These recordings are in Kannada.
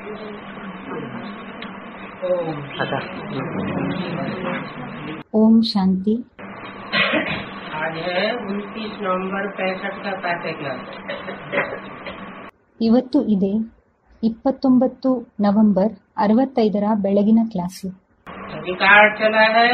अच्छा ಓಂ ಶಾಂತಿ आज है उनतीस नवंबर पैंसठ का पैसे क्लास ಇವತ್ತು ಇದೆ ಇಪ್ಪತ್ತೊಂಬತ್ತು ನವೆಂಬರ್ ಅರವತ್ತೈದರ ಬೆಳಗಿನ ಕ್ಲಾಸು रिकॉर्ड चला है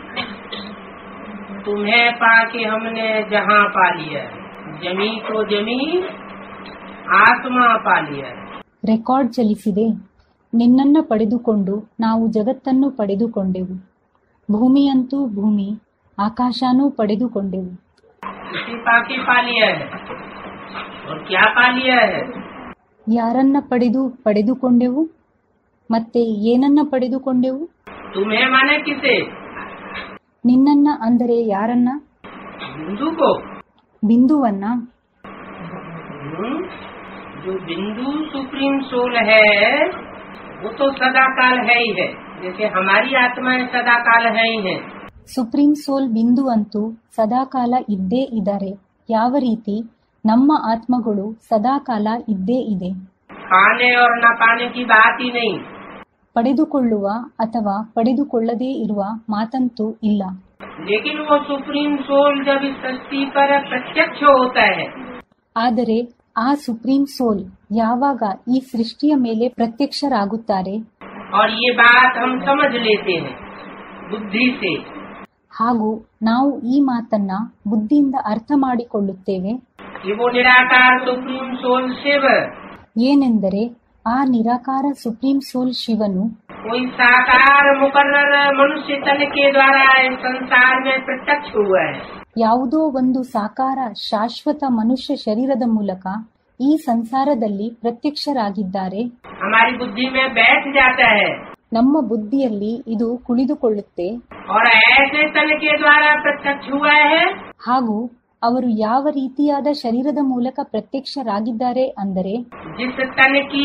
तुम्हें पाके हमने जहाँ पा लिया जमी तो जमी आत्मा पा लिया ರೆಕಾರ್ಡ್ ಚಲಿಸಿದೆ ನಿನ್ನನ್ನ ಪಡೆದುಕೊಂಡು ನಾವು ಜಗತ್ತನ್ನು ಪಡೆದುಕೊಂಡೆವು ಭೂಮಿಯಂತೂ ಭೂಮಿ ಆಕಾಶನೂ ಪಡೆದುಕೊಂಡೆವು इसी पाके पा लिया है और क्या पा लिया है ಯಾರನ್ನ ಪಡೆದು ಪಡೆದುಕೊಂಡೆವು ಮತ್ತೆ ಏನನ್ನ ಪಡೆದುಕೊಂಡೆವು तुम्हें माने किसे ನಿನ್ನನ್ನ ಅಂದರೆ ಯಾರನ್ನ बिंदु को ಬಿಂದುವನ್ನ हम्म, जो बिंदु सुप्रीम सोल है वो तो सदा काल है ही है जैसे हमारी आत्माएं सदा काल है ही है ಸುಪ್ರೀಂ ಸೋಲ್ ಬಿಂದು ಅಂತೂ ಸದಾಕಾಲ ಇದ್ದೇ ಇದ್ದಾರೆ ಯಾವ ರೀತಿ ನಮ್ಮ ಆತ್ಮಗಳು ಸದಾಕಾಲ ಇದ್ದೇ ಇದೆ खाने और न पाने की बात ही नहीं ಪಡೆದುಕೊಳ್ಳುವ ಅಥವಾ ಪಡೆದುಕೊಳ್ಳದೇ ಇರುವ ಮಾತಂತೂ ಇಲ್ಲ लेकिन वो सुप्रीम सोल जब इस सृष्टि पर प्रत्यक्ष होता है ಆದರೆ ಆ ಸುಪ್ರೀಂ ಸೋಲ್ ಯಾವಾಗ ಈ ಸೃಷ್ಟಿಯ ಮೇಲೆ ಪ್ರತ್ಯಕ್ಷರಾಗುತ್ತಾರೆ और ये बात हम समझ लेते हैं बुद्धि से ಹಾಗೂ ನಾವು ಈ ಮಾತನ್ನ ಬುದ್ಧಿಯಿಂದ ಅರ್ಥ ಮಾಡಿಕೊಳ್ಳುತ್ತೇವೆ कि वो निराकार सुप्रीम सोल शिव ಏನೆಂದರೆ ಆ ನಿರಾಕಾರ ಸುಪ್ರೀಂ ಸೋಲ್ ಶಿವನು कोई साकार मुकर्र मनुष्य तन के द्वारा इस संसार में प्रत्यक्ष हुआ है ಯಾವುದೋ ಒಂದು ಸಾಕಾರ ಶಾಶ್ವತ ಮನುಷ್ಯ ಶರೀರದ ಮೂಲಕ ಈ ಸಂಸಾರದಲ್ಲಿ ಪ್ರತ್ಯಕ್ಷರಾಗಿದ್ದಾರೆ हमारी बुद्धि में बैठ जाता है ನಮ್ಮ ಬುದ್ಧಿಯಲ್ಲಿ ಇದು ಕುಳಿದುಕೊಳ್ಳುತ್ತೆ और ऐसे तन के द्वारा प्रत्यक्ष हुआ है ಹಾಗೂ ಅವರು ಯಾವ ರೀತಿಯಾದ ಶರೀರದ ಮೂಲಕ ಪ್ರತ್ಯಕ್ಷರಾಗಿದ್ದಾರೆ ಅಂದರೆ जिस तन की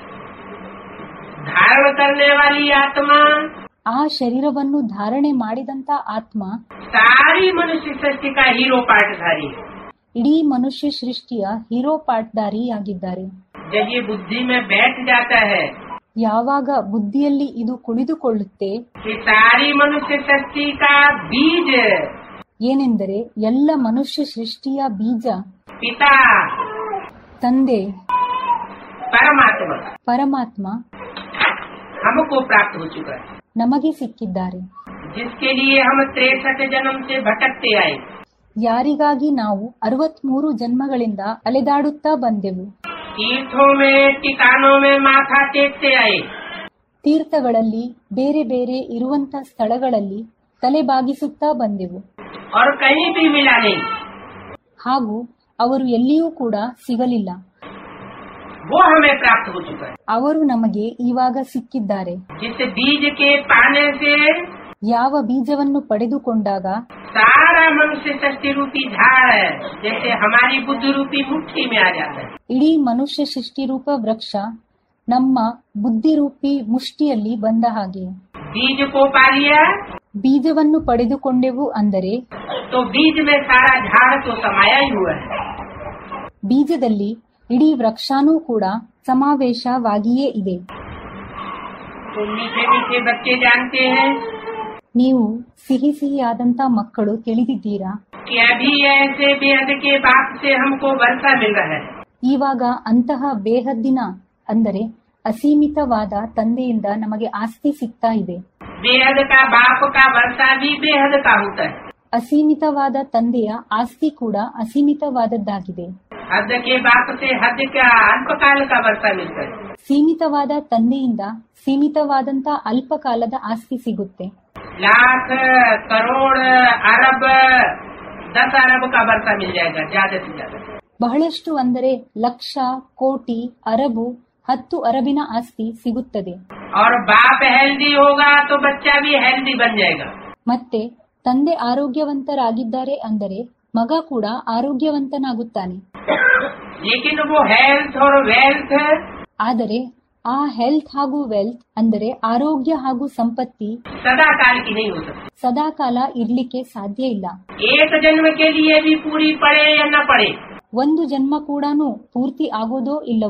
धारण करने वाली आत्मा ಆ ಶರೀರವನ್ನು ಧಾರಣೆ ಮಾಡಿದಂತ ಆತ್ಮ सारी मनुष्य सृष्टि का हीरो पाठधारी है ಇಡೀ ಮನುಷ್ಯ ಸೃಷ್ಟಿಯ ಹೀರೋ ಪಾಟ್ದಾರಿಯಾಗಿದ್ದಾರೆ जब ये बुद्धि में बैठ जाता है ಯಾವಾಗ ಬುದ್ಧಿಯಲ್ಲಿ ಇದು ಕುಳಿದುಕೊಳ್ಳುತ್ತೆ कि सारी मनुष्य सृष्टि का बीज ಏನೆಂದರೆ ಎಲ್ಲ ಮನುಷ್ಯ ಸೃಷ್ಟಿಯ ಬೀಜ पिता ತಂದೆ परमात्मा ಪರಮಾತ್ಮ हमको प्राप्त हो चुका है ನಮಗೆ ಸಿಕ್ಕಿದ್ದಾರೆ जिसके लिए हम तिरसठ जन्म से भटकते आए ಯಾರಿಗಾಗಿ ನಾವು ಅರವತ್ಮೂರು ಜನ್ಮಗಳಿಂದ ಅಲೆದಾಡುತ್ತಾ ಬಂದೆವು तीर्थों में टिकानों में माथा टेकते आए ತೀರ್ಥಗಳಲ್ಲಿ ಬೇರೆ ಬೇರೆ ಇರುವಂತ ಸ್ಥಳಗಳಲ್ಲಿ ತಲೆ ಬಾಗಿಸುತ್ತಾ ಬಂದೆವು और कहीं भी मिला नहीं ಹಾಗೂ ಅವರು ಎಲ್ಲಿಯೂ ಕೂಡ ಸಿಗಲಿಲ್ಲ वो हमें प्राप्त हो चुका है ಅವರು ನಮಗೆ ಇವಾಗ ಸಿಕ್ಕಿದ್ದಾರೆ जिस बीज के पाने से ಯಾವ ಬೀಜವನ್ನು ಪಡೆದುಕೊಂಡಾಗ सारा मनुष्य सृष्टि रूपी झाड़ है जैसे हमारी बुद्ध रूपी मुट्ठी में आ जाता है ಇಡೀ ಮನುಷ್ಯ ಸೃಷ್ಟಿರೂಪ ವೃಕ್ಷ ನಮ್ಮ ಬುದ್ಧಿರೂಪಿ ಮುಷ್ಟಿಯಲ್ಲಿ ಬಂದ ಹಾಗೆ बीज को पा लिया ಬೀಜವನ್ನು ಪಡೆದುಕೊಂಡೆವು ಅಂದರೆ तो बीज में सारा झाड़ तो समाया ही हुआ है ಬೀಜದಲ್ಲಿ ಇಡೀ ವೃಕ್ಷಾನೂ ಕೂಡ ಸಮಾವೇಶವಾಗಿಯೇ ಇದೆ तो मीठे मीठे बच्चे जानते हैं ನೀವು ಸಿಹಿ ಸಿಹಿಯಾದಂತ ಮಕ್ಕಳು ತಿಳಿದಿದ್ದೀರಾ कि अभी ऐसे बेहद के बाप से हमको वर्षा मिल रहा है ಇವಾಗ ಅಂತಹ ಬೇಹದ್ದಿನ ಅಂದರೆ ಅಸೀಮಿತವಾದ ತಂದೆಯಿಂದ ನಮಗೆ ಆಸ್ತಿ ಸಿಗ್ತಾ ಇದೆ बेहद का बाप का वर्षा भी बेहद का होता है ಅಸೀಮಿತವಾದ ತಂದೆಯ ಆಸ್ತಿ ಕೂಡ ಅಸೀಮಿತವಾದದ್ದಾಗಿದೆ हद के बाप से हद का अल्पकाल का वर्षा मिलता है ಸೀಮಿತವಾದ ತಂದೆಯಿಂದ ಸೀಮಿತವಾದಂತ ಅಲ್ಪಕಾಲದ ಆಸ್ತಿ ಸಿಗುತ್ತೆ लाख करोड़ अरब दस अरब का वर्षा मिल जाएगा ज्यादा से ज्यादा ಬಹಳಷ್ಟು ಅಂದರೆ ಲಕ್ಷ ಕೋಟಿ ಅರಬು ಹತ್ತು ಅರಬಿನ ಆಸ್ತಿ ಸಿಗುತ್ತದೆ और बाप हेल्दी होगा तो बच्चा भी हेल्दी बन जाएगा ಮತ್ತೆ ತಂದೆ ಆರೋಗ್ಯವಂತರಾಗಿದ್ದಾರೆ ಅಂದರೆ ಮಗ ಕೂಡ ಆರೋಗ್ಯವಂತನಾಗುತ್ತಾನೆ लेकिन वो हेल्थ और वेल्थ ಆದರೆ ಆ ಹೆಲ್ತ್ ಹಾಗೂ ವೆಲ್ತ್ ಅಂದರೆ ಆರೋಗ್ಯ ಹಾಗೂ ಸಂಪತ್ತಿ सदा काल की नहीं हो सकती ಸದಾಕಾಲ ಇರ್ಲಿಕ್ಕೆ ಸಾಧ್ಯ ಇಲ್ಲ एक जन्म के लिए भी पूरी पड़े या न पड़े ಒಂದು ಜನ್ಮ ಕೂಡಾನು ಪೂರ್ತಿ ಆಗೋದೋ ಇಲ್ಲವೋ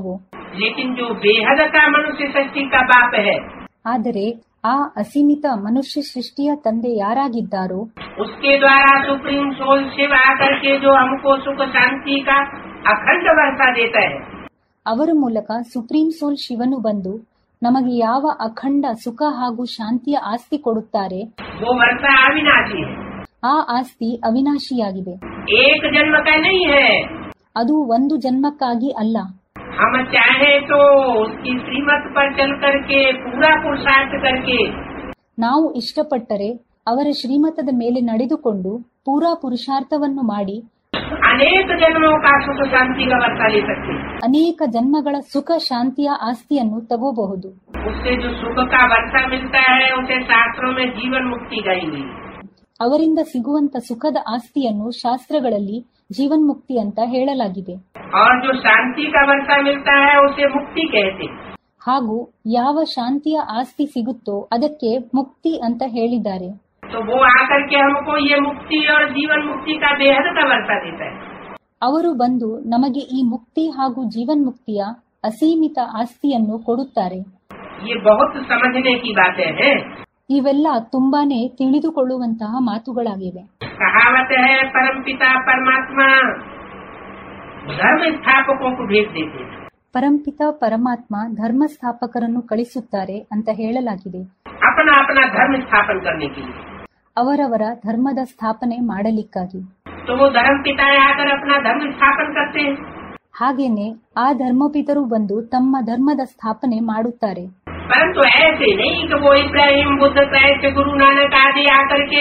लेकिन जो बेहद का मनुष्य सृष्टि का बाप है ಆದರೆ ಆ ಅಸೀಮಿತ ಮನುಷ್ಯ ಸೃಷ್ಟಿಯ ತಂದೆ ಯಾರಾಗಿದ್ದಾರೋ उसके द्वारा सुप्रीम सोल शिव आकर के जो हमको सुख शांति का अखंड वर्षा देता है ಅವರ ಮೂಲಕ ಸುಪ್ರೀಂ ಸೋಲ್ ಶಿವನು ಬಂದು ನಮಗೆ ಯಾವ ಅಖಂಡ ಸುಖ ಹಾಗೂ ಶಾಂತಿಯ ಆಸ್ತಿ ಕೊಡುತ್ತಾರೆ वो वर्षा अविनाशी है ಆ ಆಸ್ತಿ ಅವಿನಾಶಿಯಾಗಿದೆ एक जन्म का नहीं है ಅದು ಒಂದು ಜನ್ಮಕ್ಕಾಗಿ ಅಲ್ಲ हम चाहे तो उसकी श्रीमत पर चल करके पूरा पुरुषार्थ करके ನಾವು ಇಷ್ಟಪಟ್ಟರೆ ಅವರ ಶ್ರೀಮತದ ಮೇಲೆ ನಡೆದುಕೊಂಡು ಪೂರಾ ಪುರುಷಾರ್ಥವನ್ನು ಮಾಡಿ अनेक जन्मों का सुख शांति का वर्षा ले सकते हैं ಅನೇಕ ಜನ್ಮಗಳ ಸುಖ ಶಾಂತಿಯ ಆಸ್ತಿಯನ್ನು ತಗೋಬಹುದು उससे जो सुख का वर्षा मिलता है उसे शास्त्रों में जीवन मुक्ति गई हुई है। ಅವರಿಂದ ಸಿಗುವಂತ ಸುಖದ ಆಸ್ತಿಯನ್ನು ಶಾಸ್ತ್ರಗಳಲ್ಲಿ ಜೀವನ್ಮುಕ್ತಿ ಅಂತ ಹೇಳಲಾಗಿದೆ और जो शांति का वर्षा मिलता है उसे मुक्ति कहते हैं ಹಾಗೂ ಯಾವ ಶಾಂತಿಯ ಆಸ್ತಿ ಸಿಗುತ್ತೋ ಅದಕ್ಕೆ ಮುಕ್ತಿ ಅಂತ ಹೇಳಿದ್ದಾರೆ तो वो आकर के हमको ये मुक्ति और जीवन मुक्ति का बेहद का वर्षा देता है ಅವರು ಬಂದು ನಮಗೆ ಈ ಮುಕ್ತಿ ಹಾಗೂ ಜೀವನ್ಮುಕ್ತಿಯ ಅಸೀಮಿತ ಆಸ್ತಿಯನ್ನು ಕೊಡುತ್ತಾರೆ ये बहुत समझने की बातें हैं ಇವೆಲ್ಲ ತುಂಬಾನೇ ತಿಳಿದುಕೊಳ್ಳುವಂತಹ ಮಾತುಗಳಾಗಿವೆ कहावत है परम पिता परमात्मा धर्म स्थापकों को भेज देते हैं ಪರಂಪಿತ ಪರಮಾತ್ಮ ಧರ್ಮ ಸ್ಥಾಪಕರನ್ನು ಕಳಿಸುತ್ತಾರೆ ಅಂತ ಹೇಳಲಾಗಿದೆ अपना अपना धर्म स्थापन करने के लिए ಅವರವರ ಧರ್ಮದ ಸ್ಥಾಪನೆ ಮಾಡಲಿಕ್ಕಾಗಿ तो वो धर्म पिताएं आकर अपना धर्म स्थापन करते हैं ಹಾಗೇನೆ ಆ ಧರ್ಮಪಿತರು ಬಂದು ತಮ್ಮ ಧರ್ಮದ ಸ್ಥಾಪನೆ ಮಾಡುತ್ತಾರೆ परंतु ऐसे नहीं कि वो इब्राहिम बुद्ध क्राइस्ट गुरु नानक आदि आकर के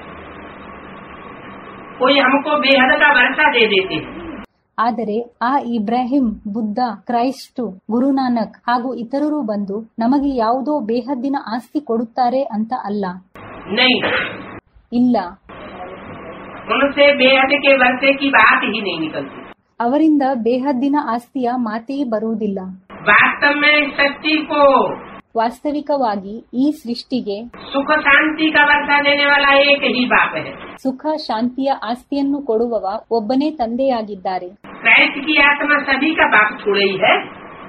कोई हमको बेहद का वर्षा दे देते हैं ಆದರೆ ಆ ಇಬ್ರಾಹಿಂ ಬುದ್ಧ ಕ್ರೈಸ್ಟು ಗುರುನಾನಕ್ ಹಾಗೂ ಇತರರು ಬಂದು ನಮಗೆ ಯಾವುದೋ ಬೇಹದ್ದಿನ ಆಸ್ತಿ ಕೊಡುತ್ತಾರೆ ಅಂತ ಅಲ್ಲ नहीं ಇಲ್ಲ उनसे बेहद के वर्षे की बात ही नहीं निकलती ಅವರಿಂದ ಬೇಹದ್ದಿನ ಆಸ್ತಿಯ ಮಾತೇ ಬರುವುದಿಲ್ಲ वास्तव में इस सृष्टि को ವಾಸ್ತವಿಕವಾಗಿ ಈ ಸೃಷ್ಟಿಗೆ सुख शांति का वर्षा देने वाला एक ही बाप है ಸುಖ ಶಾಂತಿಯ ಆಸ್ತಿಯನ್ನು ಕೊಡುವವ ಒಬ್ಬನೇ ತಂದೆಯಾಗಿದ್ದಾರೆ क्राइस्ट की आत्मा सभी का बाप छोड़ ही है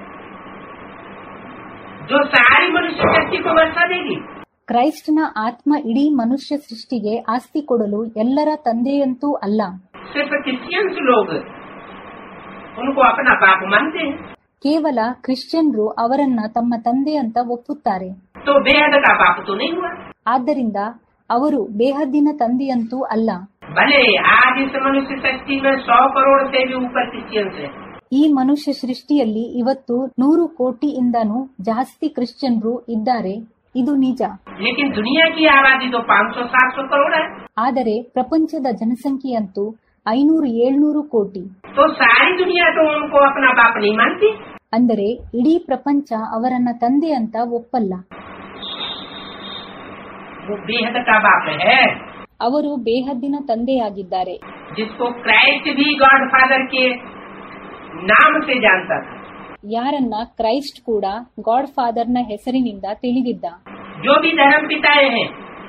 जो सारी मनुष्य शक्ति को वर्षा देगी ಕ್ರೈಸ್ಟ್ನ ಆತ್ಮ ಇಡೀ ಮನುಷ್ಯ ಸೃಷ್ಟಿಗೆ ಆಸ್ತಿ ಕೊಡಲು ಎಲ್ಲರ ತಂದೆಯಂತೂ ಅಲ್ಲ सिर्फ क्रिश्चियंस लोग उनको अपना बाप मानते हैं ಕೇವಲ ಕ್ರಿಶ್ಚಿಯನ್ರು ಅವರನ್ನ ತಮ್ಮ ತಂದೆ ಅಂತ ಒಪ್ಪುತ್ತಾರೆ तो बेहद का बाप तो नहीं हुआ ಆದ್ದರಿಂದ ಅವರು ಬೇಹದ್ದಿನ ತಂದೆಯಂತೂ ಅಲ್ಲ भले आज इस मनुष्य शक्ति में सौ करोड़ से भी ऊपर क्रिश्चियंस है ಈ ಮನುಷ್ಯ ಸೃಷ್ಟಿಯಲ್ಲಿ ಇವತ್ತು ನೂರು ಕೋಟಿಯಿಂದನೂ ಜಾಸ್ತಿ ಕ್ರಿಶ್ಚಿಯನ್ರು ಇದ್ದಾರೆ ಇದು ನಿಜ लेकिन दुनिया की आबादी तो 500 700 करोड़ है ಆದರೆ ಪ್ರಪಂಚದ ಜನಸಂಖ್ಯೆಯಂತೂ ಐನೂರು ಏಳ್ನೂರು ಕೋಟಿ तो सारी दुनिया तो उनको अपना बाप नहीं मानती ಅಂದರೆ ಇಡೀ ಪ್ರಪಂಚ ಅವರನ್ನ ತಂದೆ ಅಂತ ಒಪ್ಪಲ್ಲ वो बेहद का बाप है ಅವರು ಬೇಹದ್ದಿನ ತಂದೆಯಾಗಿದ್ದಾರೆ जिसको क्राइस्ट भी गॉड फादर के नाम से जानता था ಯಾರನ್ನ ಕ್ರೈಸ್ಟ್ ಕೂಡ ಗಾಡ್ ಫಾದರ್ನ ಹೆಸರಿನಿಂದ ತಿಳಿದಿದ್ದ जो भी धर्म पिताएं हैं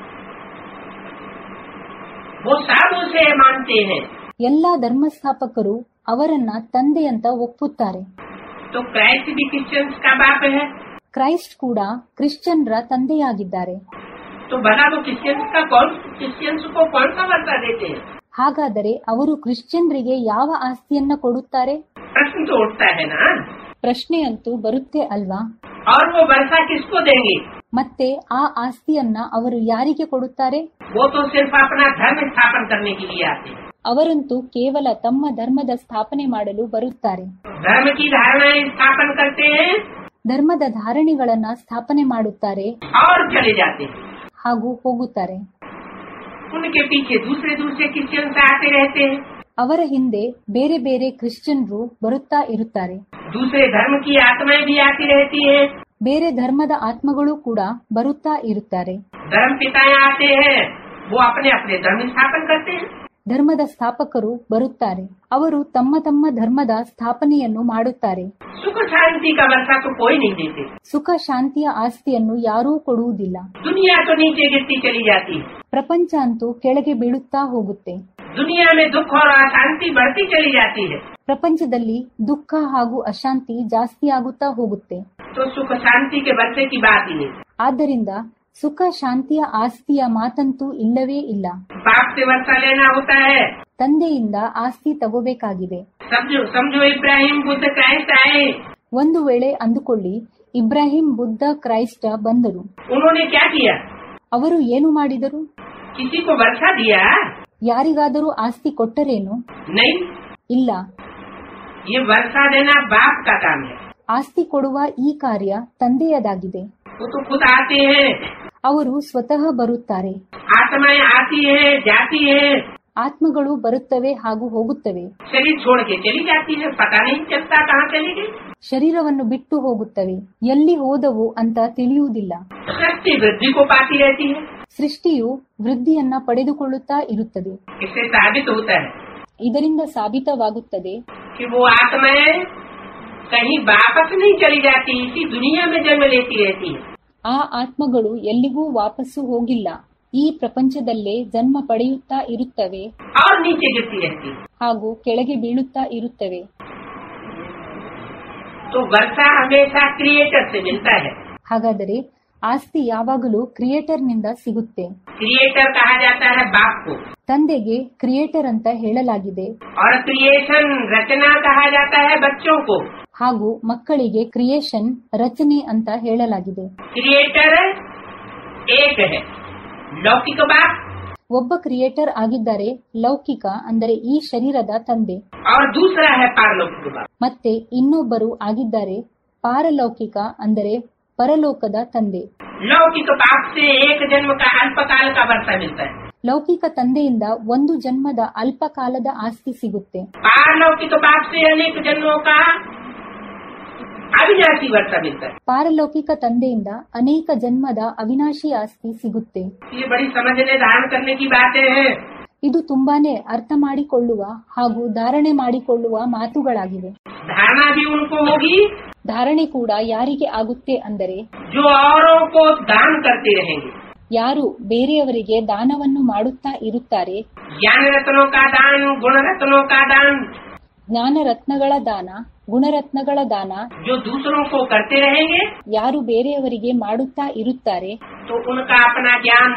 वो सब उसे मानते हैं ಎಲ್ಲಾ ಧರ್ಮಸ್ಥಾಪಕರು ಅವರನ್ನ ತಂದೆ ಅಂತ ಒಪ್ಪುತ್ತಾರೆ तो क्राइस्ट भी क्रिश्चियंस का बाप है ಕ್ರೈಸ್ಟ್ ಕೂಡ ಕ್ರಿಶ್ಚಿಯನ್ರ ತಂದೆಯಾಗಿದ್ದಾರೆ तो भला वो क्रिश्चियंस का कौन क्रिश्चियंस को कौन सा वर्षा देते हैं ಹಾಗಾದರೆ ಅವರು ಕ್ರಿಶ್ಚಿಯನ್ರಿಗೆ ಯಾವ ಆಸ್ತಿಯನ್ನ ಕೊಡುತ್ತಾರೆ प्रश्न तो उठता है ना ಪ್ರಶ್ನೆ ಅಂತೂ ಬರುತ್ತೆ ಅಲ್ವಾ और वो वर्षा किसको देंगे ಮತ್ತೆ ಆ ಆಸ್ತಿಯನ್ನ ಅವರು ಯಾರಿಗೆ ಕೊಡುತ್ತಾರೆ वो तो सिर्फ अपना धर्म स्थापन करने के लिए आते हैं ಅವರಂತೂ ಕೇವಲ ತಮ್ಮ ಧರ್ಮದ ಸ್ಥಾಪನೆ ಮಾಡಲು ಬರುತ್ತಾರೆ धर्म की धारणाएं स्थापन करते हैं ಧರ್ಮದ ಧಾರಣೆಗಳನ್ನ ಸ್ಥಾಪನೆ ಮಾಡುತ್ತಾರೆ और चले जाते हैं ಹಾಗೂ ಹೋಗುತ್ತಾರೆ उनके पीछे दूसरे दूसरे क्रिश्चियंस आते रहते हैं ಅವರ ಹಿಂದೆ ಬೇರೆ ಬೇರೆ ಕ್ರಿಶ್ಚಿಯನ್ರು ಬರುತ್ತಾ ಇರುತ್ತಾರೆ दूसरे धर्म की आत्माएं भी आती रहती हैं ಬೇರೆ ಧರ್ಮದ ಆತ್ಮಗಳು ಕೂಡ ಬರುತ್ತಾ ಇರುತ್ತಾರೆ धर्म पिताएं आते हैं वो अपने अपने धर्म स्थापन करते हैं ಧರ್ಮದ ಸ್ಥಾಪಕರು ಬರುತ್ತಾರೆ ಅವರು ತಮ್ಮ ತಮ್ಮ ಧರ್ಮದ ಸ್ಥಾಪನೆಯನ್ನು ಮಾಡುತ್ತಾರೆ सुख शांति का वर्षा तो कोई नहीं देते ಸುಖ ಶಾಂತಿಯ ಆಸ್ತಿಯನ್ನು ಯಾರೂ ಕೊಡುವುದಿಲ್ಲ दुनिया तो नीचे गिरती चली जाती है ಪ್ರಪಂಚ ಅಂತೂ ಕೆಳಗೆ ಬೀಳುತ್ತಾ ಹೋಗುತ್ತೆ दुनिया में दुख और अशांति बढ़ती चली जाती है ಪ್ರಪಂಚದಲ್ಲಿ ದುಃಖ ಹಾಗೂ ಅಶಾಂತಿ ಜಾಸ್ತಿಯಾಗುತ್ತಾ ಹೋಗುತ್ತೆ तो सुख शांति के बरसे की बात ही नहीं ಆದ್ದರಿಂದ ಸುಖ ಶಾಂತಿಯ ಆಸ್ತಿಯ ಮಾತಂತೂ ಇಲ್ಲವೇ ಇಲ್ಲ बाप से वर्षा लेना होता है ತಂದೆಯಿಂದ ಆಸ್ತಿ ತಗೋಬೇಕಾಗಿದೆ समझो समझो इब्राहिम बुद्ध क्राइस्ट आए ಒಂದು ವೇಳೆ ಅಂದುಕೊಳ್ಳಿ ಇಬ್ರಾಹಿಂ ಬುದ್ಧ ಕ್ರೈಸ್ತ ಬಂದರು उन्होंने क्या किया ಅವರು ಏನು ಮಾಡಿದರು किसी को वर्षा दिया ಯಾರಿಗಾದರೂ ಆಸ್ತಿ ಕೊಟ್ಟರೇನು नहीं ಇಲ್ಲ ये वर्षा देना बाप का काम है ಆಸ್ತಿ ಕೊಡುವ ಈ ಕಾರ್ಯ ತಂದೆಯದಾಗಿದೆ वो तो खुद आते हैं ಅವರು ಸ್ವತಃ ಬರುತ್ತಾರೆ आत्माएं आती है जाती है ಆತ್ಮಗಳು ಬರುತ್ತವೆ ಹಾಗೂ ಹೋಗುತ್ತವೆ शरीर छोड़ के चली जाती है पता नहीं चलता कहाँ चली गई ಶರೀರವನ್ನು ಬಿಟ್ಟು ಹೋಗುತ್ತವೆ ಎಲ್ಲಿ ಹೋದವು ಅಂತ ತಿಳಿಯುವುದಿಲ್ಲ सृष्टि वृद्धि को पाती रहती है ಸೃಷ್ಟಿಯು ವೃದ್ಧಿಯನ್ನ ಪಡೆದುಕೊಳ್ಳುತ್ತಾ ಇರುತ್ತದೆ इससे साबित होता है ಇದರಿಂದ ಸಾಬೀತವಾಗುತ್ತದೆ कि वो आत्माएं कहीं वापस नहीं चली जाती इसी दुनिया में जन्म लेती रहती है ಆ ಆತ್ಮಗಳು ಎಲ್ಲಿಗೂ ವಾಪಸ್ಸು ಹೋಗಿಲ್ಲ ಈ ಪ್ರಪಂಚದಲ್ಲೇ ಜನ್ಮ ಪಡೆಯುತ್ತಾ ಇರುತ್ತವೆ और नीचे गिरती रहती है ಹಾಗೂ ಕೆಳಗೆ ಬೀಳುತ್ತಾ ಇರುತ್ತವೆ तो वर्षा हमेशा क्रिएटर से मिलता है ಹಾಗಾದರೆ ಆಸ್ತಿ ಯಾವಾಗಲೂ ಕ್ರಿಯೇಟರ್ನಿಂದ ಸಿಗುತ್ತೆ क्रिएटर कहा जाता है बाप को ತಂದೆಗೆ ಕ್ರಿಯೇಟರ್ ಅಂತ ಹೇಳಲಾಗಿದೆ और क्रिएशन रचना कहा जाता है बच्चों को ಹಾಗೂ ಮಕ್ಕಳಿಗೆ ಕ್ರಿಯೇಷನ್ ರಚನೆ ಅಂತ ಹೇಳಲಾಗಿದೆ क्रिएटर एक है लौकिक बाप ಒಬ್ಬ ಕ್ರಿಯೇಟರ್ ಆಗಿದ್ದಾರೆ ಲೌಕಿಕ ಅಂದರೆ ಈ ಶರೀರದ ತಂದೆ और दूसरा है पारलौकिक बाप ಮತ್ತೆ ಇನ್ನೊಬ್ಬರು ಆಗಿದ್ದಾರೆ ಪಾರಲೌಕಿಕ ಅಂದರೆ ಪರಲೋಕದ ತಂದೆ लौकिक बाप से एक जन्म का अल्पकाल का वर्षा मिलता है ಲೌಕಿಕ ತಂದೆಯಿಂದ ಒಂದು ಜನ್ಮದ ಅಲ್ಪಕಾಲದ ಆಸ್ತಿ ಸಿಗುತ್ತೆ पारलौकिक बाप से अनेक जन्मों का अविनाशी वर्षा मिलता है ಪಾರಲೌಕಿಕ ತಂದೆಯಿಂದ ಅನೇಕ ಜನ್ಮದ ಅವಿನಾಶಿ ಆಸ್ತಿ ಸಿಗುತ್ತೆ ये बड़ी समझने धारण करने की बातें हैं ಇದು ತುಂಬಾನೇ ಅರ್ಥ ಮಾಡಿಕೊಳ್ಳುವ ಹಾಗೂ ಧಾರಣೆ ಮಾಡಿಕೊಳ್ಳುವ ಮಾತುಗಳಾಗಿವೆ धारणा भी उनको होगी ಧಾರಣೆ ಕೂಡ ಯಾರಿಗೆ ಆಗುತ್ತೆ ಅಂದರೆ जो औरों को दान करते रहेंगे ಯಾರು ಬೇರೆಯವರಿಗೆ ದಾನವನ್ನು ಮಾಡುತ್ತಾ ಇರುತ್ತಾರೆ ज्ञान रत्नों का दान गुण रत्नों का दान ಜ್ಞಾನ ರತ್ನಗಳ ದಾನ ಗುಣರತ್ನಗಳ ದಾನ जो दूसरों को करते रहेंगे ಯಾರು ಬೇರೆಯವರಿಗೆ ಮಾಡುತ್ತಾ ಇರುತ್ತಾರೆ तो उनका अपना ज्ञान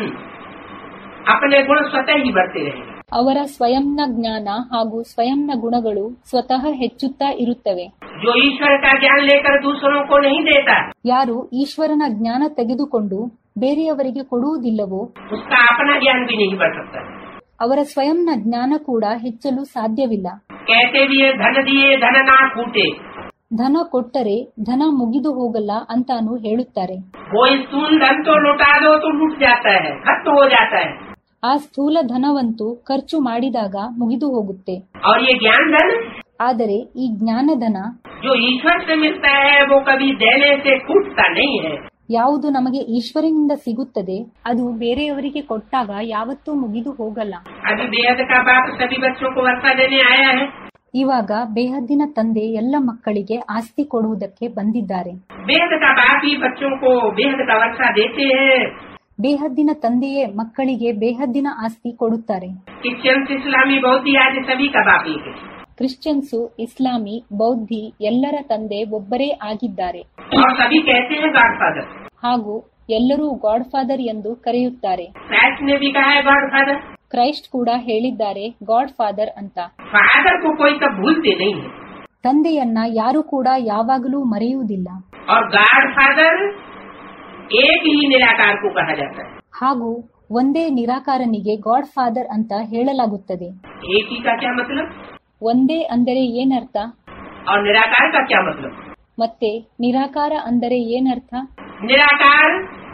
अपने गुण स्वतः ही बढ़ते रहेंगे ಅವರ ಸ್ವಯಂನ ಜ್ಞಾನ ಹಾಗೂ ಸ್ವಯಂನ ಗುಣಗಳು ಸ್ವತಃ ಹೆಚ್ಚುತ್ತಾ ಇರುತ್ತವೆ जो ईश्वर का ज्ञान लेकर दूसरों को नहीं देता ಯಾರು ಈಶ್ವರನ ಜ್ಞಾನ ತೆಗೆದುಕೊಂಡು ಬೇರೆಯವರಿಗೆ ಕೊಡುವುದಿಲ್ಲವೋ उसका अपना ज्ञान भी नहीं बढ़ सकता ಅವರ ಸ್ವಯಂನ ಜ್ಞಾನ ಕೂಡ ಹೆಚ್ಚಲು ಸಾಧ್ಯವಿಲ್ಲ कहते भी है धन दिए धन ना फूटे ಧನ ಕೊಟ್ಟರೆ ಧನ ಮುಗಿದು ಹೋಗಲ್ಲ ಅಂತಾನು ಹೇಳುತ್ತಾರೆ वो स्थूल धन तो लुटा दो तो लुट जाता है खत्म हो जाता है ಆ ಸ್ಥೂಲ ಧನವಂತೂ ಖರ್ಚು ಮಾಡಿದಾಗ ಮುಗಿದು ಹೋಗುತ್ತೆ और ये ज्ञान धन ಆದರೆ ಈ ಜ್ಞಾನಧನ जो ईश्वर से मिलता है वो कभी देने से टूटता नहीं है ಯಾವುದು ನಮಗೆ ಈಶ್ವರನಿಂದ ಸಿಗುತ್ತದೆ ಅದು ಬೇರೆಯವರಿಗೆ ಕೊಟ್ಟಾಗ ಯಾವತ್ತೂ ಮುಗಿದು ಹೋಗಲ್ಲ अभी बेहद का बाप सभी बच्चों को वर्षा देने आया है ಇವಾಗ ಬೇಹದ್ದಿನ ತಂದೆ ಎಲ್ಲ ಮಕ್ಕಳಿಗೆ ಆಸ್ತಿ ಕೊಡುವುದಕ್ಕೆ ಬಂದಿದ್ದಾರೆ बेहद का बाप ही बच्चों को बेहद का वर्षा देते हैं ಬೇಹದ್ದಿನ ತಂದೆಯೇ ಮಕ್ಕಳಿಗೆ ಬೇಹದ್ದಿನ ಆಸ್ತಿ ಕೊಡುತ್ತಾರೆ क्रिश्चियन इस्लामी बौद्ध आदि सभी का बाप एक है ಕ್ರಿಶ್ಚಿಯನ್ಸು ಇಸ್ಲಾಮಿ ಬೌದ್ಧಿ ಎಲ್ಲರ ತಂದೆ ಒಬ್ಬರೇ ಆಗಿದ್ದಾರೆ और सभी कहते हैं गॉड फादर ಹಾಗೂ ಎಲ್ಲರೂ ಗಾಡ್ ಫಾದರ್ ಎಂದು ಕರೆಯುತ್ತಾರೆ क्राइस्ट ने भी कहा है गॉड फादर ಕ್ರೈಸ್ಟ್ ಕೂಡ ಹೇಳಿದ್ದಾರೆ ಗಾಡ್ ಫಾದರ್ ಅಂತ फादर को कोई कब भूलते नहीं है ತಂದೆಯನ್ನ ಯಾರು ಕೂಡ ಯಾವಾಗಲೂ ಮರೆಯುವುದಿಲ್ಲ और गॉड फादर एक ही निराकार को कहा जाता है ಹಾಗೂ ಒಂದೇ ನಿರಾಕಾರನಿಗೆ ಗಾಡ್ ಫಾದರ್ ಅಂತ ಹೇಳಲಾಗುತ್ತದೆ एक ही का क्या मतलब ಒಂದೇ ಅಂದರೆ ಏನರ್ಥ और निराकार का क्या मतलब ಮತ್ತೆ ನಿರಾಕಾರ ಅಂದರೆ ಏನರ್ಥ निराकार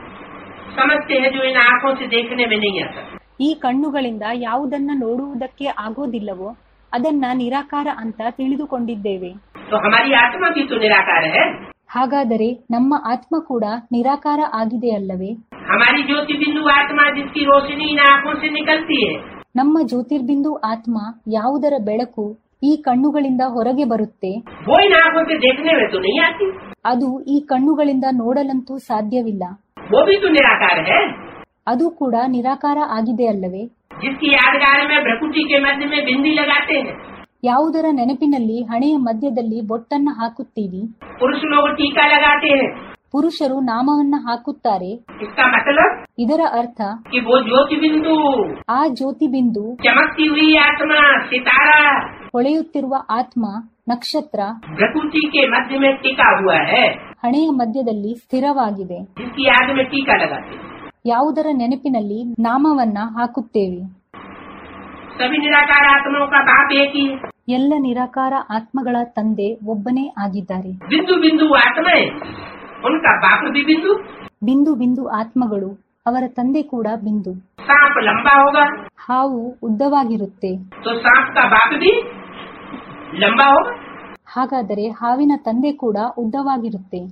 समझते हैं जो इन आंखों से देखने में नहीं आता ಈ ಕಣ್ಣುಗಳಿಂದ ಯಾವುದನ್ನ ನೋಡುವುದಕ್ಕೆ ಆಗೋದಿಲ್ಲವೋ ಅದನ್ನ ನಿರಾಕಾರ ಅಂತ ತಿಳಿದುಕೊಂಡಿದ್ದೇವೆ तो हमारी आत्मा भी तो निराकार है ಹಾಗಾದರೆ ನಮ್ಮ ಆತ್ಮ ಕೂಡ ನಿರಾಕಾರ ಆಗಿದೆಯಲ್ಲವೇ हमारी ज्योति बिंदु आत्मा जिसकी रोशनी इन आंखों से निकलती है ನಮ್ಮ ಜ್ಯೋತಿರ್ಬಿಂದು ಆತ್ಮ ಯಾವುದರ ಬೆಳಕು ಈ ಕಣ್ಣುಗಳಿಂದ ಹೊರಗೆ ಬರುತ್ತೆ वो इन आंखों से देखने में तो नहीं आती ಅದು ಈ ಕಣ್ಣುಗಳಿಂದ ನೋಡಲಂತೂ ಸಾಧ್ಯವಿಲ್ಲ वो भी तो निराकार है ಅದು ಕೂಡ ನಿರಾಕಾರ ಆಗಿದೆಯಲ್ಲವೇ जिसकी यादगार में भ्रकुटी के मध्य में बिंदी लगाते हैं ಯಾವುದರ ನೆನಪಿನಲ್ಲಿ ಹಣೆಯ ಮಧ್ಯದಲ್ಲಿ ಬೊಟ್ಟನ್ನ ಹಾಕುತ್ತೀವಿ पुरुष लोग टीका लगाते हैं ಪುರುಷರು ನಾಮವನ್ನ ಹಾಕುತ್ತಾರೆ इसका मतलब ಇದರ ಅರ್ಥ कि वो ज्योति बिंदु ಆ ಜ್ಯೋತಿ ಬಿಂದು चमकती हुई आत्मा सितारा ಹೊಳೆಯುತ್ತಿರುವ ಆತ್ಮ ನಕ್ಷತ್ರ भ्रकुटी के मध्य में टिका हुआ है ಹಣೆಯ ಮಧ್ಯದಲ್ಲಿ ಸ್ಥಿರವಾಗಿದೆ जिसकी याद में टीका लगाते हैं ಯಾವುದರ ನೆನಪಿನಲ್ಲಿ ನಾಮವನ್ನ ಹಾಕುತ್ತೇವೆ सभी निराकार आत्माओं का बाप एक ही है ಎಲ್ಲ ನಿರಾಕಾರ ಆತ್ಮಗಳ ತಂದೆ ಒಬ್ಬನೇ ಆಗಿದ್ದಾರೆ बिंदु बिंदु आत्माएं उनका बाप भी बिंदु ಬಿಂದು ಬಿಂದು ಆತ್ಮಗಳು ಅವರ ತಂದೆ ಕೂಡ ಬಿಂದು सांप लंबा होगा ಹಾವು ಉದ್ದವಾಗಿರುತ್ತೆ तो सांप का बाप भी लंबा होगा ಹಾಗಾದರೆ ಹಾವಿನ ತಂದೆ ಕೂಡ ಉದ್ದವಾಗಿರುತ್ತೆ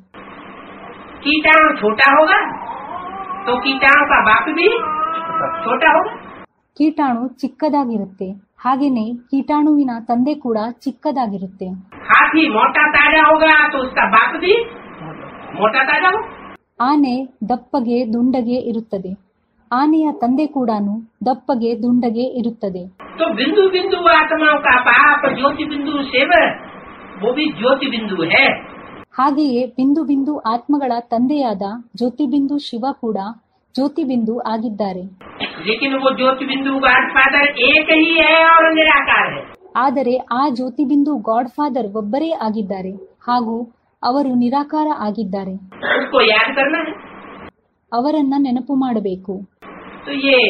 कीटाणु छोटा होगा तो कीटाणु का बाप भी छोटा होगा ಕೀಟಾಣು ಚಿಕ್ಕದಾಗಿರುತ್ತೆ ಹಾಗೇನೆ ಕೀಟಾಣುವಿನ ತಂದೆ ಕೂಡ ಚಿಕ್ಕದಾಗಿರುತ್ತೆ हाथी मोटा ताजा होगा तो उसका बाप भी मोटा ताजा होगा ಆನೆ ದಪ್ಪಗೆ ದುಂಡಗೆ ಇರುತ್ತದೆ ಆನೆಯ ತಂದೆ ಕೂಡ ದಪ್ಪಗೆ ದುಂಡಗೆ ಇರುತ್ತದೆ तो बिंदु बिंदु आत्माओं का बाप ज्योति बिंदु शिव वो भी ज्योति बिंदु है ಹಾಗೆಯೇ ಬಿಂದು ಬಿಂದು ಆತ್ಮಗಳ ತಂದೆಯಾದ ಜ್ಯೋತಿಬಿಂದು ಶಿವ ಕೂಡ ಜ್ಯೋತಿಬಿಂದು ಆಗಿದ್ದಾರೆ लेकिन वो ज्योति बिंदु गॉड फादर एक ही है और निराकार है ಆದರೆ ಆ ಜ್ಯೋತಿಬಿಂದು ಗಾಡ್ ಫಾದರ್ ಒಬ್ಬರೇ ಆಗಿದ್ದಾರೆ ಹಾಗೂ ಅವರು ನಿರಾಕಾರ ಆಗಿದ್ದಾರೆ उसको याद करना है ಅವರನ್ನ ನೆನಪು ಮಾಡಬೇಕು तो ये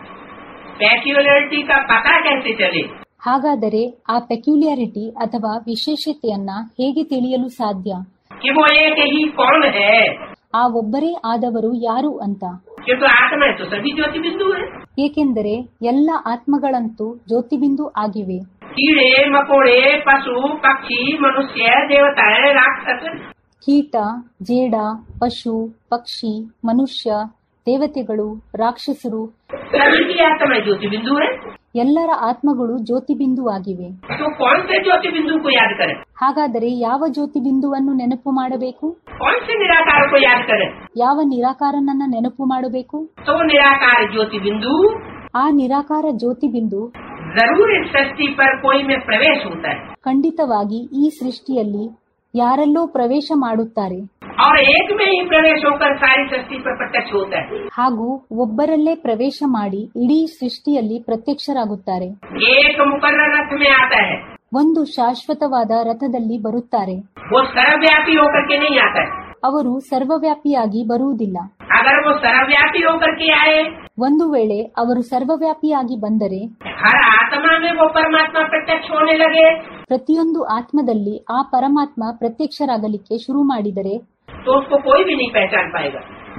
पैक्यूलरिटी का पता कैसे चले ಹಾಗಾದರೆ ಆ ಪೆಕ್ಯುಲಿಯಾರಿಟಿ ಅಥವಾ ವಿಶೇಷತೆಯನ್ನ ಹೇಗೆ ತಿಳಿಯಲು ಸಾಧ್ಯ कि वो एक ही कौन है ಆ ಒಬ್ಬರೇ ಆದವರು ಯಾರು ಅಂತ कि तो आत्मा है तो सभी ज्योति बिंदु है ಏಕೆಂದರೆ ಎಲ್ಲ ಆತ್ಮಗಳಂತೂ ಜ್ಯೋತಿಬಿಂದು ಆಗಿವೆ कीड़े मकोड़े पशु पक्षी मनुष्य देवताएं राक्षस ಕೀಟ ಜೇಡ ಪಶು ಪಕ್ಷಿ ಮನುಷ್ಯ ದೇವತೆಗಳು ರಾಕ್ಷಸರು सभी की आत्मा ज्योति बिंदु है ಎಲ್ಲರ ಆತ್ಮಗಳು ಜ್ಯೋತಿಬಿಂದು ಆಗಿವೆ तो कौन से ज्योति बिंदु को याद करें ಹಾಗಾದರೆ ಯಾವ ಜ್ಯೋತಿಬಿಂದುವನ್ನು ನೆನಪು ಮಾಡಬೇಕು कौन से निराकार को याद करें ಯಾವ ನಿರಾಕಾರನನ್ನ ನೆನಪು ಮಾಡಬೇಕು तो वो निराकार ज्योति बिंदु ಆ ನಿರಾಕಾರ ಜ್ಯೋತಿಬಿಂದು जरूर इस सृष्टि पर कोई में प्रवेश होता है ಖಂಡಿತವಾಗಿ ಈ ಸೃಷ್ಟಿಯಲ್ಲಿ ಯಾರೆಲ್ಲೋ ಪ್ರವೇಶ ಮಾಡುತ್ತಾರೆ और एक में ही प्रवेश होकर सारी सृष्टि पर प्रत्यक्ष होता है ಹಾಗೂ ಒಬ್ಬರಲ್ಲೇ ಪ್ರವೇಶ ಮಾಡಿ ಇಡೀ ಸೃಷ್ಟಿಯಲ್ಲಿ ಪ್ರತ್ಯಕ್ಷರಾಗುತ್ತಾರೆ एक मुकर्र रथ में आता है ಒಂದು ಶಾಶ್ವತವಾದ ರಥದಲ್ಲಿ ಬರುತ್ತಾರೆ वो सर्वव्यापी होकर के नहीं आता है ಅವರು ಸರ್ವವ್ಯಾಪಿಯಾಗಿ ಬರುವುದಿಲ್ಲ अगर वो सर्वव्यापी होकर के आए ಒಂದು ವೇಳೆ ಅವರು ಸರ್ವವ್ಯಾಪಿಯಾಗಿ ಬಂದರೆ हर आत्मा में वो परमात्मा प्रत्यक्ष होने लगे ಪ್ರತಿಯೊಂದು ಆತ್ಮದಲ್ಲಿ ಆ ಪರಮಾತ್ಮ ಪ್ರತ್ಯಕ್ಷರಾಗಲಿಕ್ಕೆ ಶುರು ಮಾಡಿದರೆ तो उसको कोई भी नहीं पहचान पाएगा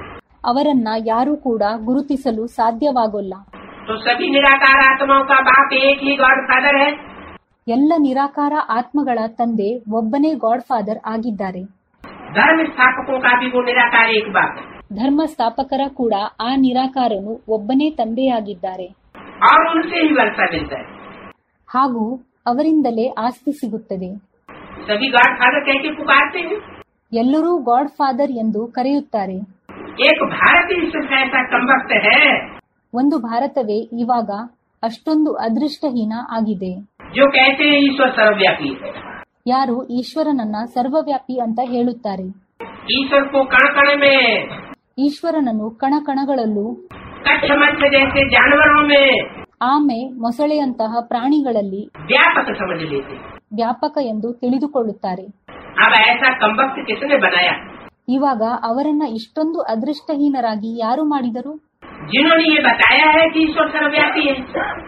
ಅವರನ್ನ ಯಾರೂ ಕೂಡ ಗುರುತಿಸಲು ಸಾಧ್ಯವಾಗೋಲ್ಲ तो सभी निराकार आत्माओं का बाप एक ही गॉड फादर है ಎಲ್ಲ ನಿರಾಕಾರ ಆತ್ಮಗಳ ತಂದೆ ಒಬ್ಬನೇ ಗಾಡ್ ಫಾದರ್ ಆಗಿದ್ದಾರೆ धर्म स्थापकों का भी वो निराकार एक बाप है ಧರ್ಮ ಸ್ಥಾಪಕರ ಕೂಡ ಆ ನಿರಾಕಾರನು ಒಬ್ಬನೇ ತಂದೆಯಾಗಿದ್ದಾರೆ और उनसे ही वर्षा मिलता है ಹಾಗೂ ಅವರಿಂದಲೇ ಆಸ್ತಿ ಸಿಗುತ್ತದೆ सभी गॉड फादर कह के पुकारते हैं ಎಲ್ಲರೂ ಗಾಡ್ ಫಾದರ್ ಎಂದು ಕರೆಯುತ್ತಾರೆ एक भारत ही सिर्फ ऐसा कमबख्त है ಒಂದು ಭಾರತವೇ ಇವಾಗ ಅಷ್ಟೊಂದು ಅದೃಷ್ಟಹೀನ ಆಗಿದೆ जो कहते हैं ईश्वर सर्वव्यापी है ಯಾರು ಈಶ್ವರನನ್ನ ಸರ್ವವ್ಯಾಪಿ ಅಂತ ಹೇಳುತ್ತಾರೆ ईश्वर को कण कण में ಈಶ್ವರನನ್ನು ಕಣಕಣಗಳಲ್ಲೂ कच्छ मत्स्य जैसे जानवरों में ಆಮೆ ಮೊಸಳೆಯಂತಹ ಪ್ರಾಣಿಗಳಲ್ಲಿ व्यापक समझ लेते ವ್ಯಾಪಕ ಎಂದು ತಿಳಿದುಕೊಳ್ಳುತ್ತಾರೆ अब ऐसा कमबख्त किसने बनाया ಇವಾಗ ಅವರನ್ನ ಇಷ್ಟೊಂದು ಅದೃಷ್ಟಹೀನರಾಗಿ ಯಾರು ಮಾಡಿದರು जिन्होंने ये बताया है कि ईश्वर सर्वव्यापी है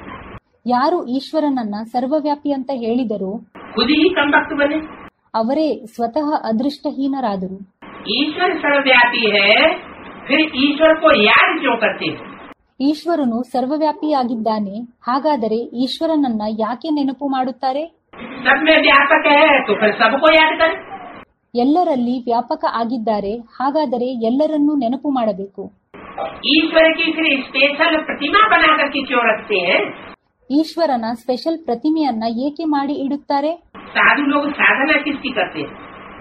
ಯಾರು ಈಶ್ವರನನ್ನ ಸರ್ವವ್ಯಾಪಿ ಅಂತ ಹೇಳಿದರೋ खुद ही कमबख्त बने ಅವರೇ ಸ್ವತಃ ಅದೃಷ್ಟಹೀನರಾದರು ईश्वर सर्वव्यापी है फिर ईश्वर को याद क्यों करते हैं ಈಶ್ವರನು ಸರ್ವವ್ಯಾಪಿಯಾಗಿದ್ದಾನೆ ಹಾಗಾದರೆ ಈಶ್ವರನನ್ನ ಯಾಕೆ ನೆನಪು ಮಾಡುತ್ತಾರೆ सब में व्यापक है तो फिर सबको याद करें ಎಲ್ಲರಲ್ಲಿ ವ್ಯಾಪಕ ಆಗಿದ್ದಾರೆ ಹಾಗಾದರೆ ಎಲ್ಲರನ್ನೂ ನೆನಪು ಮಾಡಬೇಕು ईश्वर की फिर स्पेशल प्रतिमा बना करके क्यों रखते हैं ಈಶ್ವರನ ಸ್ಪೆಷಲ್ ಪ್ರತಿಮೆಯನ್ನ ಏಕೆ ಮಾಡಿ ಇಡುತ್ತಾರೆ साधु लोग साधना किसकी करते हैं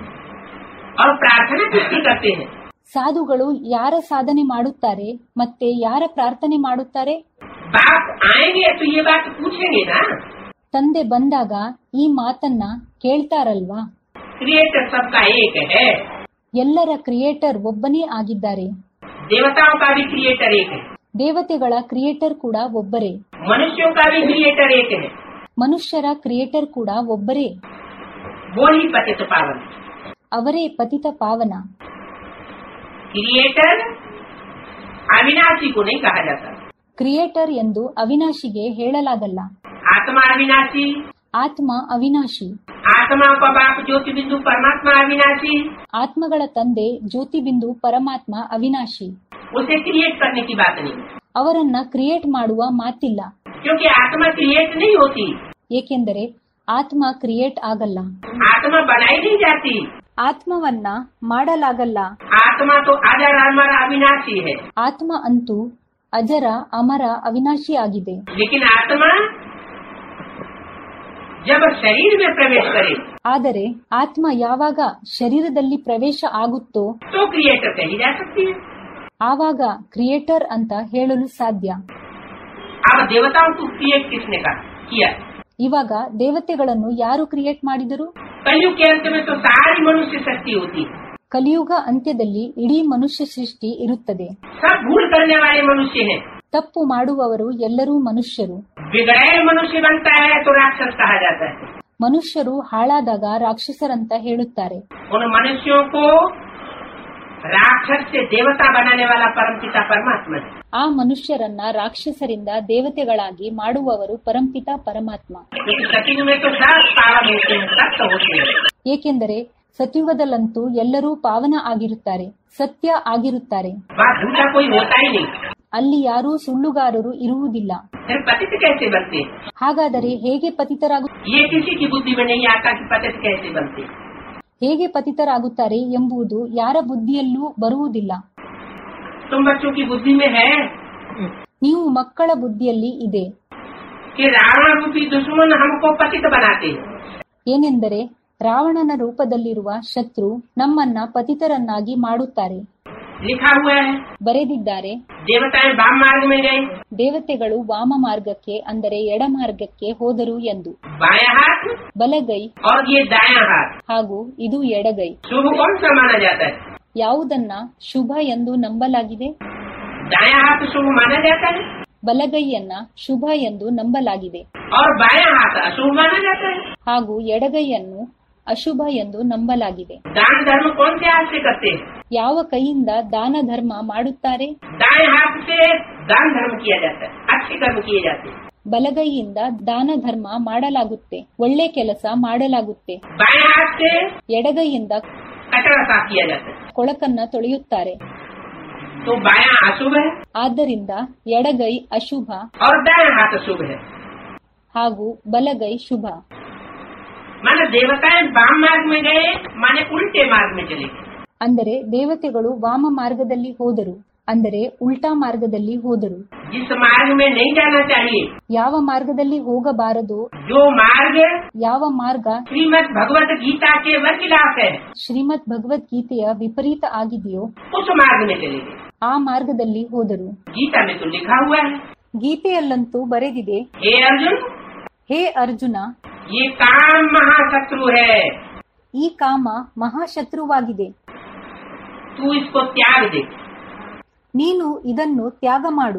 और प्रार्थना किसकी करते हैं ಸಾಧುಗಳು ಯಾರ ಸಾಧನೆ ಮಾಡುತ್ತಾರೆ ಮತ್ತೆ ಯಾರ ಪ್ರಾರ್ಥನೆ ಮಾಡುತ್ತಾರೆ बाप आएंगे तो ये बात पूछेंगे ना ತಂದೆ ಬಂದಾಗ ಈ ಮಾತನ್ನ ಕೇಳ್ತಾರಲ್ವಾ क्रिएटर सबका एक है ಎಲ್ಲರ ಕ್ರಿಯೇಟರ್ ಒಬ್ಬನೇ ಆಗಿದ್ದಾರೆ देवताओं का भी क्रिएटर एक है ದೇವತೆಗಳ ಕ್ರಿಯೇಟರ್ ಕೂಡ ಒಬ್ಬರೇ मनुष्यों का भी क्रिएटर एक है ಮನುಷ್ಯರ ಕ್ರಿಯೇಟರ್ ಕೂಡ ಒಬ್ಬರೇ वो ही पतित पावन ಅವರೇ ಪತಿತ ಪಾವನ क्रिएटर अविनाशी को नहीं कहा जाता ಕ್ರಿಯೇಟರ್ ಎಂದು ಅವಿನಾಶಿಗೆ ಹೇಳಲಾಗಲ್ಲ आत्मा अविनाशी ಆತ್ಮ ಅವಿನಾಶಿ आत्मा का बाप ज्योति बिंदु परमात्मा अविनाशी ಆತ್ಮಗಳ ತಂದೆ ಜ್ಯೋತಿಬಿಂದು ಪರಮಾತ್ಮ ಅವಿನಾಶಿ उसे क्रिएट करने की बात नहीं ಅವರನ್ನ ಕ್ರಿಯೇಟ್ ಮಾಡುವ ಮಾತಿಲ್ಲ क्योंकि आत्मा क्रिएट नहीं होती ಏಕೆಂದರೆ ಆತ್ಮ ಕ್ರಿಯೇಟ್ ಆಗಲ್ಲ आत्मा बनाई नहीं जाती ಆತ್ಮವನ್ನ ಮಾಡಲಾಗಲ್ಲ आत्मा तो अजर अमर अविनाशी है ಆತ್ಮ ಅಂತೂ ಅಜರ ಅಮರ ಅವಿನಾಶಿ ಆಗಿದೆ लेकिन आत्मा जब शरीर में प्रवेश करे ಆದರೆ ಆತ್ಮ ಯಾವಾಗ ಶರೀರದಲ್ಲಿ ಪ್ರವೇಶ ಆಗುತ್ತೋ तो क्रिएटर कही जा सकती है ಆವಾಗ ಕ್ರಿಯೇಟರ್ ಅಂತ ಹೇಳಲು ಸಾಧ್ಯ अब देवताओं को क्रिएट किसने का किया ಇವಾಗ ದೇವತೆಗಳನ್ನು ಯಾರು ಕ್ರಿಯೇಟ್ ಮಾಡಿದರು कलयुग के अंत में तो सारी मनुष्य शक्ति होती है ಕಲಿಯುಗ ಅಂತ್ಯದಲ್ಲಿ ಇಡೀ ಮನುಷ್ಯ ಸೃಷ್ಟಿ ಇರುತ್ತದೆ सब भूल करने वाले मनुष्य हैं ತಪ್ಪು ಮಾಡುವವರು ಎಲ್ಲರೂ ಮನುಷ್ಯರು बिगड़ैल मनुष्य बनता है तो राक्षस कहा जाता है ಮನುಷ್ಯರು ಹಾಳಾದಾಗ ರಾಕ್ಷಸರಂತ ಹೇಳುತ್ತಾರೆ उन मनुष्यों को राक्षस से देवता बनाने वाला परमपिता परमात्मा है ಆ ಮನುಷ್ಯರನ್ನ ರಾಕ್ಷಸರಿಂದ ದೇವತೆಗಳಾಗಿ ಮಾಡುವವರು ಪರಂಪಿತ ಪರಮಾತ್ಮ क्योंकि सचिन में तो सब पावन होते हैं सत्य होते हैं ಏಕೆಂದರೆ ಸತ್ಯುಗದಲ್ಲಂತೂ ಎಲ್ಲರೂ ಪಾವನ ಆಗಿರುತ್ತಾರೆ ಸತ್ಯ ಆಗಿರುತ್ತಾರೆ वहाँ झूठा कोई होता ही नहीं ಅಲ್ಲಿ ಯಾರೂ ಸುಳ್ಳುಗಾರರು ಇರುವುದಿಲ್ಲ फिर पतित कैसे बनते हैं ಹಾಗಾದರೆ ಹೇಗೆ ಪತಿತರಾಗು ये किसी की बुद्धि में नहीं आता कि पतित कैसे बनते हैं ಹೇಗೆ ಪತಿತರಾಗುತ್ತಾರೆ ಎಂಬುದು ಯಾರ ಬುದ್ಧಿಯಲ್ಲೂ ಬರುವುದಿಲ್ಲ तुम बच्चों की बुद्धि में है ನೀವು ಮಕ್ಕಳ ಬುದ್ಧಿಯಲ್ಲಿ ಇದೆ कि रावण रूपी दुश्मन हमको पतित बनाते हैं ಏನೆಂದರೆ ರಾವಣನ ರೂಪದಲ್ಲಿರುವ ಶತ್ರು ನಮ್ಮನ್ನ ಪತಿತರನ್ನಾಗಿ ಮಾಡುತ್ತಾರೆ लिखा हुआ है ಬರೆದಿದ್ದಾರೆ देवताएं वाम मार्ग में गए ದೇವತೆಗಳು ವಾಮ ಮಾರ್ಗಕ್ಕೆ ಅಂದರೆ ಎಡಮಾರ್ಗಕ್ಕೆ ಹೋದರು ಎಂದು बाया हाथ ಬಲಗೈ और ये दाया हाथ ಹಾಗೂ ಇದು ಎಡಗೈ शुभ कौन सा माना जाता है ಯಾವುದನ್ನ ಶುಭ ಎಂದು ನಂಬಲಾಗಿದೆ दाया हाथ शुभ माना जाता है ಬಲಗೈಯನ್ನ ಶುಭ ಎಂದು ನಂಬಲಾಗಿದೆ और बाया हाथ अशुभ माना जाता है ಹಾಗೂ ಎಡಗೈಯನ್ನು ಅಶುಭ ಎಂದು ನಂಬಲಾಗಿದೆ दान धर्म कौन से हाथ से करते हैं ಯಾವ ಕೈಯಿಂದ ದಾನ ಧರ್ಮ ಮಾಡುತ್ತಾರೆ दाएं हाथ से दान धर्म किया जाता है अच्छे कर्म किए जाते हैं ಬಲಗೈಯಿಂದ ದಾನ ಧರ್ಮ ಮಾಡಲಾಗುತ್ತೆ ಒಳ್ಳೆ ಕೆಲಸ ಮಾಡಲಾಗುತ್ತೆ बाएं हाथ से ಎಡಗೈಯಿಂದ कचरा साफ किया जाता है ಕೊಳಕನ್ನ ತೊಳೆಯುತ್ತಾರೆ तो बाया अशुभ है ಆದ್ದರಿಂದ ಎಡಗೈ ಅಶುಭ और दाया हाथ शुभ है ಹಾಗೂ ಬಲಗೈ ಶುಭ माने देवताएं वाम मार्ग में गए माने उल्टे मार्ग में चले गए ಅಂದರೆ ದೇವತೆಗಳು ವಾಮ ಮಾರ್ಗದಲ್ಲಿ ಹೋದರು ಅಂದರೆ ಉಲ್ಟಾ ಮಾರ್ಗದಲ್ಲಿ ಹೋದರು जिस मार्ग में नहीं जाना चाहिए ಯಾವ ಮಾರ್ಗದಲ್ಲಿ ಹೋಗಬಾರದು जो मार्ग ಯಾವ ಮಾರ್ಗ श्रीमद भगवत गीता के वर्खिलाफ है ಶ್ರೀಮದ್ ಭಗವದ್ಗೀತೆಯ ವಿಪರೀತ ಆಗಿದೆಯೋ उस मार्ग में चले गए ಆ ಮಾರ್ಗದಲ್ಲಿ ಹೋದರು गीता में तो लिखा हुआ है ಗೀತೆಯಲ್ಲಂತೂ ಬರೆದಿದೆ हे अर्जुन ಹೇ ಅರ್ಜುನ ये काम महाशत्रु है ಈ ಕಾಮ ಮಹಾಶತ್ರುವಾಗಿದೆ तू इसको त्याग दे ನೀನು ಇದನ್ನು ತ್ಯಾಗ ಮಾಡು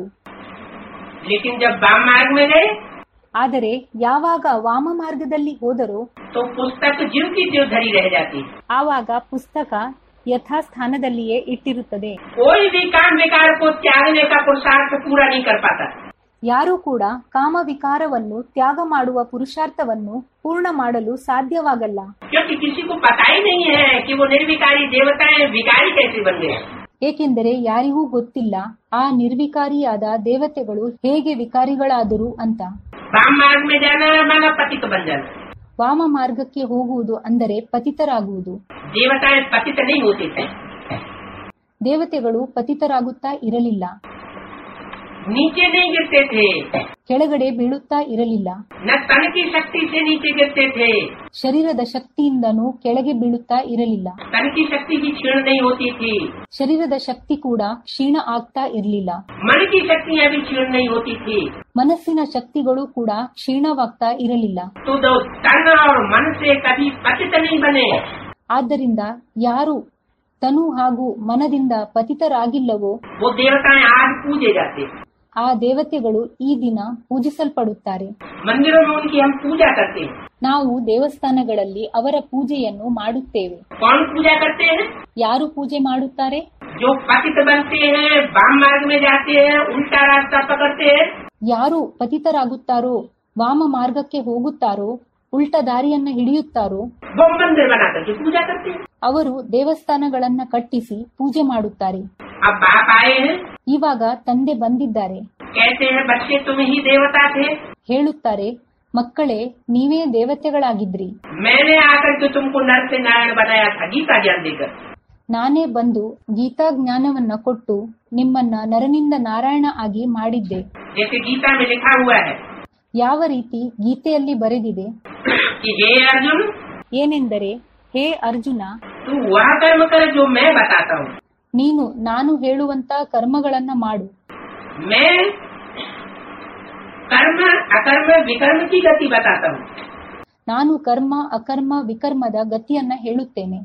लेकिन जब वाम मार्ग में गए ಆದರೆ ಯಾವಾಗ ವಾಮ ಮಾರ್ಗದಲ್ಲಿ ಹೋದರೋ तो पुस्तक जीव की जीव धरी रह जाती है ಆವಾಗ ಪುಸ್ತಕ ಯಥಾಸ್ಥಾನದಲ್ಲಿಯೇ ಇಟ್ಟಿರುತ್ತದೆ कोई भी काम विकार को त्यागने का पुरुषार्थ पूरा नहीं कर पाता ಯಾರೂ ಕೂಡ ಕಾಮ ವಿಕಾರವನ್ನು ತ್ಯಾಗ ಮಾಡುವ ಪುರುಷಾರ್ಥವನ್ನು ಪೂರ್ಣ ಮಾಡಲು ಸಾಧ್ಯವಾಗಲ್ಲ क्योंकि किसी को पता ही नहीं है कि वो निर्विकारी देवताएं विकारी कैसे बन गए ಏಕೆಂದರೆ ಯಾರಿಗೂ ಗೊತ್ತಿಲ್ಲ ಆ ನಿರ್ವಿಕಾರಿಯಾದ ದೇವತೆಗಳು ಹೇಗೆ ವಿಕಾರಿಗಳಾದರು ಅಂತ वाम मार्ग में जाना माना पतित बन जाना ವಾಮ ಮಾರ್ಗಕ್ಕೆ ಹೋಗುವುದು ಅಂದರೆ ಪತಿತರಾಗುವುದು देवताएं पतित नहीं होते थे ದೇವತೆಗಳು ಪತಿತರಾಗುತ್ತಾ ಇರಲಿಲ್ಲ नीचे नहीं गिरते थे ಕೆಳಗಡೆ ಬೀಳುತ್ತಾ ಇರಲಿಲ್ಲ न तन की शक्ति से नीचे गिरते थे ಶರೀರದ ಶಕ್ತಿಯಿಂದನೂ ಕೆಳಗೆ ಬೀಳುತ್ತಾ ಇರಲಿಲ್ಲ तन की शक्ति की क्षीण नहीं होती थी ಶರೀರದ ಶಕ್ತಿ ಕೂಡ ಕ್ಷೀಣ ಆಗ್ತಾ ಇರಲಿಲ್ಲ मन की शक्तियां भी क्षीण नहीं होती थी ಮನಸ್ಸಿನ ಶಕ್ತಿಗಳು ಕೂಡ ಕ್ಷೀಣವಾಗ್ತಾ ಇರಲಿಲ್ಲ तो दो तन और मन से कभी पतित नहीं बने ಆದ್ದರಿಂದ ಯಾರು ತನು ಹಾಗೂ ಮನದಿಂದ ಪತಿತರಾಗಿಲ್ಲವೋ वो देवताएं आज पूजे जाते हैं ಆ ದೇವತೆಗಳು ಈ ದಿನ ಪೂಜಿಸಲ್ಪಡುತ್ತಾರೆ मंदिरों में उनकी हम पूजा करते हैं ನಾವು ದೇವಸ್ಥಾನಗಳಲ್ಲಿ ಅವರ ಪೂಜೆಯನ್ನು ಮಾಡುತ್ತೇವೆ कौन पूजा करते हैं ಯಾರು ಪೂಜೆ ಮಾಡುತ್ತಾರೆ जो पतित बनते हैं वाम मार्ग में जाते हैं उल्टा रास्ता पकड़ते हैं ಯಾರು ಪತಿತರಾಗುತ್ತಾರೋ ವಾಮ ಮಾರ್ಗಕ್ಕೆ ಹೋಗುತ್ತಾರೋ ಉಲ್ಟ ದಾರಿಯನ್ನ ಹಿಡಿಯುತ್ತಾರೋ वो मंदिर बना करके पूजा करते हैं ಅವರು ದೇವಸ್ಥಾನಗಳನ್ನ ಕಟ್ಟಿಸಿ ಪೂಜೆ ಮಾಡುತ್ತಾರೆ अब बाप आए हैं ಇವಾಗ ತಂದೆ ಬಂದಿದ್ದಾರೆ कहते हैं बच्चे तुम ही देवता थे ಹೇಳುತ್ತಾರೆ ಮಕ್ಕಳೇ ನೀವೇ ದೇವತೆಗಳಾಗಿದ್ರಿ मैंने आकर के तुमको नर से नारायण बनाया था गीता ज्ञान देकर ನಾನೇ ಬಂದು ಗೀತಾ ಜ್ಞಾನವನ್ನ ಕೊಟ್ಟು ನಿಮ್ಮನ್ನ ನರನಿಂದ ನಾರಾಯಣ ಆಗಿ ಮಾಡಿದ್ದೆ जैसे गीता में लिखा हुआ है ಯಾವ ರೀತಿ ಗೀತೆಯಲ್ಲಿ ಬರೆದಿದೆ कि हे अर्जुन ಏನೆಂದರೆ ಹೇ ಅರ್ಜುನ तू वह कर्म कर जो मैं बताता हूँ ನೀನು ನಾನು ಹೇಳುವಂತ ಕರ್ಮಗಳನ್ನ ಮಾಡು मैं कर्म अकर्म विकर्म की गति बताता हूँ ನಾನು ಕರ್ಮ ಅಕರ್ಮ ವಿಕರ್ಮದ ಗತಿಯನ್ನ ಹೇಳುತ್ತೇನೆ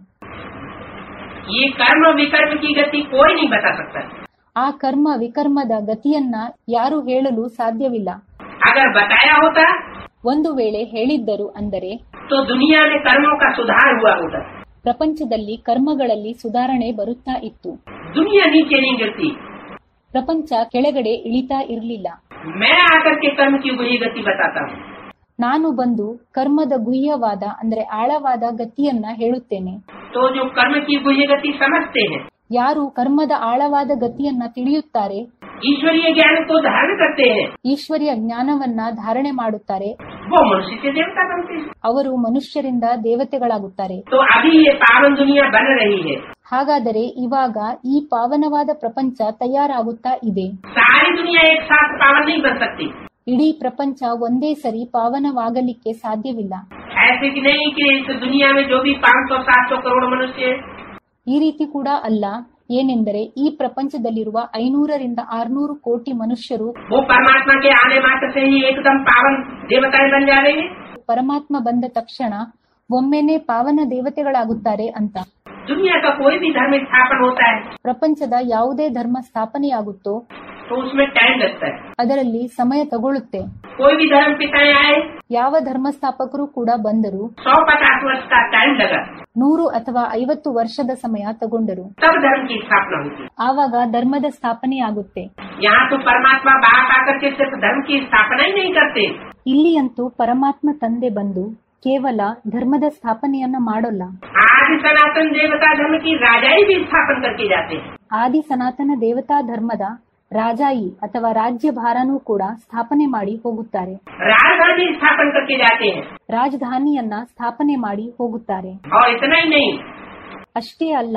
ये कर्म विकर्म की गति कोई नहीं बता सकता ಆ ಕರ್ಮ ವಿಕರ್ಮದ ಗತಿಯನ್ನ ಯಾರು ಹೇಳಲು ಸಾಧ್ಯವಿಲ್ಲ अगर बताया होता ಒಂದು ವೇಳೆ ಹೇಳಿದ್ದರು ಅಂದರೆ तो दुनिया में कर्मों का सुधार हुआ होता ಪ್ರಪಂಚದಲ್ಲಿ ಕರ್ಮಗಳಲ್ಲಿ ಸುಧಾರಣೆ ಬರುತ್ತಾ ಇತ್ತು दुनिया नीचे नहीं गिरती ಪ್ರಪಂಚ ಕೆಳಗಡೆ ಇಳಿತಾ ಇರಲಿಲ್ಲ मैं आकर के कर्म की वही गति बताता हूँ ನಾನು ಬಂದು ಕರ್ಮದ ಗುಹ್ಯವಾದ ಅಂದ್ರೆ ಆಳವಾದ ಗತಿಯನ್ನ ಹೇಳುತ್ತೇನೆ तो जो कर्म की वही गति समझते हैं ಯಾರು ಕರ್ಮದ ಆಳವಾದ ಗತಿಯನ್ನ ತಿಳಿಯುತ್ತಾರೆ ईश्वरीय ज्ञान को धारण करते हैं ಈಶ್ವರ್ಯ ಜ್ಞಾನವನ್ನ ಧಾರಣೆ ಮಾಡುತ್ತಾರೆ वो मनुष्य से देवता बनते हैं ಅವರು ಮನುಷ್ಯರಿಂದ ದೇವತೆಗಳಾಗುತ್ತಾರೆ तो अभी ये पावन दुनिया बन रही है ಹಾಗಾದರೆ ಇವಾಗ ಈ ಪಾವನವಾದ ಪ್ರಪಂಚ ತಯಾರಾಗುತ್ತಾ ಇದೆ सारी दुनिया एक साथ पावन नहीं बन सकती ಇಡೀ ಪ್ರಪಂಚ ಒಂದೇ ಸರಿ ಪಾವನವಾಗಲಿಕ್ಕೆ ಸಾಧ್ಯವಿಲ್ಲ ऐसे कि नहीं कि इस दुनिया में जो भी 500 700 करोड़ मनुष्य है ಈ ರೀತಿ ಕೂಡ ಅಲ್ಲ ಏನೆಂದರೆ ಈ ಪ್ರಪಂಚದಲ್ಲಿರುವ ಐನೂರರಿಂದ ಆರ್ನೂರು ಕೋಟಿ ಮನುಷ್ಯರು वो परमात्मा के आने मात्र से ही एकदम पावन देवताएं बन जा रहे हैं ಪರಮಾತ್ಮ ಬಂದ ತಕ್ಷಣ ಒಮ್ಮೆನೆ ಪಾವನ ದೇವತೆಗಳಾಗುತ್ತಾರೆ ಅಂತ दुनिया का कोई भी धर्म स्थापन होता है ಪ್ರಪಂಚದ ಯಾವುದೇ ಧರ್ಮ ಸ್ಥಾಪನೆಯಾಗುತ್ತೋ तो उसमें टाइम लगता है ಅದರಲ್ಲಿ ಸಮಯ ತಗೊಳ್ಳುತ್ತೆ कोई भी धर्म पिताएं आए ಯಾವ ಧರ್ಮಸ್ಥಾಪಕರು ಕೂಡ ಬಂದರು सौ पचास वर्ष का टाइम लगा ನೂರು ಅಥವಾ ಐವತ್ತು ವರ್ಷದ ಸಮಯ ತಗೊಂಡರು तब धर्म की स्थापना होती है ಆವಾಗ ಧರ್ಮದ ಸ್ಥಾಪನೆ ಆಗುತ್ತೆ यहाँ तो परमात्मा बाप आकर के सिर्फ धर्म की स्थापना ही नहीं करते ಇಲ್ಲಿಯಂತೂ ಪರಮಾತ್ಮ ತಂದೆ ಬಂದು ಕೇವಲ ಧರ್ಮದ ಸ್ಥಾಪನೆಯನ್ನ ಮಾಡೋಲ್ಲ आदि सनातन देवता धर्म की राजाई भी स्थापन करके जाते हैं ಆದಿ ಸನಾತನ ದೇವತಾ ಧರ್ಮದ ರಾಜಾಯಿ ಅಥವಾ ರಾಜ್ಯಭಾರನೂ ಕೂಡ ಸ್ಥಾಪನೆ ಮಾಡಿ ಹೋಗುತ್ತಾರೆ राजधानी स्थापन करके जाते हैं ರಾಜಧಾನಿಯನ್ನ ಸ್ಥಾಪನೆ ಮಾಡಿ ಹೋಗುತ್ತಾರೆ और इतना ही नहीं ಅಷ್ಟೇ ಅಲ್ಲ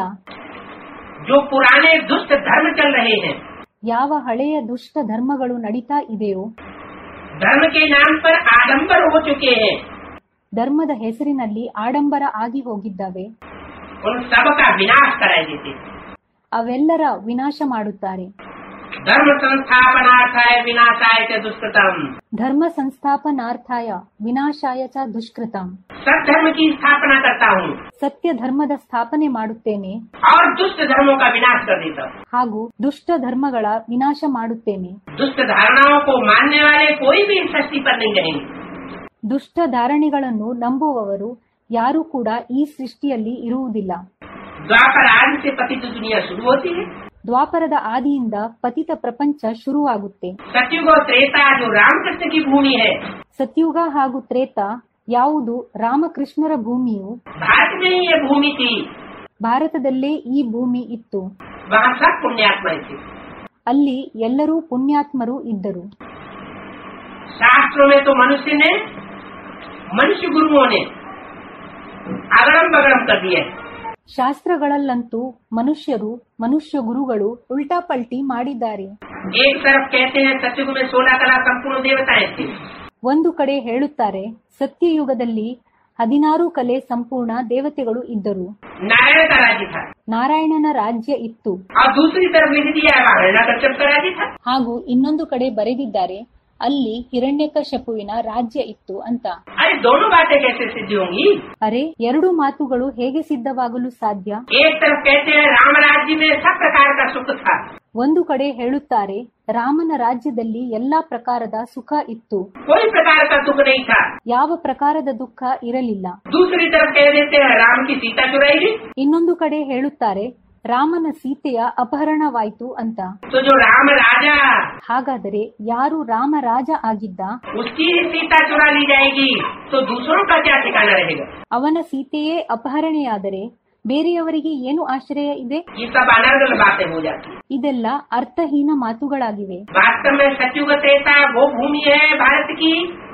जो पुराने दुष्ट धर्म चल रहे हैं ಯಾವ ಹಳೆಯ ದುಷ್ಟ ಧರ್ಮಗಳು ನಡೀತಾ ಇದೆಯೋ धर्म के नाम पर आडंबर हो चुके हैं ಧರ್ಮದ ಹೆಸರಿನಲ್ಲಿ ಆಡಂಬರ ಆಗಿ ಹೋಗಿದ್ದಾವೆ उन सब का विनाश कराए देते हैं। ಅವೆಲ್ಲರ ವಿನಾಶ ಮಾಡುತ್ತಾರೆ धर्म संस्थापनार्थाय विनाशाय च दुष्कृतम ಧರ್ಮ ಸಂಸ್ಥಾಪನಾರ್ಥಾಯ ವಿನಾಶಾಯ ಚ ದುಷ್ಕೃತಂ सब धर्म की स्थापना करता हूँ ಸತ್ಯ ಧರ್ಮದ ಸ್ಥಾಪನೆ ಮಾಡುತ್ತೇನೆ और दुष्ट धर्मों का विनाश कर देता हूँ ಹಾಗೂ ದುಷ್ಟ ಧರ್ಮಗಳ ವಿನಾಶ ಮಾಡುತ್ತೇನೆ दुष्ट धारणाओं को मानने वाले कोई भी इस सृष्टि पर नहीं रहेंगे ದುಷ್ಟ ಧಾರಣೆಗಳನ್ನು ನಂಬುವವರು ಯಾರೂ ಕೂಡ ಈ ಸೃಷ್ಟಿಯಲ್ಲಿ ಇರುವುದಿಲ್ಲ द्वापर आदि से पतित दुनिया शुरू होती है ದ್ವಾಪರದ ಆದಿಯಿಂದ ಪತಿತ ಪ್ರಪಂಚ ಶುರುವಾಗುತ್ತೆ सत्युग और त्रेता जो रामकृष्ण की भूमि है ಸತ್ಯುಗ ಹಾಗೂ ತ್ರೇತ ಯಾವುದು ರಾಮಕೃಷ್ಣರ ಭೂಮಿಯು भारत में ही ये भूमि थी ಭಾರತದಲ್ಲೇ ಈ ಭೂಮಿ ಇತ್ತು वहाँ सब पुण्यात्माएं थे ಅಲ್ಲಿ ಎಲ್ಲರೂ ಪುಣ್ಯಾತ್ಮರು ಇದ್ದರು शास्त्रों में तो मनुष्य ने मनुष्य गुरुओं ने अगड़म बगड़म कर दिया है ಶಾಸ್ತ್ರಗಳಲ್ಲಂತೂ ಮನುಷ್ಯರು ಮನುಷ್ಯ ಗುರುಗಳು ಉಲ್ಟಾಪಲ್ಟಿ ಮಾಡಿದ್ದಾರೆ एक तरफ कहते हैं सत्युग में सोलह कला संपूर्ण देवताएं थी ಒಂದು ಕಡೆ ಹೇಳುತ್ತಾರೆ सत्ययुगದಲ್ಲಿ ಹದಿನಾರು ಕಲೆ ಸಂಪೂರ್ಣ ದೇವತೆಗಳು ಇದ್ದರು नारायण का राज्य था ನಾರಾಯಣನ ರಾಜ್ಯ ಇತ್ತು और दूसरी तरफ लिख दिया है वहाँ हिरण्यकश्यप का राज्य था ಹಾಗೂ ಇನ್ನೊಂದು ಕಡೆ ಬರೆದಿದ್ದಾರೆ ಅಲ್ಲಿ ಹಿರಣ್ಯಕಶಪುವಿನ ರಾಜ್ಯ ಇತ್ತು ಅಂತ अरे दोनों बातें कैसे सिद्ध होंगी ಅರೆ ಎರಡು ಮಾತುಗಳು ಹೇಗೆ ಸಿದ್ಧವಾಗಲು ಸಾಧ್ಯ एक तरफ कहते हैं राम राज्य में सब प्रकार का सुख था ಒಂದು ಕಡೆ ಹೇಳುತ್ತಾರೆ ರಾಮನ ರಾಜ್ಯದಲ್ಲಿ ಎಲ್ಲಾ ಪ್ರಕಾರದ ಸುಖ ಇತ್ತು कोई प्रकार का सुख नहीं था ಯಾವ ಪ್ರಕಾರದ ದುಃಖ ಇರಲಿಲ್ಲ दूसरी तरफ कह देते हैं राम की सीता चुराई गई ಇನ್ನೊಂದು ಕಡೆ ಹೇಳುತ್ತಾರೆ ರಾಮನ ಸೀತೆಯ ಅಪಹರಣವಾಯಿತು ಅಂತ तो जो राम राजा ಹಾಗಾದರೆ ಯಾರು ರಾಮ ರಾಜ ಆಗಿದ್ದ उसकी ही सीता चुरा ली जाएगी तो दूसरों का क्या ठिकाना रहेगा ಅವನ ಸೀತೆಯೇ ಅಪಹರಣೆಯಾದರೆ ಬೇರೆಯವರಿಗೆ ಏನು ಆಶ್ರಯ ಇದೆ ये सब अनर्गल बातें हो जाती है ಇದೆಲ್ಲ ಅರ್ಥಹೀನ ಮಾತುಗಳಾಗಿವೆ वास्तव में सत्युग त्रेता वो भूमि है भारत की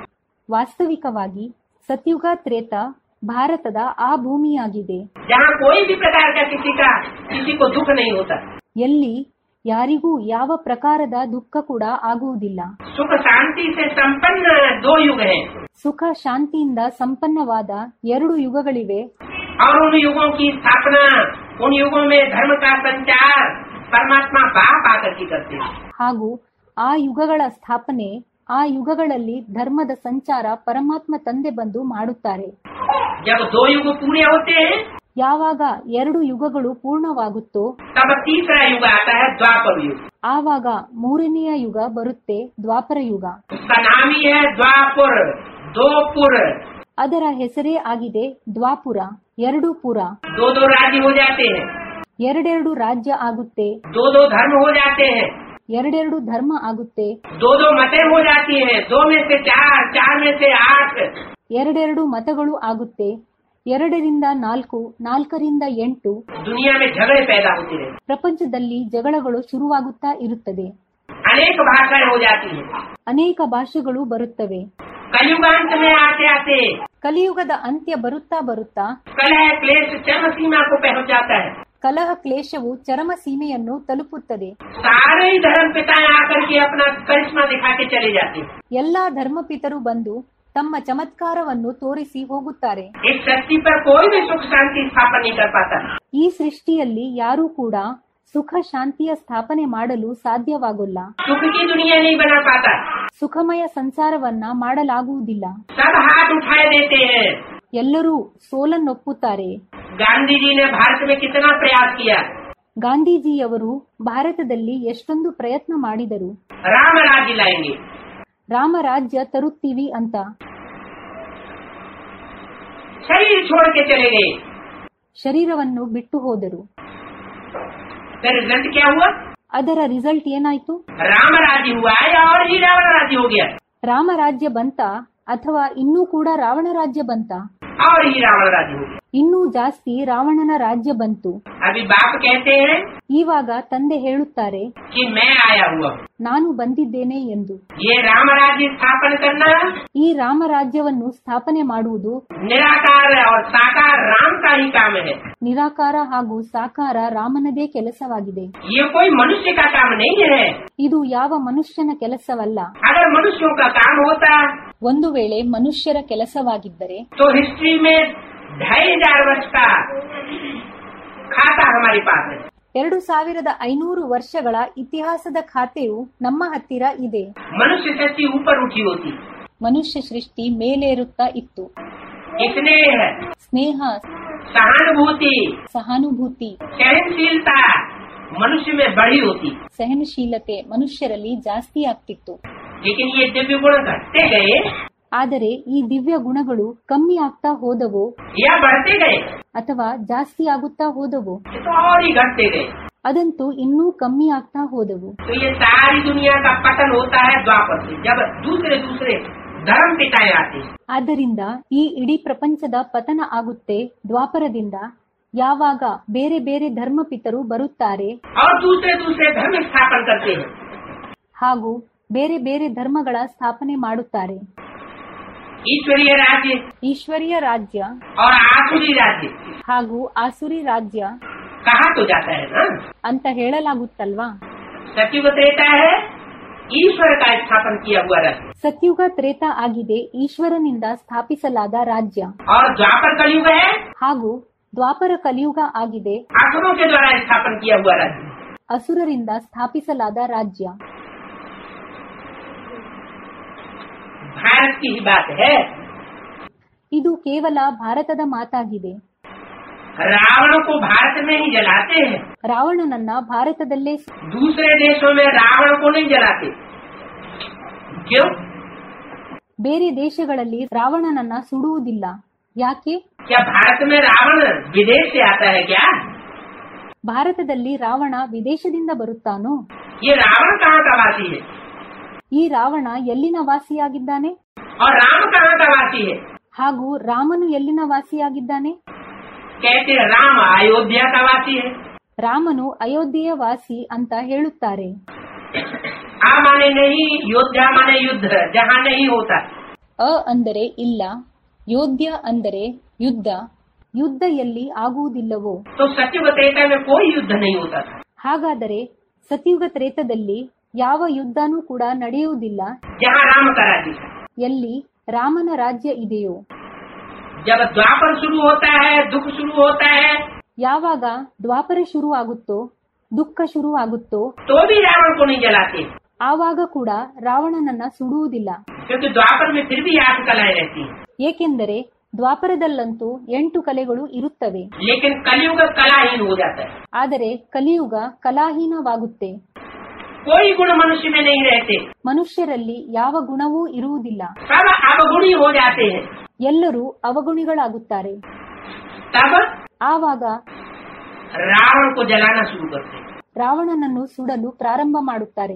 ವಾಸ್ತವಿಕವಾಗಿ ಸತ್ಯುಗ ತ್ರೇತ ಭಾರತದ ಆ ಭೂಮಿಯಾಗಿದೆ जहाँ कोई भी प्रकार का किसी का किसी को दुख नहीं होता ಎಲ್ಲಿ ಯಾರಿಗೂ ಯಾವ ಪ್ರಕಾರದ ದುಃಖ ಕೂಡ ಆಗುವುದಿಲ್ಲ सुख शांति से संपन्न दो युग हैं ಸುಖ ಶಾಂತಿಯಿಂದ ಸಂಪನ್ನವಾದ ಎರಡು ಯುಗಗಳಿವೆ और उन युगों की स्थापना उन युगों में धर्म का संचार परमात्मा बाप आकर के करते हैं ಹಾಗೂ ಆ ಯುಗಗಳ ಸ್ಥಾಪನೆ ಆ ಯುಗಗಳಲ್ಲಿ ಧರ್ಮದ ಸಂಚಾರ ಪರಮಾತ್ಮ ತಂದೆ ಬಂದು ಮಾಡುತ್ತಾರೆ जब दो युग पूरे होते हैं ಯಾವಾಗ ಎರಡು ಯುಗಗಳು ಪೂರ್ಣವಾಗುತ್ತೋ तब तीसरा युग आता है द्वापर युग ಆವಾಗ ಮೂರನೆಯ ಯುಗ ಬರುತ್ತೆ ದ್ವಾಪರ ಯುಗ उसका नाम ही है द्वापुर दोपुर ಅದರ ಹೆಸರೇ ಆಗಿದೆ ದ್ವಾಪುರ ಎರಡು ಪುರ दो दो राज्य हो जाते हैं ಎರಡೆರಡು ರಾಜ್ಯ ಆಗುತ್ತೆ दो दो धर्म हो जाते हैं ಎರಡೆರಡು ಧರ್ಮ ಆಗುತ್ತೆ दो दो मतें हो जाती हैं दो में से चार चार में से आठ ಎರಡೆರಡು ಮತಗಳು ಆಗುತ್ತೆ ಎರಡರಿಂದ ನಾಲ್ಕು ನಾಲ್ಕರಿಂದ ಎಂಟು दुनिया में झगड़े पैदा होते रहे ಪ್ರಪಂಚದಲ್ಲಿ ಜಗಳಗಳು ಶುರುವಾಗುತ್ತಾ ಇರುತ್ತದೆ अनेक भाषाएं हो जाती हैं ಅನೇಕ ಭಾಷೆಗಳು ಬರುತ್ತವೆ कलयुगांत में आते आते ಕಲಿಯುಗದ ಅಂತ್ಯ ಬರುತ್ತಾ ಬರುತ್ತಾ कलह क्लेश चरम सीमा को पहुंच जाता है ಕಲಹ ಕ್ಲೇಶವು ಚರಮ ಸೀಮೆಯನ್ನು ತಲುಪುತ್ತದೆ सारे ही धर्म पिताएं आकर के अपना करिश्मा दिखा के चले जाते हैं ಎಲ್ಲಾ ಧರ್ಮಪಿತರು ಬಂದು ತಮ್ಮ ಚಮತ್ಕಾರವನ್ನು ತೋರಿಸಿ ಹೋಗುತ್ತಾರೆ इस सृष्टि पर कोई भी सुख शांति स्थापन नहीं कर पाता ಈ ಸೃಷ್ಟಿಯಲ್ಲಿ ಯಾರೂ ಕೂಡ ಸುಖ ಶಾಂತಿಯ ಸ್ಥಾಪನೆ ಮಾಡಲು ಸಾಧ್ಯವಾಗಲ್ಲ सुख की दुनिया नहीं बना पाता ಸುಖಮಯ ಸಂಸಾರವನ್ನ ಮಾಡಲಾಗುವುದಿಲ್ಲ सब हाथ उठाए देते हैं ಎಲ್ಲರೂ ಸೋಲನ್ನೊಪ್ಪುತ್ತಾರೆ गांधी जी ने भारत में कितना प्रयास किया ಗಾಂಧೀಜಿಯವರು ಭಾರತದಲ್ಲಿ ಎಷ್ಟೊಂದು ಪ್ರಯತ್ನ ಮಾಡಿದರು राम राज्य लाएंगे ರಾಮರಾಜ್ಯ ತರುತ್ತೀವಿ ಅಂತ शरीर छोड़ के चले गए ಶರೀರವನ್ನು ಬಿಟ್ಟು ಹೋದರು फिर रिजल्ट क्या हुआ ಅದರ ರಿಸಲ್ಟ್ ಏನಾಯ್ತು राम राज्य हुआ या और ही रावण राज्य हो गया ರಾಮರಾಜ್ಯ ಬಂತ ಅಥವಾ ಇನ್ನೂ ಕೂಡ ರಾವಣ ರಾಜ್ಯ ಬಂತ और ही रावण राज्य हो गया ಇನ್ನೂ ಜಾಸ್ತಿ ರಾವಣನ ರಾಜ್ಯ ಬಂತು अभी बाप कहते हैं ಈವಾಗ ತಂದೆ ಹೇಳುತ್ತಾರೆ कि मैं आया हुआ हूँ ನಾನು ಬಂದಿದ್ದೇನೆ ಎಂದು ये राम राज्य स्थापन करना ಈ ರಾಮರಾಜ್ಯವನ್ನು ಸ್ಥಾಪನೆ ಮಾಡುವುದು निराकार और साकार राम का ही काम है ನಿರಾಕಾರ ಹಾಗೂ ಸಾಕಾರ ರಾಮನದೇ ಕೆಲಸವಾಗಿದೆ ये कोई मनुष्य का काम नहीं है ಇದು ಯಾವ ಮನುಷ್ಯನ ಕೆಲಸವಲ್ಲ अगर मनुष्यों का काम होता ಒಂದು ವೇಳೆ ಮನುಷ್ಯರ ಕೆಲಸವಾಗಿದ್ದರೆ तो हिस्ट्री में ढाई हजार वर्ष का खाता हमारे पास है ಎರಡು ಸಾವಿರದ ಐನೂರು ವರ್ಷಗಳ ಇತಿಹಾಸದ ಖಾತೆಯು ನಮ್ಮ ಹತ್ತಿರ ಇದೆ मनुष्य शक्ति ऊपर उठी होती ಮನುಷ್ಯ ಸೃಷ್ಟಿ ಮೇಲೇರುತ್ತಾ ಇತ್ತು स्नेह ಸ್ನೇಹ सहानुभूति ಸಹಾನುಭೂತಿ सहनशीलता मनुष्य में बढ़ी होती ಸಹನಶೀಲತೆ ಮನುಷ್ಯರಲ್ಲಿ ಜಾಸ್ತಿ ಆಗ್ತಿತ್ತು लेकिन ये दिव्य गुण घटते गए ಆದರೆ ಈ ದಿವ್ಯ ಗುಣಗಳು ಕಮ್ಮಿ ಆಗ್ತಾ ಹೋದವೋ या बढ़ते गए ಅಥವಾ ಜಾಸ್ತಿ ಆಗುತ್ತಾ ಹೋದವೋ ये तो और ही घटते गए ಅದಂತೂ ಇನ್ನೂ ಕಮ್ಮಿ ಆಗ್ತಾ ಹೋದವು तो ये सारी दुनिया का पतन होता है द्वापर से जब दूसरे दूसरे धर्म पिताएं आते हैं ಆದ್ದರಿಂದ ಈ ಇಡೀ ಪ್ರಪಂಚದ ಪತನ ಆಗುತ್ತೆ ದ್ವಾಪರದಿಂದ ಯಾವಾಗ ಬೇರೆ ಬೇರೆ ಧರ್ಮಪಿತರು ಬರುತ್ತಾರೆ और दूसरे दूसरे धर्म स्थापन करते हैं ಹಾಗೂ ಬೇರೆ ಬೇರೆ ಧರ್ಮಗಳ ಸ್ಥಾಪನೆ ಮಾಡುತ್ತಾರೆ ईश्वरीय राज्य ಈಶ್ವರೀಯ ರಾಜ್ಯ और आसुरी राज्य ಹಾಗೂ ಆಸುರಿ ರಾಜ್ಯ कहा तो जाता है ना ಅಂತ ಹೇಳಲಾಗುತ್ತಲ್ವಾ सत्युग त्रेता है ईश्वर का स्थापन किया हुआ राज्य ಸತ್ಯುಗ ತ್ರೇತ ಆಗಿದೆ ಈಶ್ವರನಿಂದ ಸ್ಥಾಪಿಸಲಾದ ರಾಜ್ಯ और द्वापर कलयुग है ಹಾಗೂ ದ್ವಾಪರ ಕಲಿಯುಗ ಆಗಿದೆ असुरों के द्वारा स्थापन किया हुआ राज्य ಅಸುರರಿಂದ ಸ್ಥಾಪಿಸಲಾದ ರಾಜ್ಯ की ही बात है ಇದು ಕೇವಲ ಭಾರತದ ಮಾತಾಗಿದೆ रावण को भारत में ही जलाते हैं ರಾವಣನನ್ನ ಭಾರತದಲ್ಲೇ दूसरे देशों में रावण को नहीं जलाते क्यों ಬೇರೆ ದೇಶಗಳಲ್ಲಿ ರಾವಣನನ್ನ ಸುಡುವುದಿಲ್ಲ ಯಾಕೆ क्या भारत में रावण विदेश से आता है क्या ಭಾರತದಲ್ಲಿ ರಾವಣ ವಿದೇಶದಿಂದ ಬರುತ್ತಾನೋ ये रावण कहाँ का वासी है ಈ ರಾವಣ ಎಲ್ಲಿನ ವಾಸಿಯಾಗಿದ್ದಾನೆ और राम कहाँ का वासी है ಹಾಗೂ ರಾಮನು ಎಲ್ಲಿನ ವಾಸಿಯಾಗಿದ್ದಾನೆ कहते हैं, राम अयोध्या का वासी है ರಾಮನು ಅಯೋಧ್ಯೆಯ ವಾಸಿ ಅಂತ ಹೇಳುತ್ತಾರೆ आ माने नहीं योद्धा माने युद्ध जहाँ नहीं होता ಅ ಅಂದರೆ ಇಲ್ಲ ಯೋಧ್ಯ ಅಂದರೆ ಯುದ್ಧ ಯುದ್ಧ ಎಲ್ಲಿ ಆಗುವುದಿಲ್ಲವೋ तो सत्युग त्रेता में कोई युद्ध नहीं होता था ಹಾಗಾದರೆ ಸತ್ಯುಗ ತ್ರೇತದಲ್ಲಿ ಯಾವ ಯುದ್ಧನೂ ಕೂಡ ನಡೆಯುವುದಿಲ್ಲ जहाँ राम का राज्य था ಎಲ್ಲಿ ರಾಮನ ರಾಜ್ಯ ಇದೆಯೋ जब द्वापर शुरू होता है दुख शुरू होता है ಯಾವಾಗ ದ್ವಾಪರ ಶುರು ಆಗುತ್ತೋ ದುಃಖ ಶುರು ಆಗುತ್ತೋ तो भी रावण को नहीं जलाते ಆವಾಗ ಕೂಡ ರಾವಣನನ್ನ ಸುಡುವುದಿಲ್ಲ क्योंकि द्वापर में फिर भी आठ कलाएं रहती हैं ಏಕೆಂದರೆ ದ್ವಾಪರದಲ್ಲಂತೂ ಎಂಟು ಕಲೆಗಳು ಇರುತ್ತವೆ लेकिन कलयुग कलाहीन हो जाता है ಆದರೆ ಕಲಿಯುಗ ಕಲಾಹೀನವಾಗುತ್ತೆ कोई गुण मनुष्य में नहीं रहते ಮನುಷ್ಯರಲ್ಲಿ ಯಾವ ಗುಣವೂ ಇರುವುದಿಲ್ಲ सब अवगुणी हो जाते हैं ಎಲ್ಲರೂ ಅವಗುಣಿಗಳಾಗುತ್ತಾರೆ तब ಆವಾಗ रावण को जलाना शुरू करते हैं ರಾವಣನನ್ನು ಸುಡಲು ಪ್ರಾರಂಭ ಮಾಡುತ್ತಾರೆ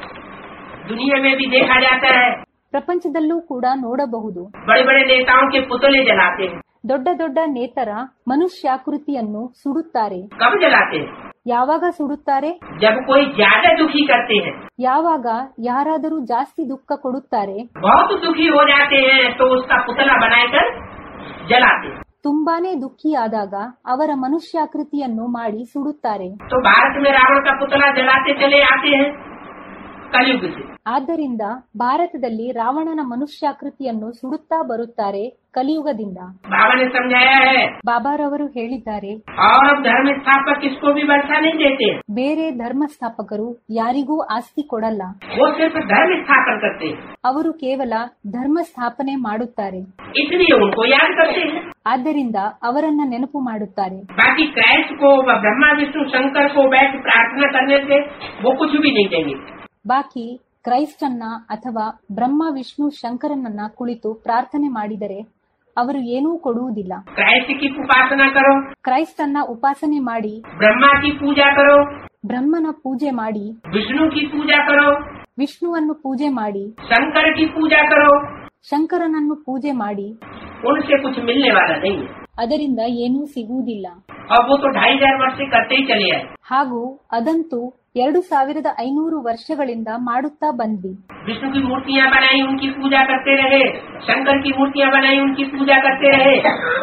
दुनिया में भी देखा जाता है ಪ್ರಪಂಚದಲ್ಲೂ ಕೂಡ ನೋಡಬಹುದು बड़े बड़े नेताओं के पुतले जलाते हैं ದೊಡ್ಡ ದೊಡ್ಡ ನೇತರ ಮನುಷ್ಯಾಕೃತಿಯನ್ನು ಸುಡುತ್ತಾರೆ कब जलाते हैं ಯಾವಾಗ ಸುಡುತ್ತಾರೆ जब कोई ज्यादा दुखी करते हैं ಯಾವಾಗ ಯಾರಾದರೂ ಜಾಸ್ತಿ ದುಃಖ ಕೊಡುತ್ತಾರೆ बहुत दुखी हो जाते हैं तो उसका पुतला बनाकर जलाते हैं ತುಂಬಾನೇ ದುಃಖಿಯಾದಾಗ ಅವರ ಮನುಷ್ಯಾಕೃತಿಯನ್ನು ಮಾಡಿ ಸುಡುತ್ತಾರೆ तो भारत में रावण का पुतला जलाते चले आते हैं कलयुग से ಆದ್ದರಿಂದ ಭಾರತದಲ್ಲಿ ರಾವಣನ ಮನುಷ್ಯಾಕೃತಿಯನ್ನು ಸುಡುತ್ತಾ ಬರುತ್ತಾರೆ ಕಲಿಯುಗದಿಂದ बाबा ने समझाया है ಬಾಬಾರವರು ಹೇಳಿದ್ದಾರೆ और अब धर्म स्थापक किसको भी वर्षा नहीं देते हैं ಬೇರೆ ಧರ್ಮಸ್ಥಾಪಕರು ಯಾರಿಗೂ ಆಸ್ತಿ ಕೊಡಲ್ಲ वो सिर्फ धर्म स्थापन करते हैं ಅವರು ಕೇವಲ ಧರ್ಮ ಸ್ಥಾಪನೆ ಮಾಡುತ್ತಾರೆ इसलिए उनको याद करते हैं ಆದ್ದರಿಂದ ಅವರನ್ನ ನೆನಪು ಮಾಡುತ್ತಾರೆ बाकी क्राइस्ट को व ब्रह्मा विष्णु शंकर को बैठ प्रार्थना करने से वो कुछ भी नहीं देंगे ಬಾಕಿ ಕ್ರೈಸ್ತನ್ನ ಅಥವಾ ಬ್ರಹ್ಮ ವಿಷ್ಣು ಶಂಕರನನ್ನ ಕುಳಿತು ಪ್ರಾರ್ಥನೆ ಮಾಡಿದರೆ ಅವರು ಏನೂ ಕೊಡುವುದಿಲ್ಲ क्राइस्ट की उपासना करो ಕ್ರೈಸ್ತನ್ನ ಉಪಾಸನೆ ಮಾಡಿ ब्रह्मा की पूजा करो ಬ್ರಹ್ಮನ ಪೂಜೆ ಮಾಡಿ विष्णु की पूजा करो ವಿಷ್ಣುವನ್ನು ಪೂಜೆ ಮಾಡಿ शंकर की पूजा करो ಶಂಕರನನ್ನು ಪೂಜೆ ಮಾಡಿ उनसे कुछ मिलने वाला नहीं है ಅದರಿಂದ ಏನೂ ಸಿಗುವುದಿಲ್ಲ और वो तो ढाई हजार वर्ष से करते ही चले आए ಹಾಗೂ ಅದಂತೂ ಎರಡು ಸಾವಿರದ ಐನೂರು ವರ್ಷಗಳಿಂದ ಮಾಡುತ್ತಾ ಬಂದ್ವಿ विष्णु की मूर्तियां बनाई उनकी पूजा करते रहे शंकर की मूर्तियां बनाई उनकी पूजा करते रहे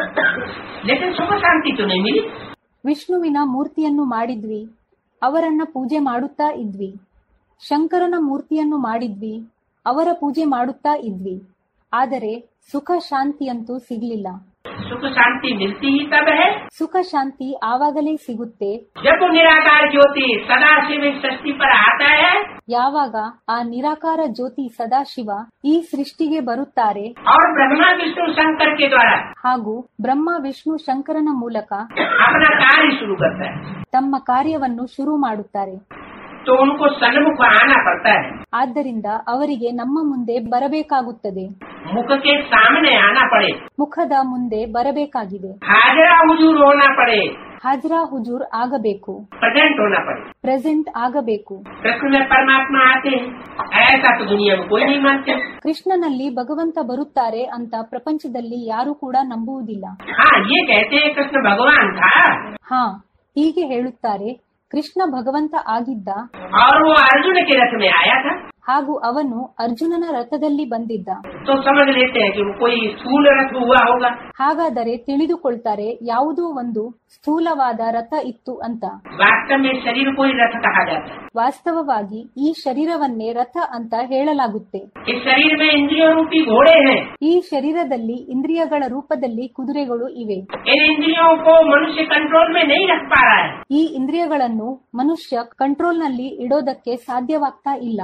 लेकिन सुख शांति तो नहीं मिली ವಿಷ್ಣುವಿನ ಮೂರ್ತಿಯನ್ನು ಮಾಡಿದ್ವಿ ಅವರನ್ನ ಪೂಜೆ ಮಾಡುತ್ತಾ ಇದ್ವಿ ಶಂಕರನ ಮೂರ್ತಿಯನ್ನು ಮಾಡಿದ್ವಿ ಅವರ ಪೂಜೆ ಮಾಡುತ್ತಾ ಇದ್ವಿ ಆದರೆ ಸುಖ ಶಾಂತಿಯಂತೂ ಸಿಗ್ಲಿಲ್ಲ सुख शांति मिलती ही तब है ಸುಖ ಶಾಂತಿ ಆವಾಗಲೇ ಸಿಗುತ್ತೆ जब वो निराकार ज्योति सदा शिव इस सृष्टि पर आता है ಯಾವಾಗ ಆ ನಿರಾಕಾರ ಜ್ಯೋತಿ ಸದಾಶಿವ ಈ ಸೃಷ್ಟಿಗೆ ಬರುತ್ತಾರೆ और ब्रह्मा विष्णु शंकर के द्वारा ಹಾಗೂ ಬ್ರಹ್ಮ ವಿಷ್ಣು ಶಂಕರನ ಮೂಲಕ अपना कार्य शुरू करता है ತಮ್ಮ ಕಾರ್ಯವನ್ನು ಶುರು ಮಾಡುತ್ತಾರೆ तो उनको सन्मुख आना पड़ता है ಆದ್ದರಿಂದ ಅವರಿಗೆ ನಮ್ಮ ಮುಂದೆ ಬರಬೇಕಾಗುತ್ತದೆ मुख के सामने आना पड़े ಮುಖದ ಮುಂದೆ ಬರಬೇಕಾಗಿದೆ हाजरा हुजूर होना पड़े ಹಾಜರಾ ಹುಜೂರ್ ಆಗಬೇಕು प्रेजेंट होना पड़े ಪ್ರೆಸೆಂಟ್ ಆಗಬೇಕು कृष्ण में परमात्मा आते हैं ऐसा तो दुनिया में कोई नहीं मानते ಕೃಷ್ಣನಲ್ಲಿ ಭಗವಂತ ಬರುತ್ತಾರೆ ಅಂತ ಪ್ರಪಂಚದಲ್ಲಿ ಯಾರು ಕೂಡ ನಂಬುವುದಿಲ್ಲ हाँ ये कहते हैं कृष्ण भगवान था ಹಾ ಹೀಗೆ ಹೇಳುತ್ತಾರೆ ಕೃಷ್ಣ ಭಗವಂತ ಆಗಿದ್ದ और वो अर्जुन के रथ में आया था ಹಾಗೂ ಅವನು ಅರ್ಜುನನ ರಥದಲ್ಲಿ ಬಂದಿದ್ದ तो समझ लेते हैं कि वो कोई स्थूल रथ हुआ होगा ಹಾಗಾದರೆ ತಿಳಿದುಕೊಳ್ತಾರೆ ಯಾವುದೋ ಒಂದು ಸ್ಥೂಲವಾದ ರಥ ಇತ್ತು ಅಂತ वास्तव में शरीर को ही रथ कहा जाता है ವಾಸ್ತವವಾಗಿ ಈ ಶರೀರವನ್ನೇ ರಥ ಅಂತ ಹೇಳಲಾಗುತ್ತೆ इस शरीर में इंद्रियों रूपी घोड़े हैं ಈ ಶರೀರದಲ್ಲಿ ಇಂದ್ರಿಯಗಳ ರೂಪದಲ್ಲಿ ಕುದುರೆಗಳು ಇವೆ इन इंद्रियों को मनुष्य कंट्रोल में नहीं रख पा रहा है ಈ ಇಂದ್ರಿಯಗಳನ್ನು ಮನುಷ್ಯ ಕಂಟ್ರೋಲ್ನಲ್ಲಿ ಇಡೋದಕ್ಕೆ ಸಾಧ್ಯವಾಗ್ತಾ ಇಲ್ಲ जब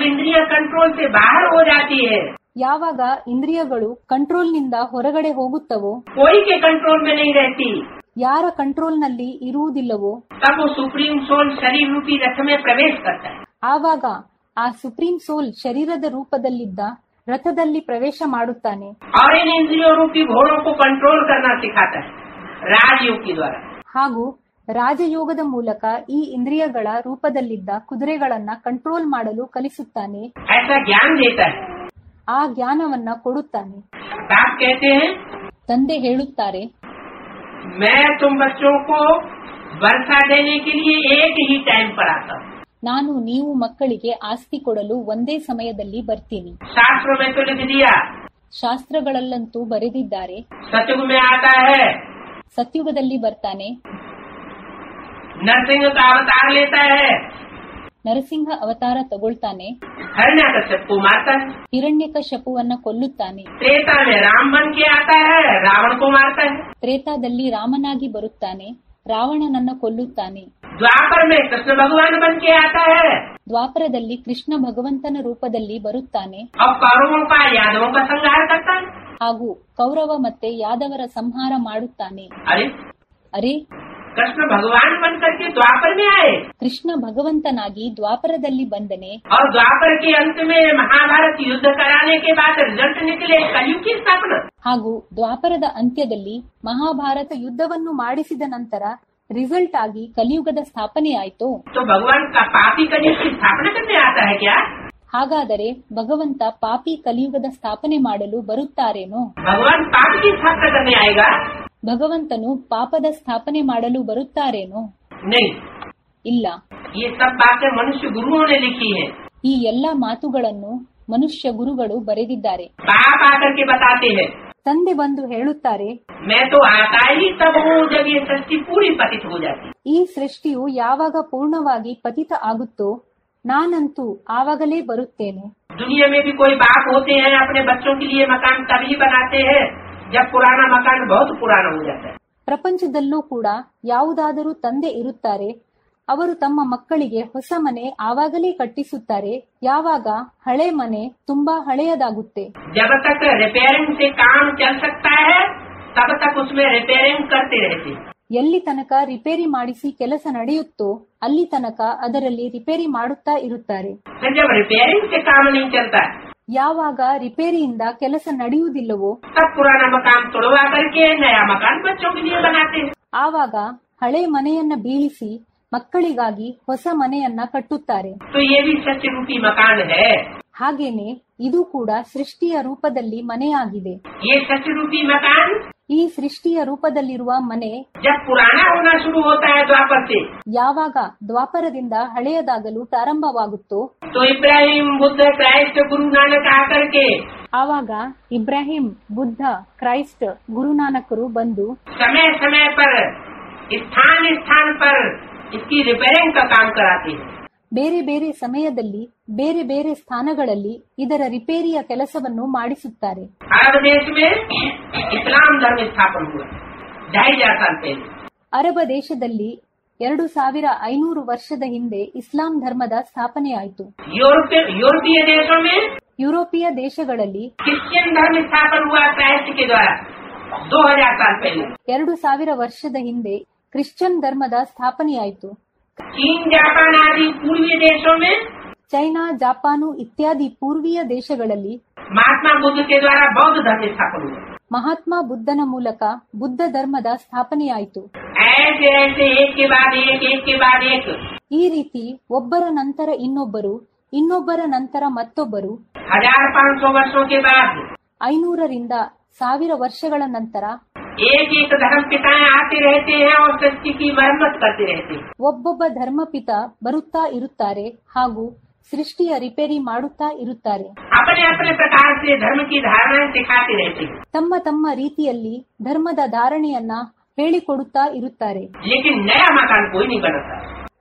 इंद्रिया कंट्रोल से बाहर हो जाती है ಯಾವಾಗ ಇಂದ್ರಿಯಗಳು ಕಂಟ್ರೋಲ್ನಿಂದ ಹೊರಗಡೆ ಹೋಗುತ್ತವೋ कोई के कंट्रोल में नहीं रहती ಯಾರ ಕಂಟ್ರೋಲ್ನಲ್ಲಿ ಇರುವುದಿಲ್ಲವೋ तब वो सुप्रीम सोल शरीर रूपी रथ में प्रवेश करता है ಆವಾಗ ಆ ಸುಪ್ರೀಂ ಸೋಲ್ ಶರೀರದ ರೂಪದಲ್ಲಿದ್ದ ರಥದಲ್ಲಿ ಪ್ರವೇಶ ಮಾಡುತ್ತಾನೆ और इन इंद्रियों रूपी घोड़ों को कंट्रोल करना सिखाता है राजयोग के द्वारा ಹಾಗೂ ರಾಜಯೋಗದ ಮೂಲಕ ಈ ಇಂದ್ರಿಯಗಳ ರೂಪದಲ್ಲಿದ್ದ ಕುದುರೆಗಳನ್ನ ಕಂಟ್ರೋಲ್ ಮಾಡಲು ಕಲಿಸುತ್ತಾನೆ ऐसा ज्ञान देता है ಆ ಜ್ಞಾನವನ್ನ ಕೊಡುತ್ತಾನೆ आप कहते हैं ತಂದೆ ಹೇಳುತ್ತಾರೆ मैं तुम बच्चों को वर्षा देने के लिए एक ही टाइम पर आता हूँ ನಾನು ನೀವು ಮಕ್ಕಳಿಗೆ ಆಸ್ತಿ ಕೊಡಲು ಒಂದೇ ಸಮಯದಲ್ಲಿ ಬರ್ತೀನಿ शास्त्र में तो लिख दिया ಶಾಸ್ತ್ರಗಳಲ್ಲಂತೂ ಬರೆದಿದ್ದಾರೆ सतयुग में आता है ಸತ್ಯುಗದಲ್ಲಿ ಬರ್ತಾನೆ नरसिंह का अवतार लेता है ನರಸಿಂಹ ಅವತಾರ ತಗೊಳ್ತಾನೆ हरण्यकश्यप को मारता है ಹಿರಣ್ಯಕಶಪುವನ್ನ ಕೊಲ್ಲುತ್ತಾನೆ त्रेता में राम बन के आता है रावण को मारता है ತ್ರೇತಾದಲ್ಲಿ ರಾಮನಾಗಿ ಬರುತ್ತಾನೆ ರಾವಣನನ್ನ ಕೊಲ್ಲುತ್ತಾನೆ द्वापर में कृष्ण भगवान बन के आता है ದ್ವಾಪರದಲ್ಲಿ ಕೃಷ್ಣ ಭಗವಂತನ ರೂಪದಲ್ಲಿ ಬರುತ್ತಾನೆ और कौरवों का यादवों का संहार करता है ಹಾಗೂ ಕೌರವ ಮತ್ತೆ ಯಾದವರ ಸಂಹಾರ ಮಾಡುತ್ತಾನೆ अरे ಅರೆ कृष्ण भगवान बन करके द्वापर में आए ಕೃಷ್ಣ ಭಗವಂತನಾಗಿ ದ್ವಾಪರದಲ್ಲಿ ಬಂದನೆ और द्वापर के अंत में महाभारत युद्ध कराने के बाद रिजल्ट निकले कलयुग की स्थापना ಹಾಗೂ ದ್ವಾಪರದ ಅಂತ್ಯದಲ್ಲಿ ಮಹಾಭಾರತ ಯುದ್ಧವನ್ನು ಮಾಡಿಸಿದ ನಂತರ ರಿಸಲ್ಟ್ ಆಗಿ ಕಲಿಯುಗದ ಸ್ಥಾಪನೆ ಆಯಿತು तो भगवान का पापी कलयुग की स्थापना करने आता है क्या ಹಾಗಾದರೆ ಭಗವಂತ ಪಾಪಿ ಕಲಿಯುಗದ ಸ್ಥಾಪನೆ ಮಾಡಲು ಬರುತ್ತಾರೇನೋ भगवान पाप की स्थापना करने आएगा ಭಗವಂತನು ಪಾಪದ ಸ್ಥಾಪನೆ ಮಾಡಲು ಬರುತ್ತಾರೇನೋ नहीं ಇಲ್ಲ ये सब बातें मनुष्य गुरुओं ने लिखी है ಈ ಎಲ್ಲ ಮಾತುಗಳನ್ನು ಮನುಷ್ಯ ಗುರುಗಳು ಬರೆದಿದ್ದಾರೆ बाप आकर के बताते हैं ತಂದೆ ಬಂದು ಹೇಳುತ್ತಾರೆ मैं तो आता ही तब हूँ जब ये सृष्टि पूरी पतित हो जाती ಈ ಸೃಷ್ಟಿಯು ಯಾವಾಗ ಪೂರ್ಣವಾಗಿ ಪತಿತ ಆಗುತ್ತೋ ನಾನಂತೂ ಆವಾಗಲೇ ಬರುತ್ತೇನೆ दुनिया में भी कोई बाप होते हैं अपने बच्चों के लिए मकान तभी बनाते हैं जब पुराना मकान बहुत पुराना हो जाता है ಪ್ರಪಂಚದಲ್ಲೂ ಕೂಡ ಯಾವುದಾದರೂ ತಂದೆ ಇರುತ್ತಾರೆ ಅವರು ತಮ್ಮ ಮಕ್ಕಳಿಗೆ ಹೊಸ ಮನೆ ಆವಾಗಲೇ ಕಟ್ಟಿಸುತ್ತಾರೆ ಯಾವಾಗ ಹಳೆ ಮನೆ ತುಂಬಾ ಹಳೆಯದಾಗುತ್ತೆ जब तक रिपेयरिंग से काम चल सकता है तब तक उसमें रिपेयरिंग करते रहते हैं ಎಲ್ಲಿ ತನಕ ರಿಪೇರಿ ಮಾಡಿಸಿ ಕೆಲಸ ನಡೆಯುತ್ತೋ ಅಲ್ಲಿ ತನಕ ಅದರಲ್ಲಿ ರಿಪೇರಿ ಮಾಡುತ್ತಾ ಇರುತ್ತಾರೆ फिर जब रिपेयरिंग से काम नहीं चलता ಯಾವಾಗ ರಿಪೇರಿಯಿಂದ ಕೆಲಸ ನಡೆಯುವುದಿಲ್ಲವೋ तब पुराना मकान तोड़वा करके नया मकान बच्चों के लिए बनाते हैं ಆವಾಗ ಹಳೆ ಮನೆಯನ್ನ ಬೀಳಿಸಿ ಮಕ್ಕಳಿಗಾಗಿ ಹೊಸ ಮನೆಯನ್ನ ಕಟ್ಟುತ್ತಾರೆ तो ये भी सत्य रूपी मकान है ಹಾಗೇನೆ ಇದು ಕೂಡ ಸೃಷ್ಟಿಯ ರೂಪದಲ್ಲಿ ಮನೆಯಾಗಿದೆ ये सत्य रूपी मकान ಈ ಸೃಷ್ಟಿಯ ರೂಪದಲ್ಲಿರುವ ಮನೆ जब पुराना होना शुरू होता है द्वापर से ಯಾವಾಗ ದ್ವಾಪರದಿಂದ ಹಳೆಯದಾಗಲು ಪ್ರಾರಂಭವಾಗುತ್ತೋ तो इब्राहिम बुद्ध क्राइस्ट गुरु नानक आकर के ಆವಾಗ ಇಬ್ರಾಹಿಂ ಬುದ್ಧ ಕ್ರೈಸ್ಟ್ ಗುರುನಾನಕರು ಬಂದು समय समय पर स्थान स्थान पर इसकी रिपेयरिंग का काम कराते हैं ಬೇರೆ ಬೇರೆ ಸಮಯದಲ್ಲಿ ಬೇರೆ ಬೇರೆ ಸ್ಥಾನಗಳಲ್ಲಿ ಇದರ ರಿಪೇರಿಯ ಕೆಲಸವನ್ನು ಮಾಡಿಸುತ್ತಾರೆ अरब देश में इस्लाम धर्म स्थापन हुआ ढाई हजार साल पहले ಅರಬ ದೇಶದಲ್ಲಿ ಎರಡು ಸಾವಿರ ಐನೂರು ವರ್ಷದ ಹಿಂದೆ ಇಸ್ಲಾಂ ಧರ್ಮದ ಸ್ಥಾಪನೆಯಾಯಿತು यूरोप यूरोपीय देशों में ಯುರೋಪಿಯ ದೇಶಗಳಲ್ಲಿ क्रिश्चियन धर्म स्थापन हुआ क्राइस्ट के द्वारा दो हजार साल पहले ಎರಡು ಸಾವಿರ ವರ್ಷದ ಹಿಂದೆ ಕ್ರಿಶ್ಚಿಯನ್ ಧರ್ಮದ ಸ್ಥಾಪನೆಯಾಯಿತು चीन जापान आदि पूर्वीय देशों में ಚೈನಾ ಜಾಪಾನು ಇತ್ಯಾದಿ ಪೂರ್ವೀಯ ದೇಶಗಳಲ್ಲಿ महात्मा बुद्ध के द्वारा बौद्ध धर्म स्थापन हुआ ಮಹಾತ್ಮ ಬುದ್ಧನ ಮೂಲಕ ಬುದ್ಧ ಧರ್ಮದ ಸ್ಥಾಪನೆಯಾಯಿತು ऐसे ऐसे एक के बाद एक एक के बाद एक ಈ ರೀತಿ ಒಬ್ಬರ ನಂತರ ಇನ್ನೊಬ್ಬರು ಇನ್ನೊಬ್ಬರ ನಂತರ ಮತ್ತೊಬ್ಬರು हजार पाँच सौ वर्षों के बाद ಐನೂರರಿಂದ ಸಾವಿರ ವರ್ಷಗಳ ನಂತರ एक एक धर्म पिताएं आते रहते हैं और सृष्टि की मरम्मत करते रहते हैं ಒಬ್ಬೊಬ್ಬ ಧರ್ಮಪಿತ ಬರುತ್ತಾ ಇರುತ್ತಾರೆ ಹಾಗೂ ಸೃಷ್ಟಿಯ ರಿಪೇರಿ ಮಾಡುತ್ತಾ ಇರುತ್ತಾರೆ अपने अपने प्रकार से धर्म की धारणाएं सिखाते रहते हैं ತಮ್ಮ ತಮ್ಮ ರೀತಿಯಲ್ಲಿ ಧರ್ಮದ ಧಾರಣೆಯನ್ನ ಹೇಳಿಕೊಡುತ್ತಾ ಇರುತ್ತಾರೆ लेकिन नया मकान कोई नहीं बनाता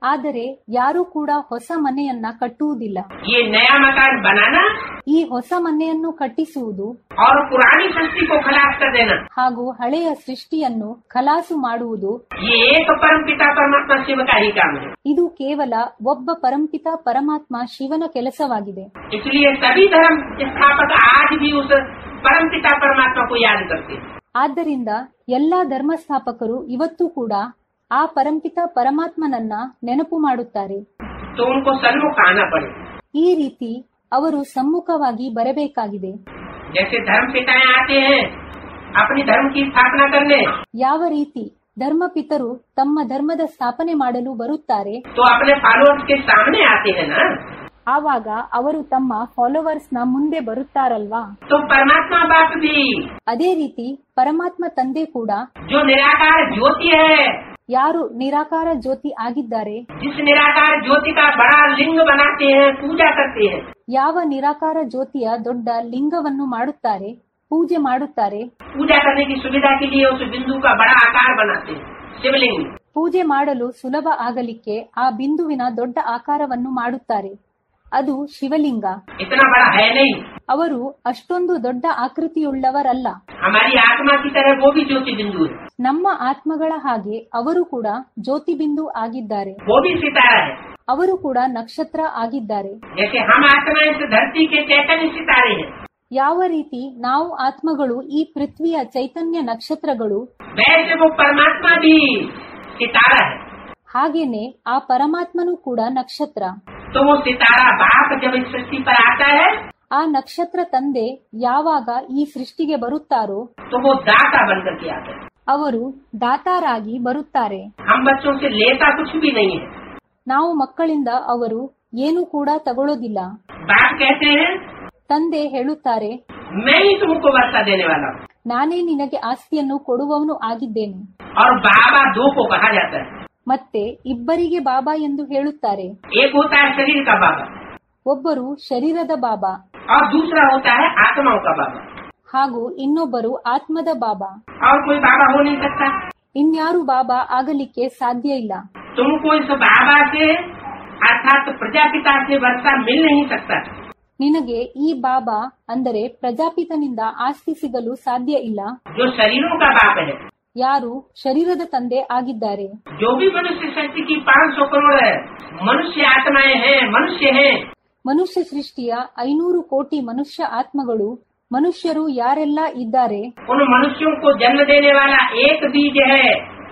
ಆದರೆ ಯಾರೂ ಕೂಡ ಹೊಸ ಮನೆಯನ್ನ ಕಟ್ಟುವುದಿಲ್ಲ ये नया मकान बनाना ಈ ಹೊಸ ಮನೆಯನ್ನು ಕಟ್ಟಿಸುವುದು और पुरानी सृष्टि को खलास कर देना ಹಾಗೂ ಹಳೆಯ ಸೃಷ್ಟಿಯನ್ನು ಖಲಾಸು ಮಾಡುವುದು ये एक परम पिता परमात्मा शिव का ही काम है ಇದು ಕೇವಲ ಒಬ್ಬ ಪರಂಪಿತ ಪರಮಾತ್ಮ ಶಿವನ ಕೆಲಸವಾಗಿದೆ इसलिए सभी धर्म स्थापक आज भी उस परम पिता परमात्मा को याद करते हैं ಆದ್ದರಿಂದ ಎಲ್ಲಾ ಧರ್ಮಸ್ಥಾಪಕರು ಇವತ್ತೂ ಕೂಡ ಆ ಪರಂಪಿತ ಪರಮಾತ್ಮನನ್ನ ನೆನಪು ಮಾಡುತ್ತಾರೆ तो उनको सन्मुख आना पड़े ಈ ರೀತಿ ಅವರು ಸಮ್ಮುಖವಾಗಿ ಬರಬೇಕಾಗಿದೆ जैसे धर्म पिताएं आते हैं अपनी धर्म की स्थापना करने ಯಾವ ರೀತಿ ಧರ್ಮಪಿತರು ತಮ್ಮ ಧರ್ಮದ ಸ್ಥಾಪನೆ ಮಾಡಲು ಬರುತ್ತಾರೆ तो अपने फॉलोअर्स के सामने आते हैं ना ಆವಾಗ ಅವರು ತಮ್ಮ ಫಾಲೋವರ್ಸ್ ನ ಮುಂದೆ ಬರುತ್ತಾರಲ್ವಾ तो परमात्मा बाप भी ಅದೇ ರೀತಿ ಪರಮಾತ್ಮ ತಂದೆ ಕೂಡ जो निराकार ज्योति है ಯಾರು ನಿರಾಕಾರ ಜ್ಯೋತಿ ಆಗಿದ್ದಾರೆ जिस निराकार ज्योति का बड़ा लिंग बनाते हैं पूजा करते हैं ಯಾವ ನಿರಾಕಾರ ಜ್ಯೋತಿಯ ದೊಡ್ಡ ಲಿಂಗವನ್ನು ಮಾಡುತ್ತಾರೆ ಪೂಜೆ ಮಾಡುತ್ತಾರೆ पूजा करने की सुविधा के लिए उस बिंदु का बड़ा आकार बनाते हैं शिवलिंग ಪೂಜೆ ಮಾಡಲು ಸುಲಭ ಆಗಲಿಕ್ಕೆ ಆ ಬಿಂದುವಿನ ದೊಡ್ಡ ಆಕಾರವನ್ನು ಮಾಡುತ್ತಾರೆ ಅದು ಶಿವಲಿಂಗ इतना बड़ा है नहीं ಅವರು ಅಷ್ಟೊಂದು ದೊಡ್ಡ ಆಕೃತಿಯುಳ್ಳವರಲ್ಲ हमारी आत्मा की तरह वो भी ज्योति बिंदु है ನಮ್ಮ ಆತ್ಮಗಳ ಹಾಗೆ ಅವರು ಕೂಡ ಜ್ಯೋತಿಬಿಂದು ಆಗಿದ್ದಾರೆ वो भी सितारा है ಅವರು ಕೂಡ ನಕ್ಷತ್ರ ಆಗಿದ್ದಾರೆ जैसे हम आत्मा इस धरती के चैतन्य सितारे हैं ಯಾವ ರೀತಿ ನಾವು ಆತ್ಮಗಳು ಈ ಪೃಥ್ವಿಯ ಚೈತನ್ಯ ನಕ್ಷತ್ರಗಳು वैसे वो परमात्मा भी सितारा है ಹಾಗೇನೆ ಆ ಪರಮಾತ್ಮನೂ ಕೂಡ ನಕ್ಷತ್ರ तो वो सितारा बाप जब इस सृष्टि पर आता है ಆ ನಕ್ಷತ್ರ ತಂದೆ ಯಾವಾಗ ಈ ಸೃಷ್ಟಿಗೆ ಬರುತ್ತಾರೋ तो वो दाता बन करके आता है ಅವರು ದಾತಾರಾಗಿ ಬರುತ್ತಾರೆ हम बच्चों से लेता कुछ भी नहीं है ನಾವು ಮಕ್ಕಳಿಂದ ಅವರು ಏನೂ ಕೂಡ ತಗೊಳ್ಳೋದಿಲ್ಲ बाप कहते हैं ತಂದೆ ಹೇಳುತ್ತಾರೆ मैं ही तुमको वर्षा देने वाला हूँ ನಾನೇ ನಿನಗೆ ಆಸ್ತಿಯನ್ನು ಕೊಡುವವನು ಆಗಿದ್ದೇನೆ और बाबा दो को कहा जाता है ಮತ್ತೆ ಇಬ್ಬರಿಗೆ ಬಾಬಾ ಎಂದು ಹೇಳುತ್ತಾರೆ एक होता है शरीर का बाबा ಒಬ್ಬರು ಶರೀರದ ಬಾಬಾ और दूसरा होता है आत्माओं का बाबा ಹಾಗೂ ಇನ್ನೊಬ್ಬರು ಆತ್ಮದ ಬಾಬಾ और कोई बाबा हो नहीं सकता ಇನ್ಯಾರು ಬಾಬಾ ಆಗಲಿಕ್ಕೆ ಸಾಧ್ಯ ಇಲ್ಲ तुमको इस बाबा से अर्थात प्रजापिता से वर्षा मिल नहीं सकता ನಿನಗೆ ಈ ಬಾಬಾ ಅಂದರೆ ಪ್ರಜಾಪಿತನಿಂದ ಆಸ್ತಿ ಸಿಗಲು ಸಾಧ್ಯ ಇಲ್ಲ जो शरीरों का बाप है ಯಾರು ಶರೀರದ ತಂದೆ ಆಗಿದ್ದಾರೆ जो भी मनुष्य शक्ति की 500 करोड़ है मनुष्य आत्माएं हैं मनुष्य हैं ಮನುಷ್ಯ ಸೃಷ್ಟಿಯ ಐನೂರು ಕೋಟಿ ಮನುಷ್ಯ ಆತ್ಮಗಳು ಮನುಷ್ಯರು ಯಾರೆಲ್ಲ ಇದ್ದಾರೆ उन मनुष्यों को जन्म देने वाला एक बीज है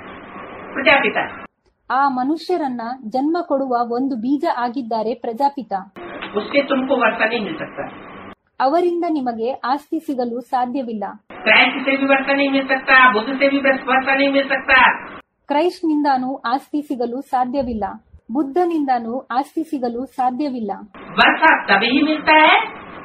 प्रजापिता ಆ ಮನುಷ್ಯರನ್ನ ಜನ್ಮ ಕೊಡುವ ಒಂದು ಬೀಜ ಆಗಿದ್ದಾರೆ ಪ್ರಜಾಪಿತ उससे तुमको वर्षा नहीं मिल सकता ಅವರಿಂದ ನಿಮಗೆ ಆಸ್ತಿ ಸಿಗಲು ಸಾಧ್ಯವಿಲ್ಲ क्राइस्ट से भी वर्षा नहीं मिल सकता बुद्ध से भी वर्षा नहीं मिल सकता ಕ್ರೈಸ್ಟ್ನಿಂದಾನೂ ಆಸ್ತಿ ಸಿಗಲು ಸಾಧ್ಯವಿಲ್ಲ ಬುದ್ಧನಿಂದಾನೂ ಆಸ್ತಿ ಸಿಗಲು ಸಾಧ್ಯವಿಲ್ಲ वर्षा तभी मिलता है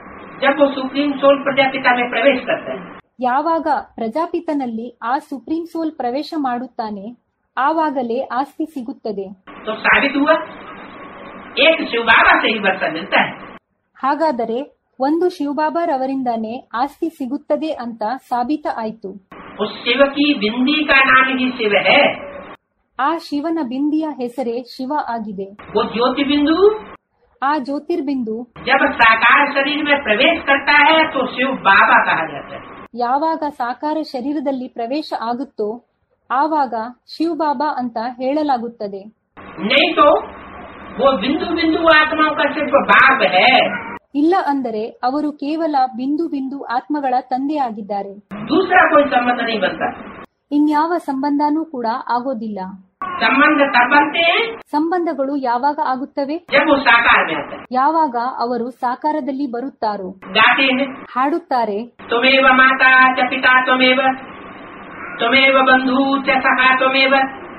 जब वो सुप्रीम सोल प्रजापिता में प्रवेश करता है ಯಾವಾಗ ಪ್ರಜಾಪಿತನಲ್ಲಿ ಆ ಸುಪ್ರೀಂ ಸೋಲ್ ಪ್ರವೇಶ ಮಾಡುತ್ತಾನೆ ಆವಾಗಲೇ ಆಸ್ತಿ ಸಿಗುತ್ತದೆ तो साबित हुआ एक शिव बाबा से ही वर्षा मिलता है ಹಾಗಾದರೆ ಒಂದು ಶಿವಬಾಬಾರವರಿಂದಾನೇ ಆಸ್ತಿ ಸಿಗುತ್ತದೆ ಅಂತ ಸಾಬೀತ ಆಯ್ತು उस शिव की बिंदी का नाम ही शिव है ಆ ಶಿವನ ಬಿಂದಿಯ ಹೆಸರೇ ಶಿವ ಆಗಿದೆ वो ज्योति बिंदु ಆ ಜ್ಯೋತಿರ್ಬಿಂದು जब साकार शरीर में प्रवेश करता है तो शिव बाबा कहा जाता है ಯಾವಾಗ ಸಾಕಾರ ಶರೀರದಲ್ಲಿ ಪ್ರವೇಶ ಆಗುತ್ತೋ ಆವಾಗ ಶಿವ ಬಾಬಾ ಅಂತ ಹೇಳಲಾಗುತ್ತದೆ नहीं तो वो बिंदु बिंदु आत्माओं का सिर्फ बाप है ಇಲ್ಲ ಅಂದರೆ ಅವರು ಕೇವಲ ಬಿಂದು ಬಿಂದು ಆತ್ಮಗಳ ತಂದೆಯಾಗಿದ್ದಾರೆ दूसरा कोई संबंध नहीं बनता ಇನ್ಯಾವ ಸಂಬಂಧನೂ ಕೂಡ ಆಗೋದಿಲ್ಲ संबंध तब बनते हैं ಸಂಬಂಧಗಳು ಯಾವಾಗ ಆಗುತ್ತವೆ जब वो साकार में आता है ಯಾವಾಗ ಅವರು ಸಾಕಾರದಲ್ಲಿ ಬರುತ್ತಾರೋ गाते हैं ಹಾಡುತ್ತಾರೆ त्वमेव माता च पिता त्वमेव त्वमेव बंधु च सखा त्वमेव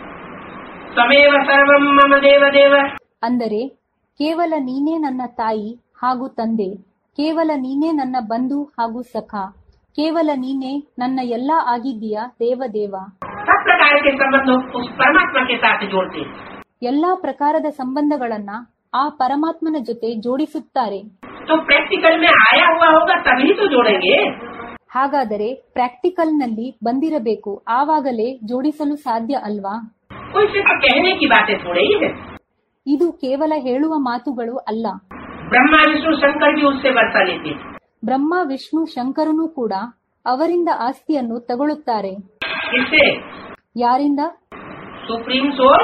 त्वमेव सर्वं मम देव देव ಅಂದರೆ ಕೇವಲ ನೀನೇ ನನ್ನ ತಾಯಿ ಹಾಗೂ ತಂದೆ ಕೇವಲ ನೀನೇ ನನ್ನ ಬಂಧು ಹಾಗೂ ಸಖ ಕೇವಲ ನೀನೇ ನನ್ನ ಎಲ್ಲ ಆಗಿದ್ದೀಯ ದೇವದೇವ सब प्रकार के संबंध उस परमात्मा के साथ जोड़ते हैं ಎಲ್ಲಾ ಪ್ರಕಾರದ ಸಂಬಂಧಗಳನ್ನ ಆ ಪರಮಾತ್ಮನ ಜೊತೆ ಜೋಡಿಸುತ್ತಾರೆ तो प्रैक्टिकल में आया हुआ होगा तभी तो जोड़ेंगे ಹಾಗಾದರೆ ಪ್ರಾಕ್ಟಿಕಲ್ನಲ್ಲಿ ಬಂದಿರಬೇಕು ಆವಾಗಲೇ ಜೋಡಿಸಲು ಸಾಧ್ಯ ಅಲ್ವಾ कोई सिर्फ कहने की बातें थोड़े ही है ಇದು ಕೇವಲ ಹೇಳುವ ಮಾತುಗಳು ಅಲ್ಲ ब्रह्मा विष्णु शंकर भी उससे वर्षा लेते हैं ಬ್ರಹ್ಮ ವಿಷ್ಣು ಶಂಕರನೂ ಕೂಡ ಅವರಿಂದ ಆಸ್ತಿಯನ್ನು ತಗೊಳ್ಳುತ್ತಾರೆ किससे ಯಾರಿಂದ सुप्रीम सोल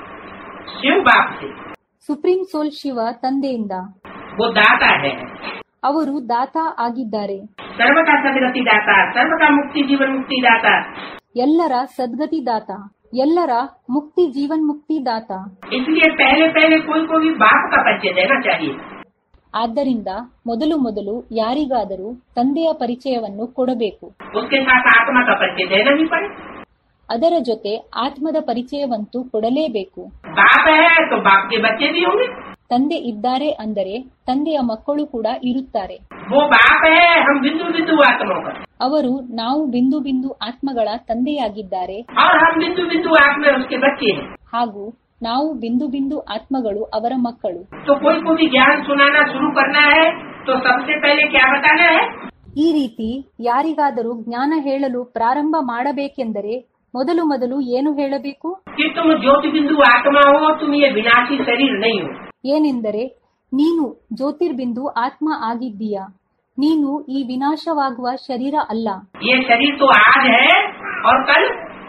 शिव बाप से ಸುಪ್ರೀಂ ಸೋಲ್ ಶಿವ ತಂದೆಯಿಂದ वो दाता है ಅವರು ದಾತ ಆಗಿದ್ದಾರೆ सर्व का सदगति दाता सर्व का मुक्ति जीवन मुक्ति दाता ಎಲ್ಲರ ಸದ್ಗತಿದಾತ ಎಲ್ಲರ ಮುಕ್ತಿ ಜೀವನ್ಮುಕ್ತಿ ದಾತ इसलिए पहले पहले कोई को भी बाप का परिचय देना चाहिए ಆದ್ದರಿಂದ ಮೊದಲು ಮೊದಲು ಯಾರಿಗಾದರೂ ತಂದೆಯ ಪರಿಚಯವನ್ನು ಕೊಡಬೇಕು उसके साथ आत्मा का परिचय देना भी पड़े ಅದರ ಜೊತೆ ಆತ್ಮದ ಪರಿಚಯವಂತೂ ಕೊಡಲೇಬೇಕು बाप है तो बाप के बच्चे भी होंगे ತಂದೆ ಇದ್ದಾರೆ ಅಂದರೆ ತಂದೆಯ ಮಕ್ಕಳು ಕೂಡ ಇರುತ್ತಾರೆ वो बाप है हम बिंदु बिंदु आत्माओं का ಅವರು ನಾವು ಬಿಂದು ಬಿಂದು ಆತ್ಮಗಳ ತಂದೆಯಾಗಿದ್ದಾರೆ और हम बिंदु बिंदु आत्मा उसके बच्चे हैं ಹಾಗೂ ನಾವು ಬಿಂದು ಬಿಂದು ಆತ್ಮಗಳು ಅವರ ಮಕ್ಕಳು तो कोई को भी ज्ञान सुनाना शुरू करना है तो सबसे पहले क्या बताना है ಈ ರೀತಿ ಯಾರಿಗಾದರೂ ಜ್ಞಾನ ಹೇಳಲು ಪ್ರಾರಂಭ ಮಾಡಬೇಕೆಂದರೆ ಮೊದಲು ಮೊದಲು ಏನು ಹೇಳಬೇಕು कि तुम ज्योति बिंदु आत्मा हो तुम ये विनाशी शरीर नहीं हो ಏನೆಂದರೆ ನೀನು ಜ್ಯೋತಿರ್ಬಿಂದು ಆತ್ಮ ಆಗಿದ್ದೀಯಾ ನೀನು ಈ ವಿನಾಶವಾಗುವ ಶರೀರ ಅಲ್ಲ ये शरीर तो आज है और कल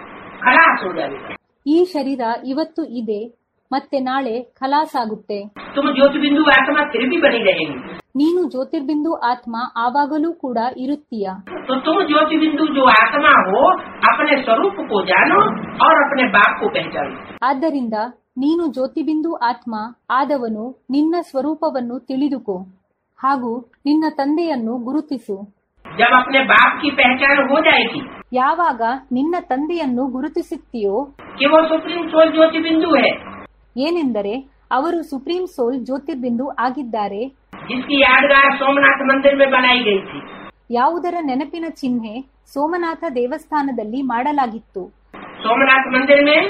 खलास हो जाएगा ಈ ಶರೀರ ಇವತ್ತು ಇದೆ ಮತ್ತೆ ನಾಳೆ ಖಲಾಸಾಗುತ್ತೆ तुम ज्योति बिंदु आत्मा फिर भी बनी रहेंगी ನೀನು ಜ್ಯೋತಿರ್ಬಿಂದು ಆತ್ಮ ಆವಾಗಲೂ ಕೂಡ ಇರುತ್ತೀಯ तो तुम ज्योति बिंदु जो आत्मा हो अपने स्वरूप को जानो और अपने बाप को पहचानो ಆದ್ದರಿಂದ ನೀನು ಜ್ಯೋತಿಬಿಂದು ಆತ್ಮ ಆದವನು ನಿನ್ನ ಸ್ವರೂಪವನ್ನು ತಿಳಿದುಕೋ ಹಾಗೂ ನಿನ್ನ ತಂದೆಯನ್ನು ಗುರುತಿಸು जब अपने बाप की पहचान हो जाएगी ಯಾವಾಗ ನಿನ್ನ ತಂದೆಯನ್ನು ಗುರುತಿಸುತ್ತೀಯೋ कि वो सुप्रीम सोल ज्योति बिंदु है ಏನೆಂದರೆ ಅವರು ಸುಪ್ರೀಂ ಸೋಲ್ ಜ್ಯೋತಿರ್ಬಿಂದು ಆಗಿದ್ದಾರೆ जिसकी यादगार सोमनाथ मंदिर में बनाई गई थी ಯಾವುದರ ನೆನಪಿನ ಚಿಹ್ನೆ ಸೋಮನಾಥ ದೇವಸ್ಥಾನದಲ್ಲಿ ಮಾಡಲಾಗಿತ್ತು सोमनाथ मंदिर में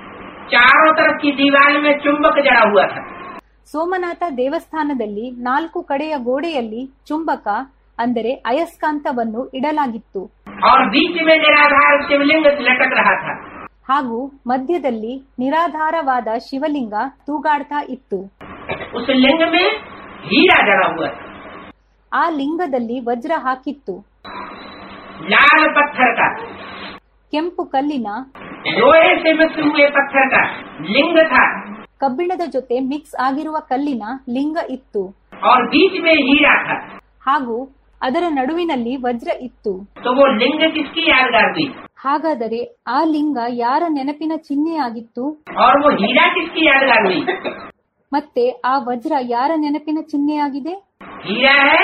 चारों तरफ की दीवार में चुंबक जड़ा हुआ था ಸೋಮನಾಥ ದೇವಸ್ಥಾನದಲ್ಲಿ ನಾಲ್ಕು ಕಡೆಯ ಗೋಡೆಯಲ್ಲಿ ಚುಂಬಕ ಅಂದರೆ ಅಯಸ್ಕಾಂತವನ್ನು ಇಡಲಾಗಿತ್ತು और बीच में निराधार शिवलिंग लटक रहा था ಹಾಗೂ ಮಧ್ಯದಲ್ಲಿ ನಿರಾಧಾರವಾದ ಶಿವಲಿಂಗ ತೂಗಾಡ್ತಾ ಇತ್ತು उस लिंग में हीरा जड़ा हुआ था ಆ ಲಿಂಗದಲ್ಲಿ ವಜ್ರ ಹಾಕಿತ್ತು लाल पत्थर का ಕೆಂಪು ಕಲ್ಲಿನ लोहे से मिक्स हुए पत्थर का लिंग था ಕಬ್ಬಿಣದ ಜೊತೆ ಮಿಕ್ಸ್ ಆಗಿರುವ ಕಲ್ಲಿನ ಲಿಂಗ ಇತ್ತು और बीच में हीरा था ಹಾಗೂ ಅದರ ನಡುವಿನಲ್ಲಿ ವಜ್ರ ಇತ್ತು तो वो लिंग किसकी यादगार हुई ಹಾಗಾದರೆ ಆ ಲಿಂಗ ಯಾರ ನೆನಪಿನ ಚಿಹ್ನೆಯಾಗಿತ್ತು और वो हीरा किसकी यादगार हुई ಮತ್ತೆ ಆ ವಜ್ರ ಯಾರ ನೆನಪಿನ ಚಿಹ್ನೆಯಾಗಿದೆ हीरा है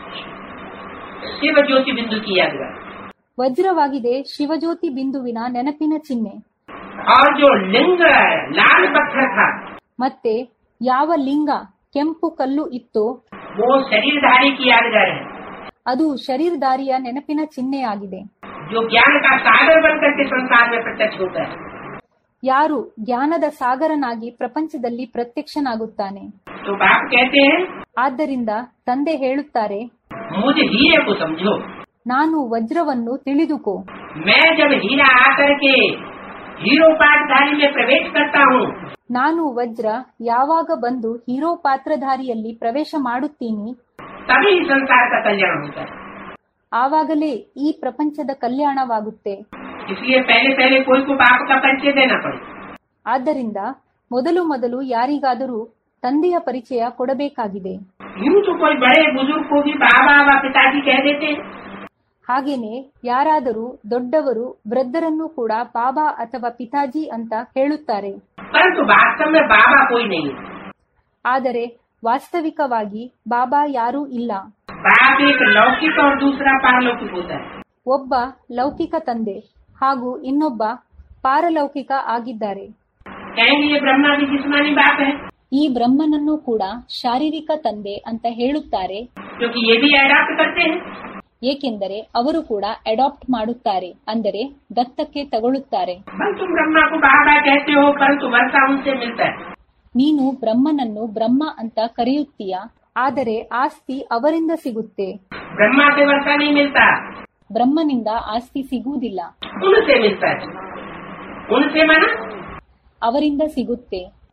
शिव ज्योति बिंदु की यादगार ವಜ್ರವಾಗಿದೆ ಶಿವಜ್ಯೋತಿ ಬಿಂದುವಿನ ನೆನಪಿನ ಚಿಹ್ನೆ और जो लिंग लाल पत्थर था ಮತ್ತೆ ಯಾವ ಲಿಂಗ ಕೆಂಪು ಕಲ್ಲು ಇತ್ತೋ वो शरीरधारी की यादगार है ಅದು ಶರೀರಧಾರಿಯ ನೆನಪಿನ ಚಿಹ್ನೆಯಾಗಿದೆ जो ज्ञान का सागर बनकर के संसार में प्रत्यक्ष होता है ಯಾರು ಜ್ಞಾನದ ಸಾಗರನಾಗಿ ಪ್ರಪಂಚದಲ್ಲಿ ಪ್ರತ್ಯಕ್ಷನಾಗುತ್ತಾನೆ तो बाप कहते हैं ಆದ್ದರಿಂದ ತಂದೆ ಹೇಳುತ್ತಾರೆ मुझ हीरे को समझो ನಾನು ವಜ್ರವನ್ನು ತಿಳಿದುಕೋ मैं जब हीरा आकर के हीरो पाठधारी में प्रवेश करता हूँ ನಾನು ವಜ್ರ ಯಾವಾಗ ಬಂದು ಹೀರೋ ಪಾತ್ರಧಾರಿಯಲ್ಲಿ ಪ್ರವೇಶ ಮಾಡುತ್ತೀನಿ तभी संसार का कल्याण होता है ಆವಾಗಲೇ ಈ ಪ್ರಪಂಚದ ಕಲ್ಯಾಣವಾಗುತ್ತೆ इसलिए पहले पहले कोई को बाप का परिचय देना पड़े ಆದ್ದರಿಂದ ಮೊದಲು ಮೊದಲು ಯಾರಿಗಾದರೂ ತಂದೆಯ ಪರಿಚಯ ಕೊಡಬೇಕಾಗಿದೆ यूं तो कोई बड़े बुजुर्ग को भी बाबा व पिताजी कह देते हैं ಹಾಗೇನೆ ಯಾರಾದರೂ ದೊಡ್ಡವರು ವೃದ್ಧರನ್ನು ಕೂಡ ಬಾಬಾ ಅಥವಾ ಪಿತಾಜಿ ಅಂತ ಹೇಳುತ್ತಾರೆ परंतु वास्तव में बाबा कोई नहीं है ಆದರೆ ವಾಸ್ತವಿಕವಾಗಿ ಬಾಬಾ ಯಾರೂ ಇಲ್ಲ बाप एक लौकिक और दूसरा पारलौकिक होता है ಒಬ್ಬ ಲೌಕಿಕ ತಂದೆ ಹಾಗೂ ಇನ್ನೊಬ್ಬ ಪಾರಲೌಕಿಕ ಆಗಿದ್ದಾರೆ कहेंगे ये ब्रह्मा भी जिस्मानी बाप है ಈ ಬ್ರಹ್ಮನನ್ನು ಕೂಡ ಶಾರೀರಿಕ ತಂದೆ ಅಂತ ಹೇಳುತ್ತಾರೆ क्योंकि ये भी अडाप्ट करते हैं ಏಕೆಂದರೆ ಅವರು ಕೂಡ ಅಡಾಪ್ಟ್ ಮಾಡುತ್ತಾರೆ ಅಂದರೆ ದತ್ತಕ್ಕೆ ತಗೊಳ್ಳುತ್ತಾರೆ बस तुम ब्रह्मा को बाबा कहते हो परंतु वर्षा उनसे मिलता है ನೀನು ಬ್ರಹ್ಮನನ್ನು ಬ್ರಹ್ಮ ಅಂತ ಕರೆಯುತ್ತೀಯ ಆದರೆ ಆಸ್ತಿ ಅವರಿಂದ ಸಿಗುತ್ತೆ ब्रह्मा से वर्षा नहीं मिलता ಬ್ರಹ್ಮನಿಂದ ಆಸ್ತಿ ಸಿಗುವುದಿಲ್ಲ उनसे मिलता है उनसे माना ಅವರಿಂದ ಸಿಗುತ್ತೆ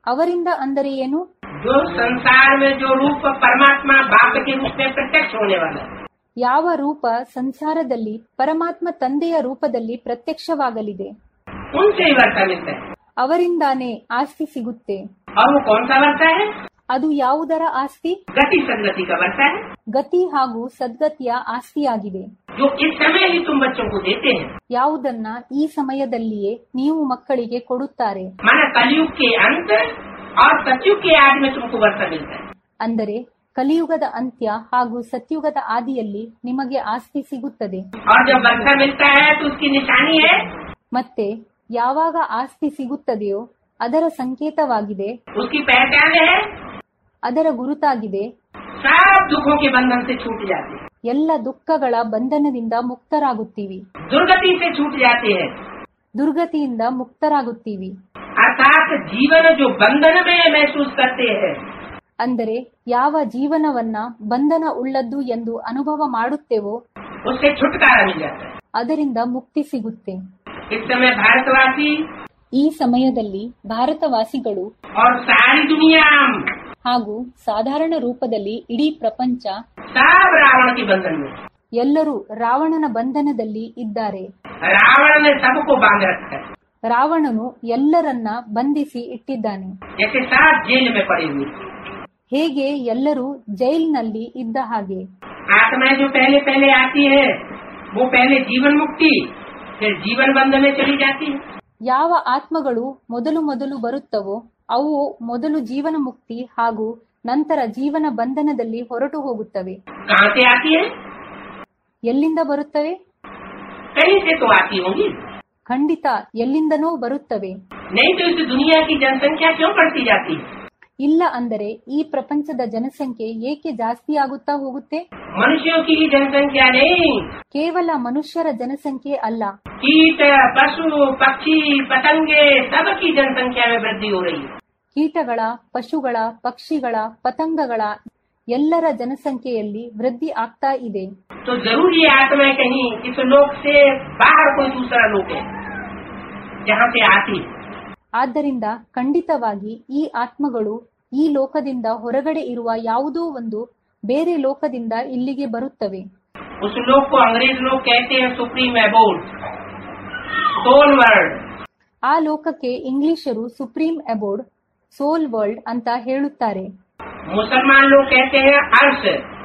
ಅವರಿಂದ ಅಂದರೆ ಏನು जो संसार में जो रूप परमात्मा बाप के रूप में प्रत्यक्ष होने वाला है ಯಾವ रूप ಸಂಸಾರದಲ್ಲಿ ಪರಮಾತ್ಮ ತಂದೆಯ ರೂಪದಲ್ಲಿ ಪ್ರತ್ಯಕ್ಷವಾಗಲಿದೆ उनसे ही वर्षा मिलता है ಅವರಿಂದಾನೇ ಆಸ್ತಿ ಸಿಗುತ್ತೆ और वो कौन सा वर्षा है ಅದು ಯಾವುದರ ಆಸ್ತಿ गति संगति का वर्षा है ಗತಿ ಹಾಗೂ ಸದ್ಗತಿಯ ಆಸ್ತಿಯಾಗಿದೆ जो इस समय ही तुम बच्चों को देते हैं ಯಾವುದನ್ನ ಈ ಸಮಯದಲ್ಲಿಯೇ ನೀವು ಮಕ್ಕಳಿಗೆ ಕೊಡುತ್ತಾರೆ माना कलयुग के अंत और सतयुग के आदि में तुमको वर्षा मिलता है ಅಂದರೆ ಕಲಿಯುಗದ ಅಂತ್ಯ ಹಾಗೂ ಸತ್ಯುಗದ ಆದಿಯಲ್ಲಿ ನಿಮಗೆ ಆಸ್ತಿ ಸಿಗುತ್ತದೆ और जब वर्षा मिलता है तो उसकी निशानी है ಮತ್ತೆ ಯಾವಾಗ ಆಸ್ತಿ ಸಿಗುತ್ತದೆಯೋ ಅದರ ಸಂಕೇತವಾಗಿದೆ उसकी पहचान है ಅದರ ಗುರುತಾಗಿದೆ सब दुखों के बंधन से छूट जाते हैं ಎಲ್ಲ ದುಃಖಗಳ ಬಂಧನದಿಂದ ಮುಕ್ತರಾಗುತ್ತೀವಿ दुर्गति से छूट जाते हैं ದುರ್ಗತಿಯಿಂದ ಮುಕ್ತರಾಗುತ್ತೀವಿ अर्थात जीवन जो बंधन में महसूस करते हैं ಅಂದರೆ ಯಾವ ಜೀವನವನ್ನ ಬಂಧನ ಉಳ್ಳದ್ದು ಎಂದು ಅನುಭವ ಮಾಡುತ್ತೇವೋ उससे छुटकारा मिल जाता है ಅದರಿಂದ ಮುಕ್ತಿ ಸಿಗುತ್ತೆ इस समय भारतवासी ಈ ಸಮಯದಲ್ಲಿ ಭಾರತವಾಸಿಗಳು और सारी दुनिया ಹಾಗೂ ಸಾಧಾರಣ ರೂಪದಲ್ಲಿ ಇಡೀ ಪ್ರಪಂಚ सब रावण के बंधन में ಎಲ್ಲರೂ ರಾವಣನ ಬಂಧನದಲ್ಲಿ ಇದ್ದಾರೆ रावण ने सबको बांध रखा है ರಾವಣನು ಎಲ್ಲರನ್ನ ಬಂಧಿಸಿ ಇಟ್ಟಿದ್ದಾನೆ जैसे सब जेल में पड़े हुए ಹೇಗೆ ಎಲ್ಲರೂ ಜೈಲಿನಲ್ಲಿ ಇದ್ದ ಹಾಗೆ आत्माएं जो पहले पहले आती है वो पहले जीवन मुक्ति फिर जीवन बंध में चली जाती है ಯಾವ ಆತ್ಮಗಳು ಮೊದಲು ಮೊದಲು ಬರುತ್ತವೋ ಅವು ಮೊದಲು ಜೀವನ ಮುಕ್ತಿ ಹಾಗೂ ನಂತರ ಜೀವನ ಬಂಧನದಲ್ಲಿ ಹೊರಟು ಹೋಗುತ್ತವೆ कहाँ से आती है ಎಲ್ಲಿಂದ ಬರುತ್ತವೆ कहीं से तो आती होंगी ಖಂಡಿತ ಎಲ್ಲಿಂದನೋ ಬರುತ್ತವೆ नहीं तो इस दुनिया की जनसंख्या क्यों बढ़ती जाती है ಇಲ್ಲ ಅಂದರೆ ಈ ಪ್ರಪಂಚದ ಜನಸಂಖ್ಯೆ ಏಕೆ ಜಾಸ್ತಿಯಾಗುತ್ತಾ ಹೋಗುತ್ತೆ मनुष्यों की ही जनसंख्या नहीं ಕೇವಲ ಮನುಷ್ಯರ ಜನಸಂಖ್ಯೆ ಅಲ್ಲ कीट पशु पक्षी पतंगे सबकी जनसंख्या में वृद्धि हो रही है ಕೀಟಗಳ ಪಶುಗಳ ಪಕ್ಷಿಗಳ ಪತಂಗಗಳ ಎಲ್ಲರ ಜನಸಂಖ್ಯೆಯಲ್ಲಿ ವೃದ್ಧಿ ಆಗ್ತಾ ಇದೆ तो जरूर ये आत्माएं कहीं इस लोक से बाहर कोई दूसरा लोक है जहाँ से आती है ಆದ್ದರಿಂದ ಖಂಡಿತವಾಗಿ ಈ ಆತ್ಮಗಳು ಈ ಲೋಕದಿಂದ ಹೊರಗಡೆ ಇರುವ ಯಾವುದೋ ಒಂದು ಬೇರೆ ಲೋಕದಿಂದ ಇಲ್ಲಿಗೆ ಬರುತ್ತವೆ उस लोक को अंग्रेज लोग कहते हैं सुप्रीम एबोर्ड सोल वर्ल्ड ಆ ಲೋಕಕ್ಕೆ ಇಂಗ್ಲಿಷರು ಸುಪ್ರೀಂ ಅಬೋರ್ಡ್ ಸೋಲ್ ವರ್ಲ್ಡ್ ಅಂತ ಹೇಳುತ್ತಾರೆ मुसलमान लोग कहते हैं अर्श